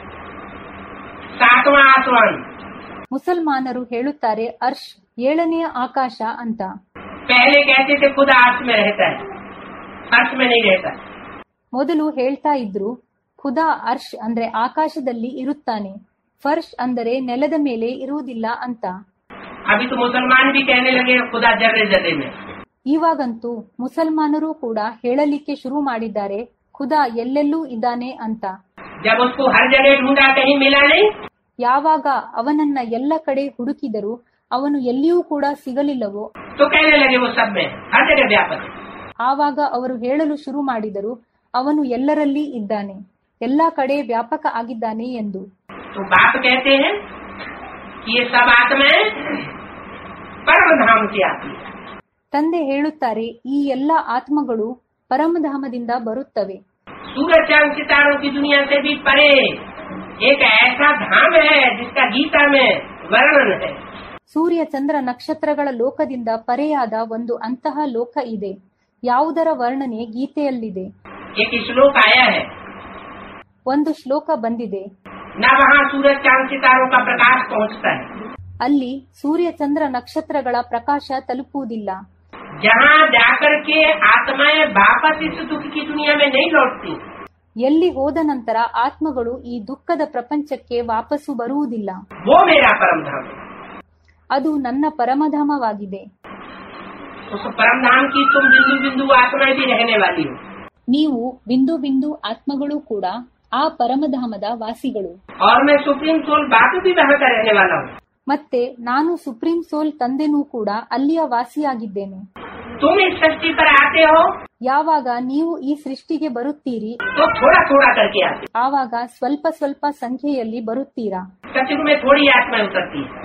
सातवां आसमान ಮುಸಲ್ಮಾನರು ಹೇಳುತ್ತಾರೆ ಅರ್ಶ್ ಏಳನೆಯ ಆಕಾಶ ಅಂತ पहले कहते थे खुद अर्श में रहता है अर्श में नहीं रहता ಮೊದಲು ಹೇಳ್ತಾ ಇದ್ರು ಖುದಾ ಅರ್ಶ್ ಅಂದ್ರೆ ಆಕಾಶದಲ್ಲಿ ಇರುತ್ತಾನೆ ಫರ್ಶ್ ಅಂದರೆ ನೆಲದ ಮೇಲೆ ಇರುವುದಿಲ್ಲ ಅಂತ अभी तो मुसलमान भी कहने लगे हैं, खुदा जर्रे जर्रे में ಇವಾಗಂತೂ ಮುಸಲ್ಮಾನರು ಕೂಡ ಹೇಳಲಿಕ್ಕೆ ಶುರು ಮಾಡಿದ್ದಾರೆ ಖುದಾ ಎಲ್ಲೆಲ್ಲೂ ಇದ್ದಾನೆ ಅಂತ जब उसको हर जगह ढूंढा कहीं मिला नहीं ಯಾವಾಗ ಅವನನ್ನ ಎಲ್ಲ ಕಡೆ ಹುಡುಕಿದರೂ ಅವನು ಎಲ್ಲಿಯೂ ಕೂಡ ಸಿಗಲಿಲ್ಲವೋ तो कहने लगे वो सब में है, हर जगह व्यापक है ಆವಾಗ ಅವರು ಹೇಳಲು ಶುರು ಮಾಡಿದರು ಅವನು ಎಲ್ಲರಲ್ಲಿ ಇದ್ದಾನೆ ಎಲ್ಲಾ ಕಡೆ ವ್ಯಾಪಕ ಆಗಿದ್ದಾನೆ ಎಂದು तो बाप कहते हैं कि ये सब आत्माएं परम धाम से आती है ತಂದೆ ಹೇಳುತ್ತಾರೆ ಈ ಎಲ್ಲಾ ಆತ್ಮಗಳು ಪರಮಧಾಮದಿಂದ ಬರುತ್ತವೆ सूरज चांद सितारों की दुनिया से भी परे एक ऐसा धाम है जिसका गीता में वर्णन है ಸೂರ್ಯ ಚಂದ್ರ ನಕ್ಷತ್ರಗಳ ಲೋಕದಿಂದ ಪರೆಯಾದ ಒಂದು ಅಂತಹ ಲೋಕ ಇದೆ ಯಾವುದರ ವರ್ಣನೆ ಗೀತೆಯಲ್ಲಿದೆ एक श्लोक आया है ಒಂದು ಶ್ಲೋಕ ಬಂದಿದೆ न वहाँ सूरज चांद सितारों का प्रकाश पहुँचता है ಅಲ್ಲಿ ಸೂರ್ಯ ಚಂದ್ರ ನಕ್ಷತ್ರಗಳ ಪ್ರಕಾಶ ತಲುಪುವುದಿಲ್ಲ जहाँ जाकर के आत्माएं वापस इस दुख की दुनिया में नहीं लौटती ಎಲ್ಲಿ ಹೋದ ನಂತರ ಆತ್ಮಗಳು ಈ ದುಃಖದ ಪ್ರಪಂಚಕ್ಕೆ ವಾಪಸ್ಸು ಬರುವುದಿಲ್ಲ वो मेरा परम धाम है ಅದು ನನ್ನ ಪರಮಧಾಮವಾಗಿದೆ उस परम धाम की तुम बिंदु बिंदु आत्माएं भी रहने वाली हो ನೀವು ಬಿಂದು ಬಿಂದು ಆತ್ಮಗಳು ಕೂಡ ಆ ಪರಮಧಾಮದ ವಾಸಿಗಳು और मैं सुप्रीम सोल बाप भी वहाँ का रहने वाला हूँ ಮತ್ತೆ ನಾನು ಸುಪ್ರೀಂ ಸೋಲ್ ತಂದೆನೂ ಕೂಡ ಅಲ್ಲಿಯ ವಾಸಿಯಾಗಿದ್ದೇನೆ तुम इस सृष्टि पर आते हो ಯಾವಾಗ ನೀವು ಈ ಸೃಷ್ಟಿಗೆ ಬರುತ್ತೀರಿ तो थोड़ा थोड़ा करके आते ಆವಾಗ ಸ್ವಲ್ಪ ಸ್ವಲ್ಪ ಸಂಖ್ಯೆಯಲ್ಲಿ ಬರುತ್ತೀರಾ सतयुग में थोड़ी आत्माएं उतरती है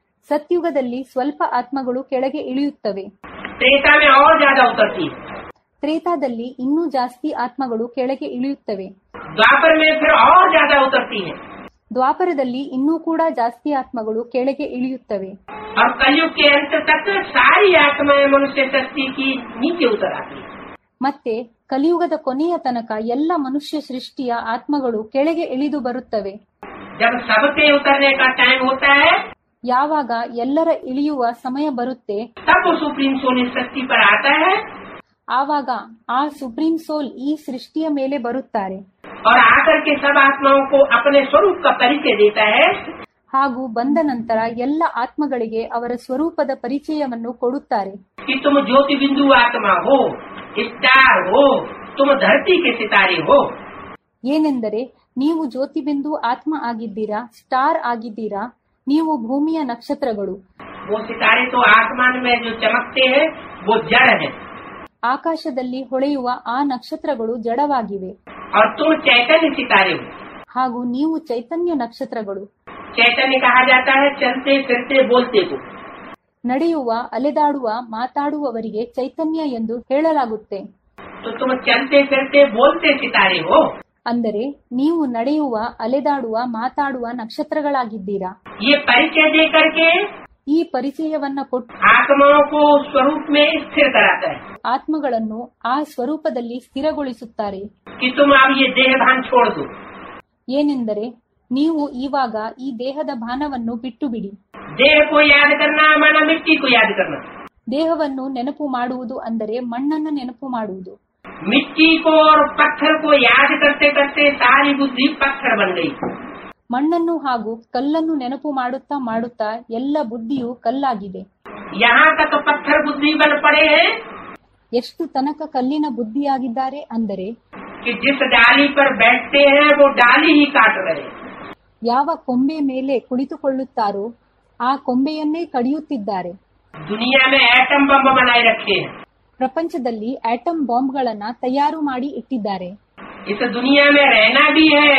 ಸತ್ಯುಗದಲ್ಲಿ ಸ್ವಲ್ಪ ಆತ್ಮಗಳು ಕೆಳಗೆ ಇಳಿಯುತ್ತವೆ त्रेता में और ज्यादा उतरती है ತ್ರೇತಾದಲ್ಲಿ ಇನ್ನೂ ಜಾಸ್ತಿ ಆತ್ಮಗಳು ಕೆಳಗೆ ಇಳಿಯುತ್ತವೆ द्वापर में फिर और ज्यादा उतरती हैं ದ್ವಾಪರದಲ್ಲಿ ಇನ್ನೂ ಕೂಡ ಜಾಸ್ತಿ ಆತ್ಮಗಳು ಕೆಳಗೆ ಇಳಿಯುತ್ತವೆ और कलयुग के अंत तक सारी आत्माएं मनुष्य शक्ति की नीचे उतर आती हैं ಮತ್ತೆ ಕಲಿಯುಗದ ಕೊನೆಯ ತನಕ ಎಲ್ಲ ಮನುಷ್ಯ ಸೃಷ್ಟಿಯ ಆತ್ಮಗಳು ಕೆಳಗೆ ಇಳಿದು ಬರುತ್ತವೆ जब सबके उतरने का टाइम होता है ಯಾವಾಗ ಎಲ್ಲರ ಇಳಿಯುವ ಸಮಯ ಬರುತ್ತೆ तब वो सुप्रीम सोल इस शक्ति पर आता है ಆವಾಗ ಆ ಸುಪ್ರೀಂ ಸೋಲ್ ಈ ಸೃಷ್ಟಿಯ ಮೇಲೆ ಬರುತ್ತಾರೆ और आकर के सब आत्माओं को अपने स्वरूप का परिचय देता है ಹಾಗೂ ಬಂದ ನಂತರ ಎಲ್ಲ ಆತ್ಮಗಳಿಗೆ ಅವರ ಸ್ವರೂಪದ ಪರಿಚಯವನ್ನು ಕೊಡುತ್ತಾರೆ कि तुम ज्योति बिंदु आत्मा हो स्टार हो तुम धरती के सितारे हो ಏನೆಂದರೆ ನೀವು ಜ್ಯೋತಿಬಿಂದು ಆತ್ಮ ಆಗಿದ್ದೀರಾ ಸ್ಟಾರ್ ಆಗಿದ್ದೀರಾ ನೀವು ಭೂಮಿಯ ನಕ್ಷತ್ರಗಳು वो सितारे तो आसमान में जो चमकते हैं वो जड़ है ಆಕಾಶದಲ್ಲಿ ಹೊಳೆಯುವ ಆ ನಕ್ಷತ್ರಗಳು ಜಡವಾಗಿವೆ और तुम चैतन्य सितारे हो ಹಾಗೂ ನೀವು ಚೈತನ್ಯ ನಕ್ಷತ್ರಗಳು चैतन्य कहा जाता है चलते फिरते बोलते को ನಡೆಯುವ ಅಲೆದಾಡುವ ಮಾತಾಡುವವರಿಗೆ ಚೈತನ್ಯ ಎಂದು ಹೇಳಲಾಗುತ್ತೆ तो तुम चलते फिरते बोलते सितारे हो ಅಂದರೆ ನೀವು ನಡೆಯುವ ಅಲೆದಾಡುವ ಮಾತಾಡುವ ನಕ್ಷತ್ರಗಳಾಗಿದ್ದೀರಾ ये परिचय दे करके ಈ ಪರಿಚಯವನ್ನ ಕೊಟ್ಟು आत्माओं को स्वरूप में स्थिर कराता है ಆತ್ಮಗಳನ್ನು ಆ ಸ್ವರೂಪದಲ್ಲಿ ಸ್ಥಿರಗೊಳಿಸುತ್ತಾರೆ कि तुम अब ये देह भान छोड़ दो ಏನೆಂದರೆ ನೀವು ಇವಾಗ ಈ ದೇಹದ ಭಾನವನ್ನು ಬಿಟ್ಟು ಬಿಡಿ देह को याद करना माना मिट्टी को याद करना ದೇಹವನ್ನು ನೆನಪು ಮಾಡುವುದು ಅಂದರೆ ಮಣ್ಣನ್ನು ನೆನಪು ಮಾಡುವುದು मिट्टी को और पत्थर को याद करते करते सारी बुद्धि पत्थर बन गई ಮಣ್ಣನ್ನು ಹಾಗೂ ಕಲ್ಲನ್ನು ನೆನಪು ಮಾಡುತ್ತಾ ಮಾಡುತ್ತಾ ಎಲ್ಲ ಬುದ್ಧಿಯು ಕಲ್ಲಾಗಿದೆ यहाँ तक पत्थर बुद्धि बन पड़े हैं ಎಷ್ಟು ತನಕ ಕಲ್ಲಿನ ಬುದ್ಧಿಯಾಗಿದ್ದಾರೆ ಅಂದರೆ कि जिस डाली पर बैठते हैं वो डाली ही काट रहे हैं ಯಾವ ಕೊಂಬೆ ಮೇಲೆ ಕುಳಿತುಕೊಳ್ಳುತ್ತಾರೋ ಆ ಕೊಂಬೆಯನ್ನೇ ಕಡಿಯುತ್ತಿದ್ದಾರೆ दुनिया में एटम बम बनाए रखे हैं ಪ್ರಪಂಚದಲ್ಲಿ ಆಟಮ್ ಬಾಂಬ್ಗಳನ್ನ ತಯಾರು ಮಾಡಿ ಇಟ್ಟಿದ್ದಾರೆ इस दुनिया में रहना भी है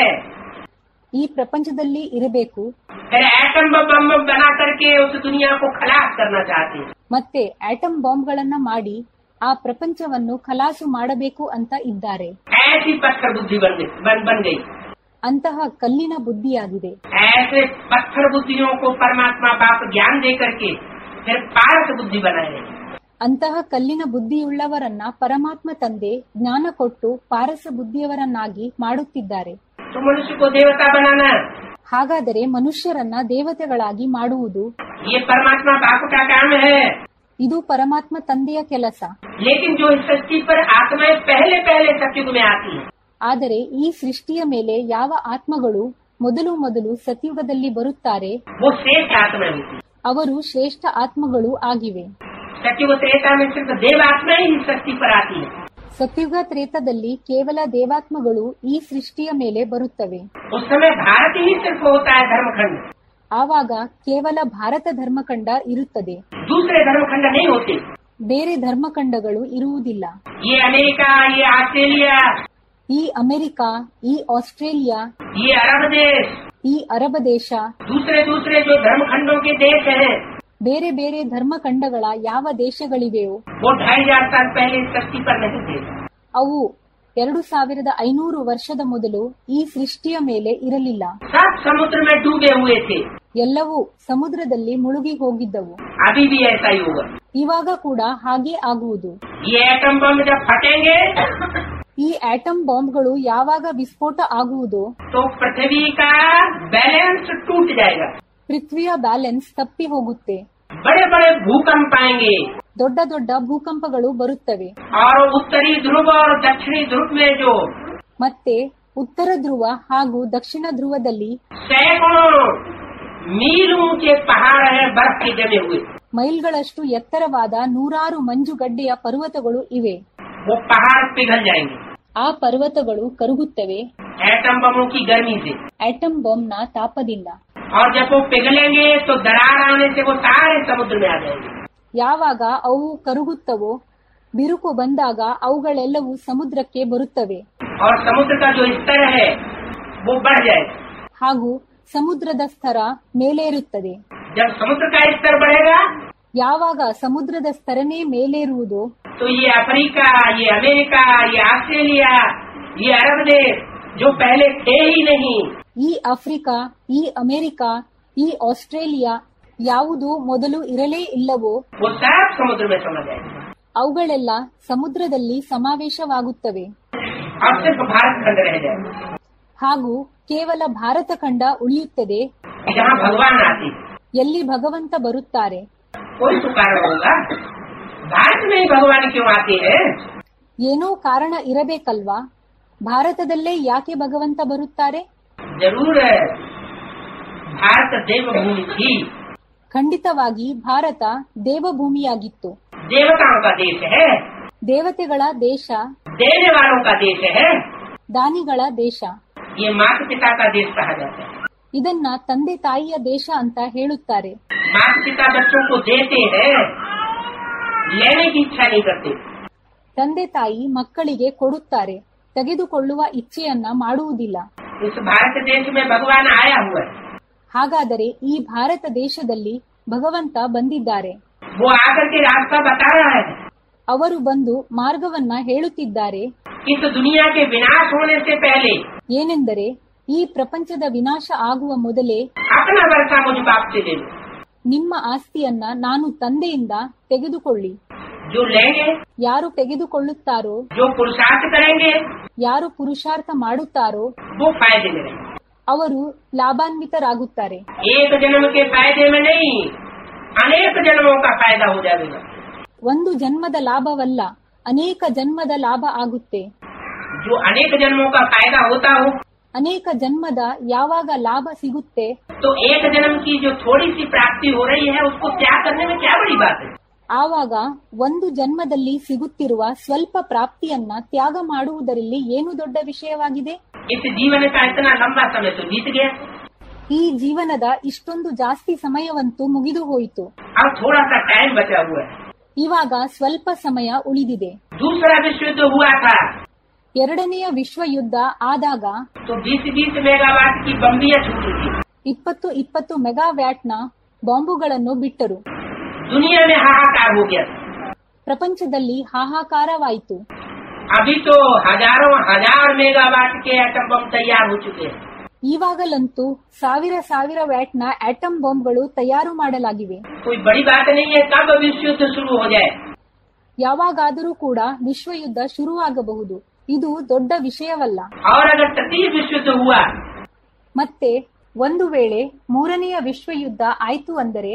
ಈ ಪ್ರಪಂಚದಲ್ಲಿ ಇರಬೇಕು फिर एटम बम बना करके उस दुनिया को खलास करना चाहते हैं ಮತ್ತೆ ಆಟಮ್ ಬಾಂಬ್ಗಳನ್ನ ಮಾಡಿ ಆ ಪ್ರಪಂಚವನ್ನು ಖಲಾಸು ಮಾಡಬೇಕು ಅಂತ ಇದ್ದಾರೆ ऐसी पत्थर बुद्धि बन गई बन, बन गई ಅಂತಹ ಕಲ್ಲಿನ ಬುದ್ಧಿಯಾಗಿದೆ ऐसे पत्थर बुद्धियों को परमात्मा बाप ज्ञान दे करके फिर पारस बुद्धि बनाए हैं ಅಂತಹ ಕಲ್ಲಿನ ಬುದ್ಧಿಯುಳ್ಳವರನ್ನ ಪರಮಾತ್ಮ ತಂದೆ ಜ್ಞಾನ ಕೊಟ್ಟು ಪಾರಸ ಬುದ್ಧಿಯವರನ್ನಾಗಿ ಮಾಡುತ್ತಿದ್ದಾರೆ तो मनुष्य को देवता बनाना ಹಾಗಾದರೆ ಮನುಷ್ಯರನ್ನ ದೇವತೆಗಳಾಗಿ ಮಾಡುವುದು ये परमात्मा बाप का काम है ಇದು ಪರಮಾತ್ಮ ತಂದೆಯ ಕೆಲಸ लेकिन जो इस सृष्टि पर आत्माएं पहले पहले सत्युग में आती हैं ಆದರೆ ಈ ಸೃಷ್ಟಿಯ ಮೇಲೆ ಯಾವ ಆತ್ಮಗಳು ಮೊದಲು ಮೊದಲು ಸತ್ಯುಗದಲ್ಲಿ ಬರುತ್ತಾರೆ वो श्रेष्ठ आत्माएं होती हैं ಅವರು ಶ್ರೇಷ್ಠ ಆತ್ಮಗಳು ಆಗಿವೆ सत्युग त्रेता में सिर्फ देव आत्माएं ही सृष्टि पर आती हैं ಸತ್ಯುಗ ತ್ರೇತದಲ್ಲಿ ಕೇವಲ ದೇವಾತ್ಮಗಳು ಈ ಸೃಷ್ಟಿಯ ಮೇಲೆ ಬರುತ್ತವೆ उस समय भारत ही सिर्फ होता है धर्मखंड ಆವಾಗ ಕೇವಲ ಭಾರತ ಧರ್ಮಖಂಡ ಇರುತ್ತದೆ दूसरे धर्मखंड नहीं होते ಬೇರೆ ಧರ್ಮಖಂಡಗಳು ಇರುವುದಿಲ್ಲ ये अमेरिका ये ऑस्ट्रेलिया ಈ ಅಮೆರಿಕ ಈ ಆಸ್ಟ್ರೇಲಿಯಾ ये अरब देश ಈ ಅರಬ ದೇಶ दूसरे दूसरे जो धर्मखंडों के देश हैं ಬೇರೆ ಬೇರೆ ಧರ್ಮಖಂಡಗಳ ಯಾವ ದೇಶಗಳಿವೆಯೋ वो ढाई हजार साल पहले इस सृष्टि पर नहीं थे ಅವು ಎರಡು ಸಾವಿರದ ಐನೂರು ವರ್ಷದ ಮೊದಲು ಈ ಸೃಷ್ಟಿಯ ಮೇಲೆ ಇರಲಿಲ್ಲ सब समुद्र में डूबे हुए थे ಎಲ್ಲವೂ ಸಮುದ್ರದಲ್ಲಿ ಮುಳುಗಿ ಹೋಗಿದ್ದವು अभी भी ऐसा ही होगा ಇವಾಗ ಕೂಡ ಹಾಗೆ ಆಗುವುದು ये एटम बम जब फटेंगे ಈ ಆಟಮ್ ಬಾಂಬ್ಗಳು ಯಾವಾಗ ವಿಸ್ಫೋಟ ಆಗುವುದೋ तो पृथ्वी का बैलेंस टूट जाएगा ಪೃಥ್ವಿಯ ಬ್ಯಾಲೆನ್ಸ್ ತಪ್ಪಿ ಹೋಗುತ್ತೆ बड़े बड़े भूकंप आएंगे ದೊಡ್ಡ ದೊಡ್ಡ ಭೂಕಂಪಗಳು ಬರುತ್ತವೆ और उत्तरी ध्रुव और दक्षिणी ध्रुव में जो ಮತ್ತೆ ಉತ್ತರ ಧ್ರುವ ಹಾಗೂ ದಕ್ಷಿಣ ಧ್ರುವದಲ್ಲಿ सैकड़ों मील ऊंचे पहाड़ हैं बर्फ के जमे हुए ಮೈಲ್ಗಳಷ್ಟು ಎತ್ತರವಾದ ನೂರಾರು ಮಂಜುಗಡ್ಡೆಯ ಪರ್ವತಗಳು ಇವೆ वो पहाड़ पिघल जाएंगे ಆ ಪರ್ವತಗಳು ಕರಗುತ್ತವೆ एटम बमों की गर्मी से ಆಟಮ್ ಬಾಂಬ್ನ ತಾಪದಿಂದ और जब वो पिघलेंगे तो दरार आने से वो सारे समुद्र में आ जाएंगे ಯಾವಾಗ ಅವು ಕರಗುತ್ತವೋ ಬಿರುಕು ಬಂದಾಗ ಅವುಗಳೆಲ್ಲವೂ ಸಮುದ್ರಕ್ಕೆ ಬರುತ್ತವೆ और समुद्र का जो स्तर है वो बढ़ जाएगा ಹಾಗೂ ಸಮುದ್ರದ ಸ್ತರ ಮೇಲೇರುತ್ತದೆ जब समुद्र का स्तर बढ़ेगा ಯಾವಾಗ ಸಮುದ್ರದ ಸ್ತರನೇ ಮೇಲೇರುವುದೋ तो ये अफ्रीका ये अमेरिका ये ऑस्ट्रेलिया ये अरब देश जो पहले थे ही नहीं ಈ ಆಫ್ರಿಕಾ ಈ ಅಮೆರಿಕ ಈ ಆಸ್ಟ್ರೇಲಿಯಾ ಯಾವುದು ಮೊದಲು ಇರಲೇ ಇಲ್ಲವೋ वो सब समुद्र में समा जाएगा ಅವುಗಳೆಲ್ಲ ಸಮುದ್ರದಲ್ಲಿ ಸಮಾವೇಶವಾಗುತ್ತವೆ और सिर्फ भारत खंड रह जाएगा ಹಾಗೂ ಕೇವಲ ಭಾರತ ಖಂಡ ಉಳಿಯುತ್ತದೆ जहाँ भगवान आते हैं। ಎಲ್ಲಿ ಭಗವಂತ ಬರುತ್ತಾರೆ कोई तो कारण होगा भारत में ही भगवान क्यों आते हैं ಏನೋ ಕಾರಣ ಇರಬೇಕಲ್ವಾ ಭಾರತದಲ್ಲೇ ಯಾಕೆ ಭಗವಂತ ಬರುತ್ತಾರೆ जरूर है भारत देवभूमि थी ಖಂಡಿತವಾಗಿ ಭಾರತ ದೇವಭೂಮಿಯಾಗಿತ್ತು देवताओं का देश है ದೇವತೆಗಳ ದೇಶ देने वालों का देश है ದಾನಿಗಳ ದೇಶ ये माता पिता का देश कहा जाता है ಇದನ್ನ ತಂದೆ ತಾಯಿಯ ದೇಶ ಅಂತ ಹೇಳುತ್ತಾರೆ माता पिता बच्चों को देते हैं लेने की इच्छा नहीं करते ತಂದೆ ತಾಯಿ ಮಕ್ಕಳಿಗೆ ಕೊಡುತ್ತಾರೆ ತೆಗೆದುಕೊಳ್ಳುವ ಇಚ್ಛೆಯನ್ನ ಮಾಡುವುದಿಲ್ಲ इस भारत देश में भगवान आया हुआ है ಹಾಗಾದರೆ ಈ ಭಾರತ ದೇಶದಲ್ಲಿ ಭಗವಂತ ಬಂದಿದ್ದಾರೆ वो आकर के रास्ता बता रहा है ಅವರು ಬಂದು ಮಾರ್ಗವನ್ನ ಹೇಳುತ್ತಿದ್ದಾರೆ इस दुनिया के विनाश होने से पहले ಏನೆಂದರೆ ಈ ಪ್ರಪಂಚದ ವಿನಾಶ ಆಗುವ ಮೊದಲೇ अपना वर्षा मुझ बाप से ले लो ನಿಮ್ಮ ಆಸ್ತಿಯನ್ನ ನಾನು ತಂದೆಯಿಂದ ತೆಗೆದುಕೊಳ್ಳಿ जो लेंगे ಯಾರು ತೆಗೆದುಕೊಳ್ಳುತ್ತಾರೋ जो पुरुषार्थ करेंगे ಯಾರು ಪುರುಷಾರ್ಥ ಮಾಡುತ್ತಾರೋ वो फायदे में रहेंगे ಅವರು ಲಾಭಾನ್ವಿತರಾಗುತ್ತಾರೆ एक जन्म के फायदे में नहीं अनेक जन्मों का फायदा हो जाएगा ಒಂದು ಜನ್ಮದ ಲಾಭವಲ್ಲ ಅನೇಕ ಜನ್ಮದ ಲಾಭ ಆಗುತ್ತೆ जो अनेक जन्मों का फायदा होता हो ಅನೇಕ ಜನ್ಮದ ಯಾವಾಗ ಲಾಭ ಸಿಗುತ್ತೆ तो एक जन्म की जो थोड़ी सी प्राप्ति हो रही है उसको त्याग करने में क्या बड़ी बात है ಆವಾಗ ಒಂದು ಜನ್ಮದಲ್ಲಿ ಸಿಗುತ್ತಿರುವ ಸ್ವಲ್ಪ ಪ್ರಾಪ್ತಿಯನ್ನ ತ್ಯಾಗ ಮಾಡುವುದರಲ್ಲಿ ಏನು ದೊಡ್ಡ ವಿಷಯವಾಗಿದೆ इस जीवन का इतना लंबा समय तो बीत गया ಈ ಜೀವನದ ಇಷ್ಟೊಂದು ಜಾಸ್ತಿ ಸಮಯವಂತೂ ಮುಗಿದು ಹೋಯಿತು अब थोड़ा सा टाइम बचा हुआ है ಇವಾಗ ಸ್ವಲ್ಪ ಸಮಯ ಉಳಿದಿದೆ दूसरा विश्व युद्ध हुआ था ಎರಡನೆಯ ವಿಶ್ವ ಯುದ್ಧ ಆದಾಗ तो बीस बीस मेगावाट की बम्बियां छूटी थी ಇಪ್ಪತ್ತು ಇಪ್ಪತ್ತು ಮೆಗಾವ್ಯಾಟ್ನ ಬಾಂಬುಗಳನ್ನು ಬಿಟ್ಟರು दुनिया में हाहाकार हो गया था ಪ್ರಪಂಚದಲ್ಲಿ ಹಾಹಾಕಾರವಾಯಿತು अभी तो हजारों हजार मेगावाट के एटम बम तैयार हो चुके हैं ಈವಾಗಲಂತೂ ಸಾವಿರ ಸಾವಿರ ವ್ಯಾಟ್ನ ಆಟಮ್ ಬಾಂಬ್ಗಳು ತಯಾರು ಮಾಡಲಾಗಿವೆ कोई बड़ी बात नहीं है कब विश्व युद्ध शुरू हो जाए ಯಾವಾಗಾದರೂ ಕೂಡ ವಿಶ್ವ ಯುದ್ಧ ಶುರುವಾಗಬಹುದು ಇದು ದೊಡ್ಡ ವಿಷಯವಲ್ಲ और अगर तृतीय विश्व युद्ध हुआ ಮತ್ತೆ ಒಂದು ವೇಳೆ ಮೂರನೆಯ ವಿಶ್ವ ಯುದ್ಧ ಆಯ್ತು ಅಂದರೆ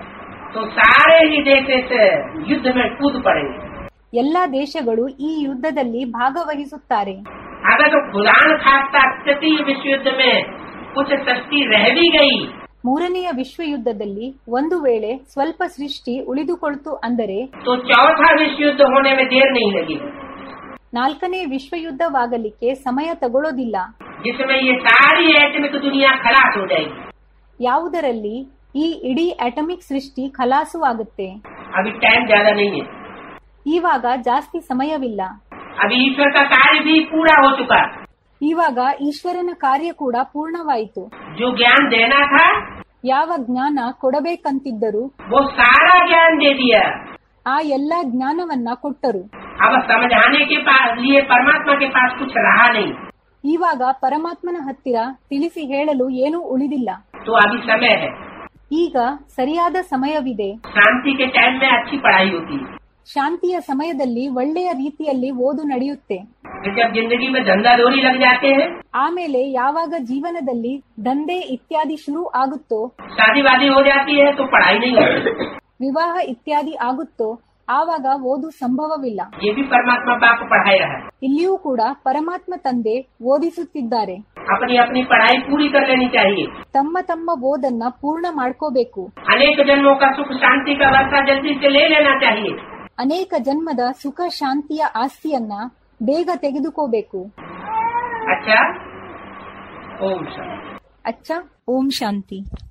तो सारे ही देश इस युद्ध में कूद पड़ेंगे ಎಲ್ಲಾ ದೇಶಗಳು ಈ ಯುದ್ಧದಲ್ಲಿ ಭಾಗವಹಿಸುತ್ತಾರೆ अगर तो खुदा न खास्ता तृतीय विश्व युद्ध में कुछ सस्ती रह भी गई ಮೂರನೆಯ ವಿಶ್ವ ಯುದ್ಧದಲ್ಲಿ ಒಂದು ವೇಳೆ ಸ್ವಲ್ಪ ಸೃಷ್ಟಿ ಉಳಿದುಕೊಳ್ತು ಅಂದರೆ तो चौथा विश्व युद्ध होने में देर नहीं लगेगी ನಾಲ್ಕನೇ ವಿಶ್ವ ಯುದ್ಧವಾಗಲಿಕ್ಕೆ ಸಮಯ ತಗೊಳ್ಳೋದಿಲ್ಲ जिसमें ये सारी एटमिक दुनिया खलास हो जाएगी ಯಾವುದರಲ್ಲಿ ಈ ಇಡೀ ಅಟಮಿಕ್ ಸೃಷ್ಟಿ ಖಲಾಸು ಆಗುತ್ತೆ अभी टाइम ज्यादा नहीं है ಇವಾಗ ಜಾಸ್ತಿ ಸಮಯವಿಲ್ಲ अभी ईश्वर का कार्य भी पूरा हो चुका ಇವಾಗ ಈಶ್ವರನ ಕಾರ್ಯ ಕೂಡ ಪೂರ್ಣವಾಯಿತು जो ज्ञान देना था ಯಾವ ಜ್ಞಾನ ಕೊಡಬೇಕಂತಿದ್ದರು वो सारा ज्ञान दे दिया ಆ ಎಲ್ಲಾ ಜ್ಞಾನವನ್ನ ಕೊಟ್ಟರು अब समझाने के पास लिए परमात्मा के पास कुछ रहा नहीं ಇವಾಗ ಪರಮಾತ್ಮನ ಹತ್ತಿರ ತಿಳಿಸಿ ಹೇಳಲು ಏನೂ ಉಳಿದಿಲ್ಲ तो अभी समय है ಈಗ ಸರಿಯಾದ ಸಮಯವಿದೆ शांति के टाइम में अच्छी पढ़ाई होती है ಶಾಂತಿಯ ಸಮಯದಲ್ಲಿ ಒಳ್ಳೆಯ ರೀತಿಯಲ್ಲಿ ಓದು ನಡೆಯುತ್ತೆ फिर जब जिंदगी में धंधा दोरी लग जाते हैं ಆಮೇಲೆ ಯಾವಾಗ ಜೀವನದಲ್ಲಿ ದಂಧೆ ಇತ್ಯಾದಿ ಶುರು ಆಗುತ್ತೋ शादी वादी हो जाती है तो पढ़ाई नहीं होती ವಿವಾಹ ಇತ್ಯಾದಿ ಆಗುತ್ತೋ ಆವಾಗ ಓದು ಸಂಭವವಿಲ್ಲ ये भी परमात्मा बाप पढ़ाई रहा है ಇಲ್ಲಿಯೂ ಕೂಡ ಪರಮಾತ್ಮ ತಂದೆ ಓದಿಸುತ್ತಿದ್ದಾರೆ अपनी अपनी पढ़ाई पूरी कर लेनी चाहिए ತಮ್ಮ ತಮ್ಮ ಓದನ್ನ ಪೂರ್ಣ ಮಾಡ್ಕೋಬೇಕು अनेक जन्मों का सुख शांति का वर्षा जल्दी से ले लेना चाहिए ಅನೇಕ ಜನ್ಮದ ಸುಖ ಶಾಂತಿಯ ಆಸ್ತಿಯನ್ನ ಬೇಗ ತೆಗೆದುಕೋಬೇಕು अच्छा ओम शांति ಅಚ್ಚ ಓಂ ಶಾಂತಿ